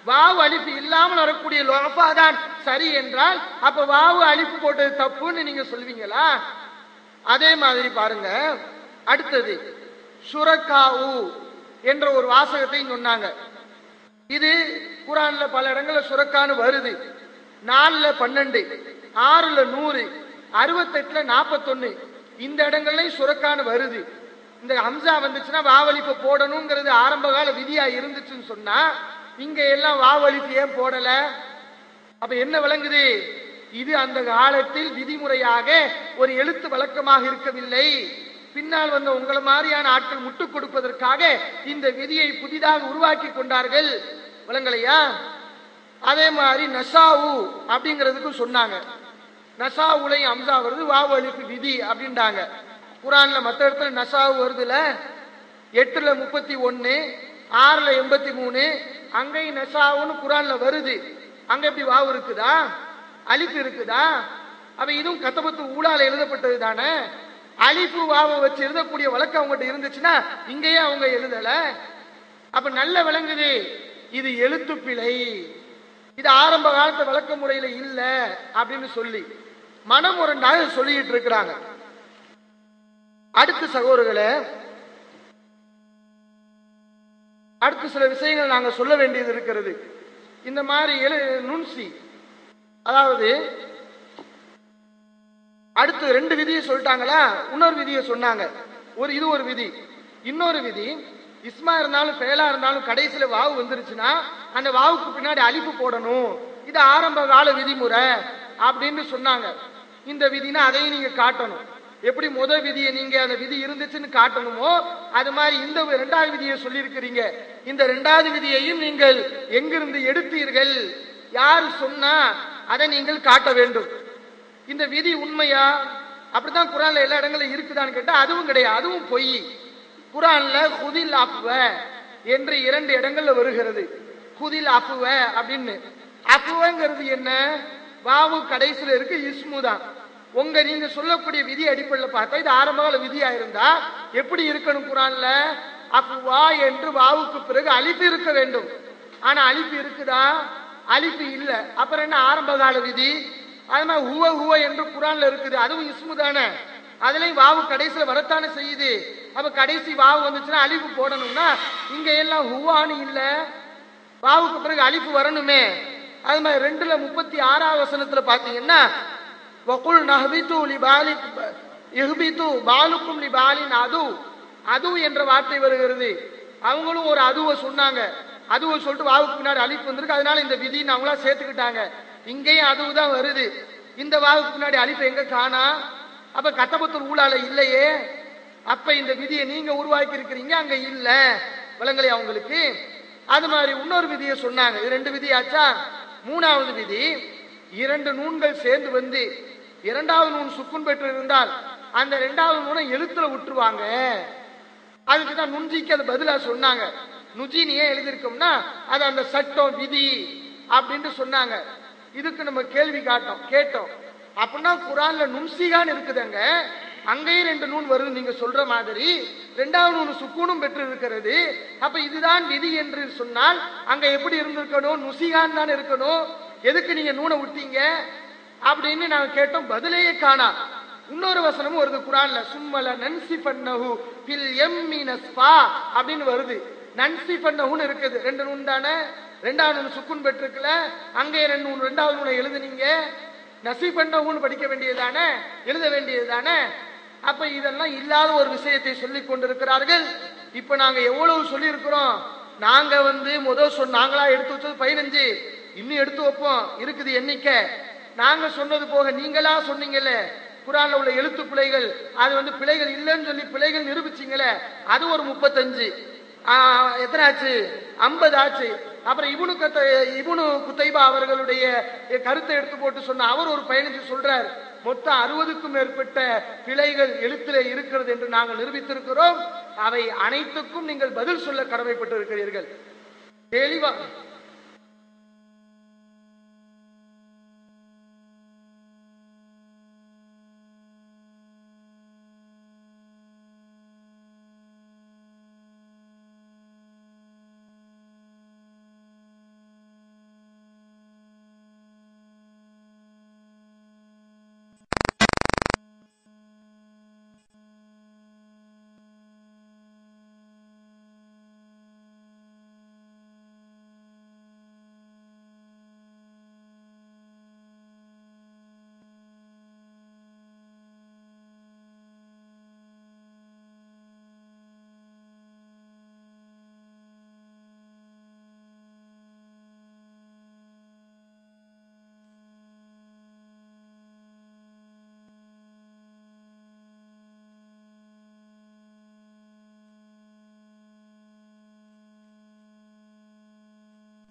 வாவு அலிப்பு இல்லாமல் வரக்கூடிய லோஃபா தான் சரி என்றால் அப்ப வாவு அலிப்பு போட்டது தப்புன்னு நீங்க சொல்வீங்களா அதே மாதிரி பாருங்க அடுத்தது சுரக்காவு என்ற ஒரு வாசகத்தை சொன்னாங்க இது குரான்ல பல இடங்கள்ல சுரக்கான்னு வருது நாலுல பன்னெண்டு ஆறுல நூறு அறுபத்தெட்டுல நாற்பத்தொன்னு இந்த இடங்கள்லயும் சுரக்கான்னு வருது இந்த ஹம்சா வந்துச்சுன்னா வாவலிப்பு போடணுங்கிறது ஆரம்ப கால விதியா இருந்துச்சுன்னு சொன்னா இங்க எல்லாம் வாவலிப்பு ஏன் போடல அப்ப என்ன விளங்குது இது அந்த காலத்தில் விதிமுறையாக ஒரு எழுத்து வழக்கமாக இருக்கவில்லை பின்னால் வந்த உங்களை மாதிரியான ஆட்கள் முட்டுக் கொடுப்பதற்காக இந்த விதியை புதிதாக உருவாக்கி கொண்டார்கள் விளங்கலையா அதே மாதிரி நசாவு அப்படிங்கிறதுக்கும் சொன்னாங்க நசாவுலையும் அம்சா வருது வாவு அழிப்பு விதி அப்படின்றாங்க குரான்ல மத்த இடத்துல நசாவு வருதுல எட்டுல முப்பத்தி ஒன்னு ஆறுல எண்பத்தி மூணு அங்கேயும் நசாவுன்னு குரான்ல வருது அங்க எப்படி வாவு இருக்குதா அலிப்பு இருக்குதா அப்ப இதுவும் கத்தபத்து ஊழால எழுதப்பட்டது தானே அலிப்பு வாவை வச்சு எழுதக்கூடிய வழக்கம் அவங்ககிட்ட இருந்துச்சுன்னா இங்கேயே அவங்க எழுதல அப்ப நல்ல விளங்குது இது எழுத்து பிழை இது ஆரம்ப காலத்து வழக்க முறையில இல்ல அப்படின்னு சொல்லி மனமுரண்டாக சொல்லிட்டு இருக்கிறாங்க அடுத்த சகோதரர்களே அடுத்து சில விஷயங்கள் நாங்க சொல்ல வேண்டியது இருக்கிறது இந்த மாதிரி எழு நுண்சி அதாவது அடுத்து ரெண்டு விதியை சொல்லிட்டாங்களா இன்னொரு விதியை சொன்னாங்க ஒரு இது ஒரு விதி இன்னொரு விதி இஸ்மா இருந்தாலும் ஃபெயிலா இருந்தாலும் கடைசியில வாவு வந்துருச்சுன்னா அந்த வாவுக்கு பின்னாடி அலிப்பு போடணும் இது ஆரம்ப கால விதிமுறை அப்படின்னு சொன்னாங்க இந்த விதினா அதையும் நீங்க காட்டணும் எப்படி முத விதியை நீங்க அந்த விதி இருந்துச்சுன்னு காட்டணுமோ அது மாதிரி இந்த ரெண்டாவது விதியை சொல்லியிருக்கிறீங்க இந்த ரெண்டாவது விதியையும் நீங்கள் எங்கிருந்து எடுத்தீர்கள் யார் சொன்னா அதை நீங்கள் காட்ட வேண்டும் இந்த விதி உண்மையா அப்படிதான் குரான்ல எல்லா இடங்களும் இருக்குதான்னு கேட்டா அதுவும் கிடையாது அதுவும் பொய் குரான்ல குதில் அஃப்வ என்று இரண்டு இடங்கள்ல வருகிறது குதில் அஃப்வ அப்படின்னு அஃப்வங்கிறது என்ன வாவு கடைசியில இருக்கு இஸ்மு தான் உங்க நீங்க சொல்லக்கூடிய விதி அடிப்படையில் பார்த்தா இது ஆரம்பகால விதியா இருந்தா எப்படி இருக்கணும் குரான்ல அஃப்வா என்று வாவுக்கு பிறகு அலிப்பு இருக்க வேண்டும் ஆனா அலிப்பு இருக்குதா அலிப்பு இல்ல அப்புறம் என்ன ஆரம்ப கால விதி அது மாதிரி ஹுவ ஹுவ என்று குரான்ல இருக்குது அதுவும் இஸ்மு தானே அதுலயும் வாவு கடைசியில வரத்தானே செய்யுது அப்ப கடைசி வாவு வந்துச்சுன்னா அலிப்பு போடணும்னா இங்க எல்லாம் ஹுவான்னு இல்ல வாவுக்கு பிறகு அலிப்பு வரணுமே அது மாதிரி ரெண்டுல முப்பத்தி ஆறாவது வசனத்துல பாத்தீங்கன்னா வகுல் நஹபித்து லிபாலி இஹ்பித்து பாலுக்கும் லிபாலின் அது அது என்ற வார்த்தை வருகிறது அவங்களும் ஒரு அதுவை சொன்னாங்க அதுவை சொல்லிட்டு வாவுக்கு பின்னாடி அலிப்பு வந்திருக்கு அதனால இந்த விதின்னு அவங்களா சேர்த்துக்கிட்டாங்க இங்கேயும் அதுவு தான் வருது இந்த வாவுக்கு பின்னாடி அலிப்பு எங்க காணா அப்ப கத்தபத்தூர் ஊழால இல்லையே அப்ப இந்த விதியை நீங்க உருவாக்கி இருக்கிறீங்க அங்க இல்ல விலங்கலை அவங்களுக்கு அது மாதிரி இன்னொரு விதியை சொன்னாங்க இது ரெண்டு விதியாச்சா மூணாவது விதி இரண்டு நூன்கள் சேர்ந்து வந்து இரண்டாவது நூன் சுக்குன் பெற்று இருந்தால் அந்த இரண்டாவது நூனை எழுத்துல விட்டுருவாங்க அதுக்கு தான் நுஞ்சிக்கு அது பதிலா சொன்னாங்க நுஜின்னு ஏன் எழுதியிருக்கோம்னா அது அந்த சட்டம் விதி அப்படின்ட்டு சொன்னாங்க இதுக்கு நம்ம கேள்வி காட்டோம் கேட்டோம் அப்படின்னா குரான்ல நும்சிகான் இருக்குதுங்க அங்கேயும் ரெண்டு நூன் வருது நீங்க சொல்ற மாதிரி ரெண்டாவது நூன் சுக்கூனும் பெற்று இருக்கிறது அப்ப இதுதான் விதி என்று சொன்னால் அங்க எப்படி இருந்திருக்கணும் நுசிகான் தான் இருக்கணும் எதுக்கு நீங்க நூனை விட்டீங்க அப்படின்னு நாங்க கேட்டோம் பதிலையே காணா இன்னொரு வசனமும் வருது குரான்ல சும்மல நன்சி பண்ணஹு பில் எம்மி நஸ்பா அப்படின்னு வருது நன்சி பண்ணஹுன்னு இருக்குது ரெண்டு நூன் தானே ரெண்டாவது நூன் சுக்குன் பெற்றிருக்கல அங்கே ரெண்டு நூன் ரெண்டாவது நூனை எழுதுனீங்க நசி பண்ணஹுன்னு படிக்க வேண்டியதுதானே எழுத வேண்டியதுதானே அப்ப இதெல்லாம் இல்லாத ஒரு விஷயத்தை சொல்லி கொண்டிருக்கிறார்கள் இப்ப நாங்க எவ்வளவு சொல்லி இருக்கிறோம் நாங்க வந்து முதல் சொன்ன நாங்களா எடுத்து வச்சது பதினஞ்சு இன்னும் எடுத்து வைப்போம் இருக்குது எண்ணிக்கை நாங்க சொன்னது போக நீங்களா சொன்னீங்கல்ல குரான்ல உள்ள எழுத்து பிழைகள் அது வந்து பிழைகள் இல்லைன்னு சொல்லி பிழைகள் நிரூபிச்சீங்களே அது ஒரு முப்பத்தஞ்சு ஆஹ், எத்தனை ஆச்சு ஐம்பது ஆச்சு அப்புறம் இபுனு கத்த இபுனு குத்தைபா அவர்களுடைய கருத்தை எடுத்து போட்டு சொன்ன அவர் ஒரு பதினஞ்சு சொல்றார் மொத்தம் அறுபதுக்கும் மேற்பட்ட பிழைகள் எழுத்திலே இருக்கிறது என்று நாங்கள் நிரூபித்திருக்கிறோம் அவை அனைத்துக்கும் நீங்கள் பதில் சொல்ல கடமைப்பட்டு இருக்கிறீர்கள் தெளிவா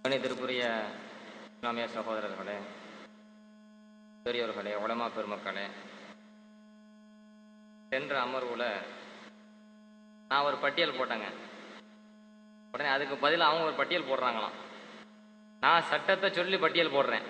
கணிதற்குரிய இஸ்லாமிய சகோதரர்களே பெரியோர்களே உலமா பெருமக்களே சென்ற அமர்வுல நான் ஒரு பட்டியல் போட்டேங்க உடனே அதுக்கு பதிலா அவங்க ஒரு பட்டியல் போடுறாங்களாம் நான் சட்டத்தை சொல்லி பட்டியல் போடுறேன்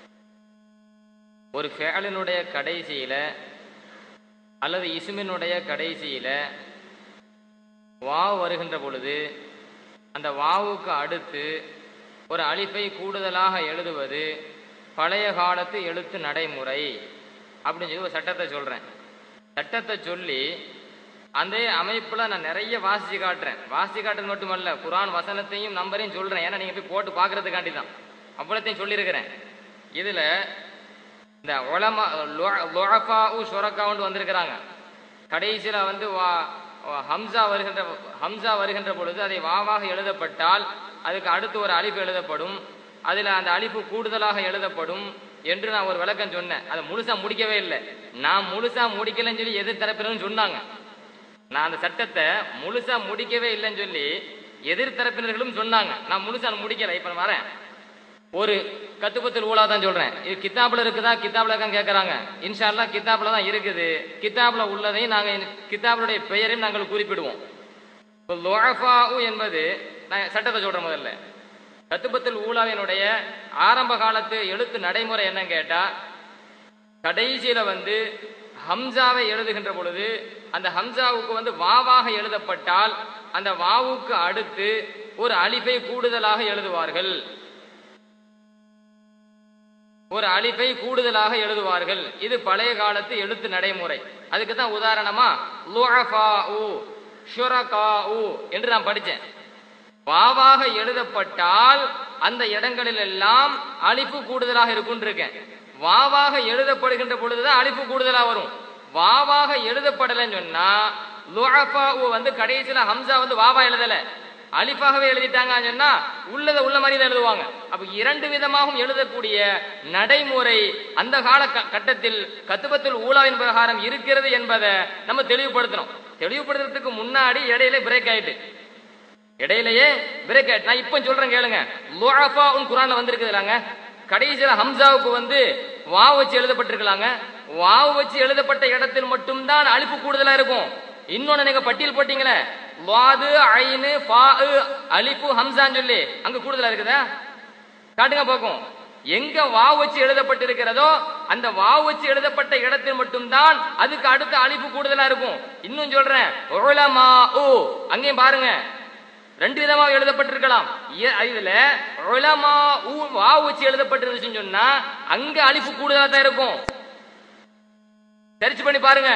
ஒரு ஃபேலினுடைய கடைசியில அல்லது இசுமினுடைய கடைசியில வாவ் வருகின்ற பொழுது அந்த வாவுக்கு அடுத்து ஒரு அலிஃபை கூடுதலாக எழுதுவது பழைய காலத்து எழுத்து நடைமுறை அப்படின்னு சொல்லி ஒரு சட்டத்தை சொல்றேன் சட்டத்தை சொல்லி அந்த அமைப்புல நான் நிறைய வாசிச்சு காட்டுறேன் வாசிச்சு காட்டுறது மட்டுமல்ல குரான் வசனத்தையும் நம்பரையும் சொல்றேன் ஏன்னா நீங்க போய் போட்டு பாக்குறதுக்காண்டி தான் அவ்வளோத்தையும் சொல்லியிருக்கிறேன் இதுல இந்த உலமா லொழஃபாவு ஷொரக்காவுண்டு வந்திருக்கிறாங்க கடைசியில வந்து வா வா- ஹம்சா வருகின்ற ஹம்சா வருகின்ற பொழுது அதை வாவாக எழுதப்பட்டால் அதுக்கு அடுத்து ஒரு அலிஃப் எழுதப்படும் அதுல அந்த அலிஃபு கூடுதலாக எழுதப்படும் என்று நான் ஒரு விளக்கம் சொன்னேன் அதை முழுசா முடிக்கவே இல்லை நான் முழுசா முடிக்கலைன்னு சொல்லி எதிர் தரப்பினரும் சொன்னாங்க நான் அந்த சட்டத்தை முழுசா முடிக்கவே இல்லைன்னு சொல்லி எதிர் தரப்பினர்களும் சொன்னாங்க நான் முழுசா முடிக்கல இப்ப நான் வரேன் ஒரு கத்துப்பத்தில் ஊழா தான் சொல்றேன் இது கித்தாப்ல இருக்குதா கித்தாப்ல இருக்கான்னு கேட்கறாங்க இன்ஷா அல்லாஹ் கித்தாப்ல தான் இருக்குது கித்தாப்ல உள்ளதையும் நாங்க இந்த கித்தாப்ளுடைய பெயரையும் நாங்கள் குறிப்பிடுவோம் இப்போ லுஅஃபாஉ என்பது நான் சட்டத்தை சொல்றேன் முதல்ல கத்துப்பத்தில் ஊழாவினுடைய ஆரம்ப காலத்து எழுத்து நடைமுறை என்னன்னு கேட்டா கடைசியில வந்து ஹம்சாவை எழுதுகின்ற பொழுது அந்த ஹம்சாவுக்கு வந்து வாவாக எழுதப்பட்டால் அந்த வாவுக்கு அடுத்து ஒரு அலிஃபை கூடுதலாக எழுதுவார்கள் ஒரு அலிஃபை கூடுதலாக எழுதுவார்கள் இது பழைய காலத்து எழுத்து நடைமுறை அதுக்கு தான் உதாரணமா லுஅஃபாஉ ஷுரகாஉ என்று நான் படிச்சேன் வாவாக எழுதப்பட்டால் அந்த இடங்களில் எல்லாம் அலிஃபு கூடுதலாக இருக்கும்னு இருக்கேன் வாவாக எழுதப்படுகின்ற பொழுதுதான் அலிஃபு கூடுதலா வரும் வாவாக எழுதப்படலைன்னு சொன்னா லுஅஃபாஉ வந்து கடைசியில ஹம்சா வந்து வாவா எழுதல அலிஃபாகவே எழுதிட்டாங்கன்னு சொன்னா உள்ளதை உள்ள மாதிரி தான் எழுதுவாங்க அப்ப இரண்டு விதமாகவும் எழுதக்கூடிய நடைமுறை அந்த கால க- கட்டத்தில் கத்துபத்தில் ஊழாவின் பிரகாரம் இருக்கிறது என்பதை நம்ம தெளிவுபடுத்தணும் தெளிவுபடுத்துறதுக்கு முன்னாடி இடையில பிரேக் ஆயிட்டு இடையிலேயே பிரேக் ஆயிட்டு நான் இப்ப சொல்றேன் கேளுங்க லுஅஃபா உன் குரான்ல வந்திருக்குதுலாங்க கடைசியில ஹம்சாவுக்கு வந்து வாவ் வச்சு எழுதப்பட்டிருக்கலாங்க வாவ் வச்சு எழுதப்பட்ட இடத்தில் மட்டும்தான் அலிஃபு கூடுதலா இருக்கும் இன்னொன்னு நீங்க பட்டியல் போட்டீங்களே வாது ஐனு ஃபா அலிஃபு ஹம்சான்னு சொல்லி அங்க கூடுதலா இருக்குதா காட்டுங்க பார்க்கும் எங்க வாவ் வச்சு எழுதப்பட்டிருக்கிறதோ அந்த வாவ் வச்சு எழுதப்பட்ட இடத்தில் மட்டும்தான் அதுக்கு அடுத்த அலிஃபு கூடுதலா இருக்கும் இன்னும் சொல்றேன் உலமா ஓ அங்கேயும் பாருங்க ரெண்டு விதமா எழுதப்பட்டிருக்கலாம் இ- இதுல உலமா ஊ வாவ் வச்சு எழுதப்பட்டிருந்துச்சுன்னு சொன்னா அங்க அலிஃபு கூடுதலா தான் இருக்கும் சர்ச் பண்ணி பாருங்க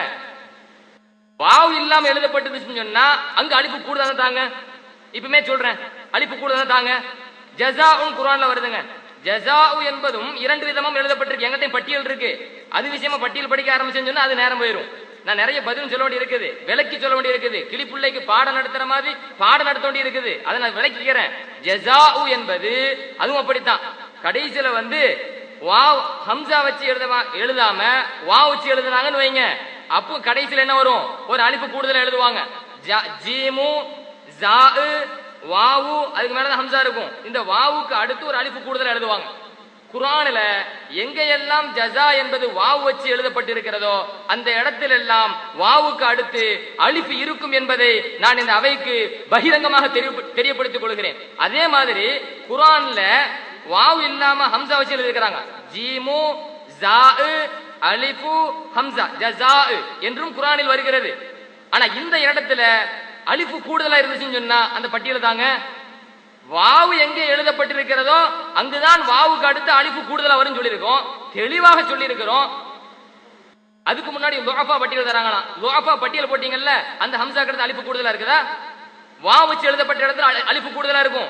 வாவ் இல்லாம எழுதப்பட்டிருந்துச்சுன்னு சொன்னா அங்க அலிஃபு கூடுதலா தாங்க இப்பவுமே சொல்றேன் அலிஃபு கூடுதலா தாங்க ஜஸாஉன் குர்ஆன்ல வருதுங்க ஜஸாஉ என்பதும் இரண்டு விதமும் எழுதப்பட்டிருக்கு எங்கத்தையும் பட்டியல் இருக்கு அது விஷயமா பட்டியல் படிக்க ஆரம்பிச்சேன்னு சொன்னா அது நேரம் போயிடும் நான் நிறைய பதில் சொல்ல வேண்டி இருக்குது விளக்கி சொல்ல வேண்டி இருக்குது கிளிப்பிள்ளைக்கு பாடம் நடத்துற மாதிரி பாடம் நடத்த வேண்டி இருக்குது அதை நான் விளக்கிக்கிறேன் ஜஸாஉ என்பது அதுவும் அப்படித்தான் கடைசியில வந்து வாவ் ஹம்சா வச்சு எழுதமா எழுதாம வா வச்சு எழுதுனாங்கன்னு வைங்க அப்போ கடைசியில என்ன வரும் ஒரு அலிஃபு கூடுதலா எழுதுவாங்க ஜ- ஜீமு ஜாஉ வாவு அதுக்கு மேல தான் ஹம்சா இருக்கும் இந்த வாவுக்கு அடுத்து ஒரு அலிஃபு கூடுதலா எழுதுவாங்க குர்ஆனில் எங்கெல்லாம் ஜஸா என்பது வாவு வச்சு எழுதப்பட்டிருக்கிறதோ அந்த இடத்தில் எல்லாம் வாவுக்கு அடுத்து அலிஃபு இருக்கும் என்பதை நான் இந்த அவைக்கு பகிரங்கமாக தெரிய- தெரியப்படுத்திக் கொள்கிறேன் அதே மாதிரி குர்ஆன்ல வாவ் இல்லாம ஹம்சா வச்சு எழுதிருக்கிறாங்க ஜீமு ஜாஉ அலிஃபு ஹம்சா ஜஸா என்றும் குர்ஆனில் வருகிறது ஆனா இந்த இடத்துல அலிஃபு கூடுதலா இருந்துச்சுன்னு சொன்னா அந்த பட்டியல் தாங்க வாவு எங்கே எழுதப்பட்டிருக்கிறதோ அங்குதான் வாவுக்கு அடுத்து அலிஃபு கூடுதலா வரும்னு சொல்லியிருக்கோம் தெளிவாக சொல்லியிருக்கிறோம் அதுக்கு முன்னாடி லோஃபா பட்டியல் தராங்களாம் லோஃபா பட்டியல் போட்டீங்கல்ல அந்த ஹம்சாக்கு அடுத்து அலிஃபு கூடுதலா இருக்குதா வா வச்சு எழுதப்பட்ட இடத்துல அலி- அலிஃபு கூடுதலா இருக்கும்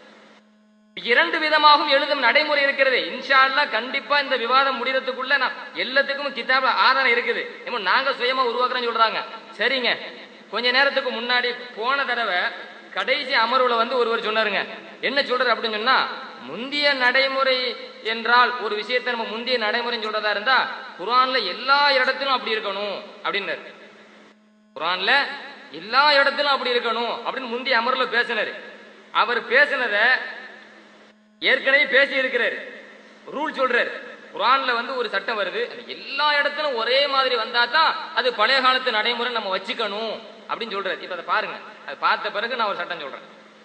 இரண்டு விதமாகவும் எழுதும் நடைமுறை இருக்கிறது இன்ஷா அல்லாஹ் கண்டிப்பா இந்த விவாதம் முடியறதுக்குள்ள நான் எல்லாத்துக்கும் கிதாப ஆதாரம் இருக்குது ஏமா நாங்க சுயமா உருவாக்குறேன்னு சொல்றாங்க சரிங்க கொஞ்ச நேரத்துக்கு முன்னாடி போன தடவை கடைசி அமர்வுல வந்து ஒருவர் சொன்னாருங்க என்ன சொல்றாரு அப்படின்னு சொன்னா முந்திய நடைமுறை என்றால் ஒரு விஷயத்தை நம்ம முந்திய நடைமுறைன்னு சொல்றதா இருந்தா குர்ஆன்ல எல்லா இடத்திலும் அப்படி இருக்கணும் அப்படின்னாரு குர்ஆன்ல எல்லா இடத்திலும் அப்படி இருக்கணும் அப்படின்னு முந்தைய அமர்வுல பேசினாரு அவர் பேசினத ஏற்கனவே பேசி இருக்கிறார் ரூல் சொல்றாரு குரான்ல வந்து ஒரு சட்டம் வருது அது எல்லா இடத்துலும் ஒரே மாதிரி வந்தா தான் அது பழைய காலத்து நடைமுறை நம்ம வச்சுக்கணும் அப்படின்னு சொல்றாரு இப்ப அதை பாருங்க அதை பார்த்த பிறகு நான் ஒரு சட்டம் சொல்றேன்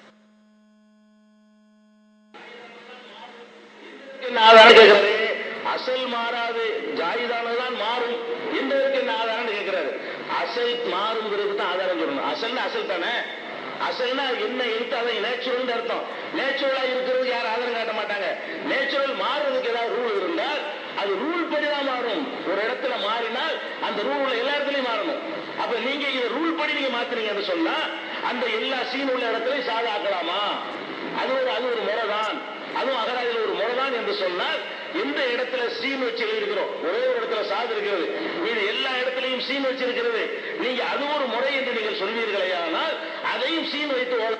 என்ன ஆதாரம் கேட்கிறாரு அசல் மாறாது ஜாயிதானதான் மாறும் என்பதற்கு என்ன ஆதாரம் கேட்கிறாரு அசல் மாறுங்கிறதுக்கு தான் ஆதாரம் சொல்லணும் அசல்னா அசல் தானே அசல்னா என்ன எழுத்து அதை நேச்சுரல் அர்த்தம் நேச்சுரலா இருக்கிறது யாரும் ஆதாரம் காட்ட மாட்டாங்க நேச்சுரல் மாறுறதுக்கு ஏதாவது ரூல் இருந்தால் அது ரூல் படி தான் மாறும் ஒரு இடத்துல மாறினால் அந்த ரூல் எல்லா இடத்துலயும் மாறணும் அப்ப நீங்க இதை ரூல் படி நீங்க மாத்துறீங்கன்னு சொன்னா அந்த எல்லா சீன் உள்ள இடத்துலயும் சாதாக்கலாமா அது ஒரு அது ஒரு முறைதான் அதுவும் அகராதியில் ஒரு முறைதான் என்று சொன்னால் எந்த இடத்துல சீன் வச்சு எழுதியிருக்கிறோம் ஒரே ஒரு இடத்துல சாது இருக்கிறது இது எல்லா இடத்துலையும் சீன் வச்சிருக்கிறது நீங்க அது ஒரு முறை என்று நீங்கள் சொல்வீர்களே ஆனால் அதையும் சீன் வைத்து ஓட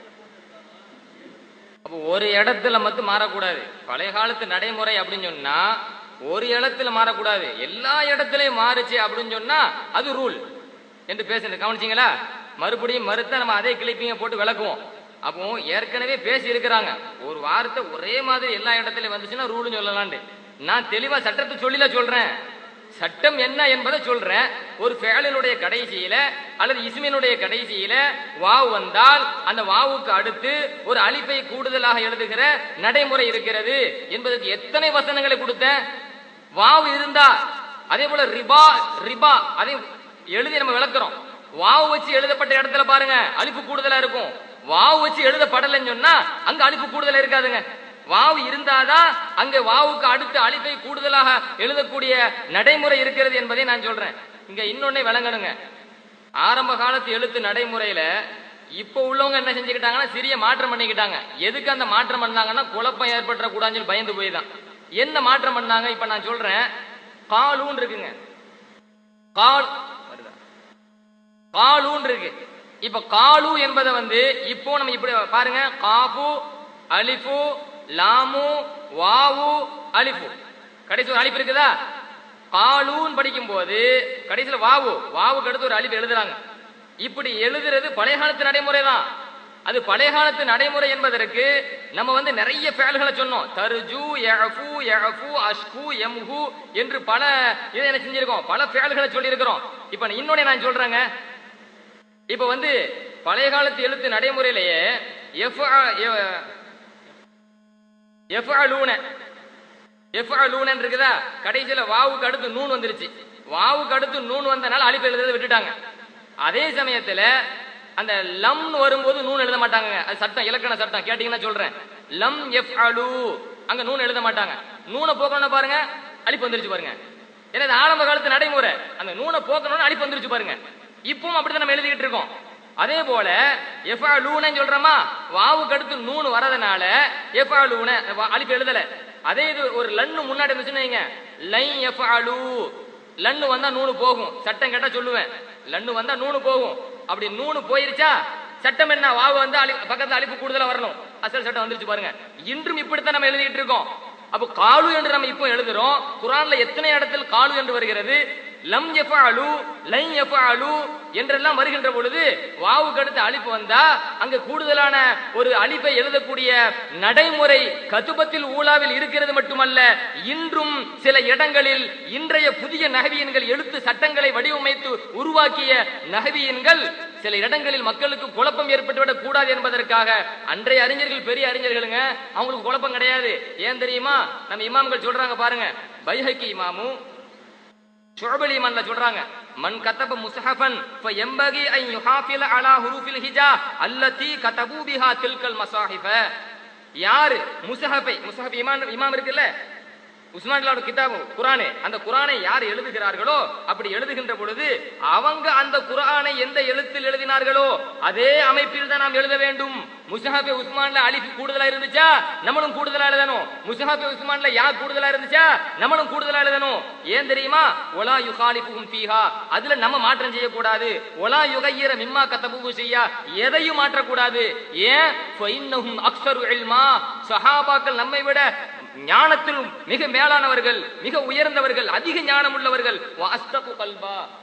அப்போ ஒரு இடத்துல மட்டும் மாறக்கூடாது பழைய காலத்து நடைமுறை அப்படின்னு சொன்னா ஒரு இடத்துல மாறக்கூடாது எல்லா இடத்துலயும் மாறுச்சு அப்படின்னு சொன்னா அது ரூல் என்று பேசுறது கவனிச்சீங்களா மறுபடியும் மறுத்தா நம்ம அதே கிளிப்பிங்க போட்டு விளக்குவோம் அப்போ ஏற்கனவே பேசி இருக்கிறாங்க ஒரு வார்த்தை ஒரே மாதிரி எல்லா இடத்துலயும் வந்துச்சுன்னா ரூல்னு சொல்லலாம்னு நான் தெளிவா சட்டத்தை சொல்லில சொல்றேன் சட்டம் என்ன என்பதை சொல்றேன் ஒரு ஃபேலினுடைய கடைசியில அல்லது இஸ்மினுடைய கடைசியில வாவ் வந்தால் அந்த வாவுக்கு அடுத்து ஒரு அலிஃபை கூடுதலாக எழுதுகிற நடைமுறை இருக்கிறது என்பதற்கு எத்தனை வசனங்களை கொடுத்தேன் வாவ் இருந்தா அதே போல ரிபா ரிபா அதை எழுதி நம்ம விளக்குறோம் வாவு வச்சு எழுதப்பட்ட இடத்துல பாருங்க அலிப்பு கூடுதலா இருக்கும் வாவு வச்சு எழுதப்படலைன்னு சொன்னா அங்க அலிப்பு கூடுதலா இருக்காதுங்க வாவு இருந்தாதான் அங்க வாவுக்கு அடுத்து அலிப்பை கூடுதலாக எழுதக்கூடிய நடைமுறை இருக்கிறது என்பதை நான் சொல்றேன் இங்க இன்னொன்னே விளங்கணுங்க ஆரம்ப காலத்து எழுத்து நடைமுறையில இப்போ உள்ளவங்க என்ன செஞ்சுக்கிட்டாங்கன்னா சிறிய மாற்றம் பண்ணிக்கிட்டாங்க எதுக்கு அந்த மாற்றம் பண்ணாங்கன்னா குழப்பம் ஏற்பட்டுற கூடாதுன்னு சொல்லி பயந்து போய் தான் என்ன மாற்றம் பண்ணாங்க இப்ப நான் சொல்றேன் காலூன் இருக்குங்க கால் வருதா காலூன் இருக்கு இப்ப காலு என்பதை வந்து இப்போ நம்ம இப்படி பாருங்க காபு அலிஃபு லாமு வாவு அலிஃபு கடைசி ஒரு அலிஃப் இருக்குதா காலூன் படிக்கும் போது கடைசியில வாவு வாவுக்கு அடுத்து ஒரு அலிஃப் எழுதுறாங்க இப்படி எழுதுறது பழைய காலத்து நடைமுறை தான் அது பழைய காலத்து நடைமுறை என்பதற்கு நம்ம வந்து நிறைய ஃபேல்களை சொன்னோம் தர்ஜு யஃபு யஃபு அஷ்கு எம்ஹு என்று பல இதை என்ன செஞ்சிருக்கோம் பல ஃபேல்களை சொல்லி இருக்கிறோம் இப்ப நான் இன்னொன்னு நான் சொல்றேங்க இப்ப வந்து பழைய காலத்து எழுத்து நடைமுறையிலேயே எஃப்அலூன எஃப்அலூன இருக்குதா கடைசியில வாவுக்கு அடுத்து நூன் வந்துருச்சு வாவுக்கு அடுத்து நூன் வந்தனால அலிப்பு எழுதுறதை விட்டுட்டாங்க அதே சமயத்துல அந்த லம்னு வரும்போது நூன் எழுத மாட்டாங்க அது சட்டம் இலக்கண சட்டம் கேட்டீங்கன்னா சொல்றேன் லம் எஃப் அலு அங்க நூன் எழுத மாட்டாங்க நூனை போக்கணும் பாருங்க அலிப்பு வந்துருச்சு பாருங்க ஏன்னா இது ஆரம்ப காலத்து நடைமுறை அந்த நூனை போக்கணும்னு அலிப்பு வந்துருச்சு பாருங்க இப்பவும் அப்படிதான் நம்ம எழுதிக்கிட்டு இருக்கோம் அதே போல எஃபா லூனு சொல்றோமா வாவுக்கு அடுத்து நூன் வரதுனால எஃபா லூன அலிப்பு எழுதல அதே இது ஒரு லன்னு முன்னாடி இருந்துச்சுன்னு வைங்க லை எஃபா லூ லன்னு வந்தா நூனு போகும் சட்டம் கேட்டா சொல்லுவேன் லன்னு வந்தா நூனு போகும் அப்படி நூனு போயிருச்சா சட்டம் என்ன வாவு வந்து அலி பக்கத்துல அலிப்பு கூடுதலா வரணும் அசல் சட்டம் வந்துருச்சு பாருங்க இன்றும் இப்படித்தான் நம்ம எழுதிட்டு இருக்கோம் அப்ப காலு என்று நம்ம இப்போ எழுதுறோம் குரான்ல எத்தனை இடத்தில் காலு என்று வருகிறது லம் எஃபாலு லை எஃபாலு என்றெல்லாம் வருகின்ற பொழுது வாவுக்கு அடுத்து அலிப்பு வந்தா அங்க கூடுதலான ஒரு அலிப்பை எழுதக்கூடிய நடைமுறை கதுபத்தில் ஊலாவில் இருக்கிறது மட்டுமல்ல இன்றும் சில இடங்களில் இன்றைய புதிய நகவியன்கள் எழுத்து சட்டங்களை வடிவமைத்து உருவாக்கிய நகவியன்கள் சில இடங்களில் மக்களுக்கு குழப்பம் ஏற்பட்டுவிடக் கூடாது என்பதற்காக அன்றைய அறிஞர்கள் பெரிய அறிஞர்களுங்க அவங்களுக்கு குழப்பம் கிடையாது ஏன் தெரியுமா நம்ம இமாம்கள் சொல்றாங்க பாருங்க பைஹக்கி இமாமும் ஷுஅபல் ஈமான்ல சொல்றாங்க மன் கதப முஸ்ஹஃபன் ஃபயம்பகி அன் யுஹாஃபில அலா ஹுரூஃபில் ஹிஜா அல்லதி கதபு பிஹா தில்கல் மசாஹிஃப யாரு முஸ்ஹஃபை முஸ்ஹஃப் இமாம் இமாம் இருக்குல்ல உஸ்மானிலாவோட கிதாபு குரானே அந்த குரானை யார் எழுதுகிறார்களோ அப்படி எழுதுகின்ற பொழுது அவங்க அந்த குரானை எந்த எழுத்தில் எழுதினார்களோ அதே அமைப்பில் தான் நாம் எழுத வேண்டும் முஸ்ஹாபே உஸ்மான்ல அலிஃப் கூடுதலா இருந்துச்சா நம்மளும் கூடுதலா எழுதணும் முஸ்ஹாபே உஸ்மான்ல யா கூடுதலா இருந்துச்சா நம்மளும் கூடுதலா எழுதணும் ஏன் தெரியுமா ஒலா யுகாலிஃபுஹும் ஃபீஹா அதுல நம்ம மாற்றம் செய்யக்கூடாது ஒலா யுகையிர மிம்மா கத்தபு செய்யா எதையும் மாற்றக்கூடாது ஏன் ஃபைன்னஹும் அக்ஸரு இல்மா சஹாபாக்கள் நம்மை விட ஞானத்தில் மிக மேலானவர்கள் மிக உயர்ந்தவர்கள் அதிக ஞானம் உள்ளவர்கள் வாஸ்தபு கல்பா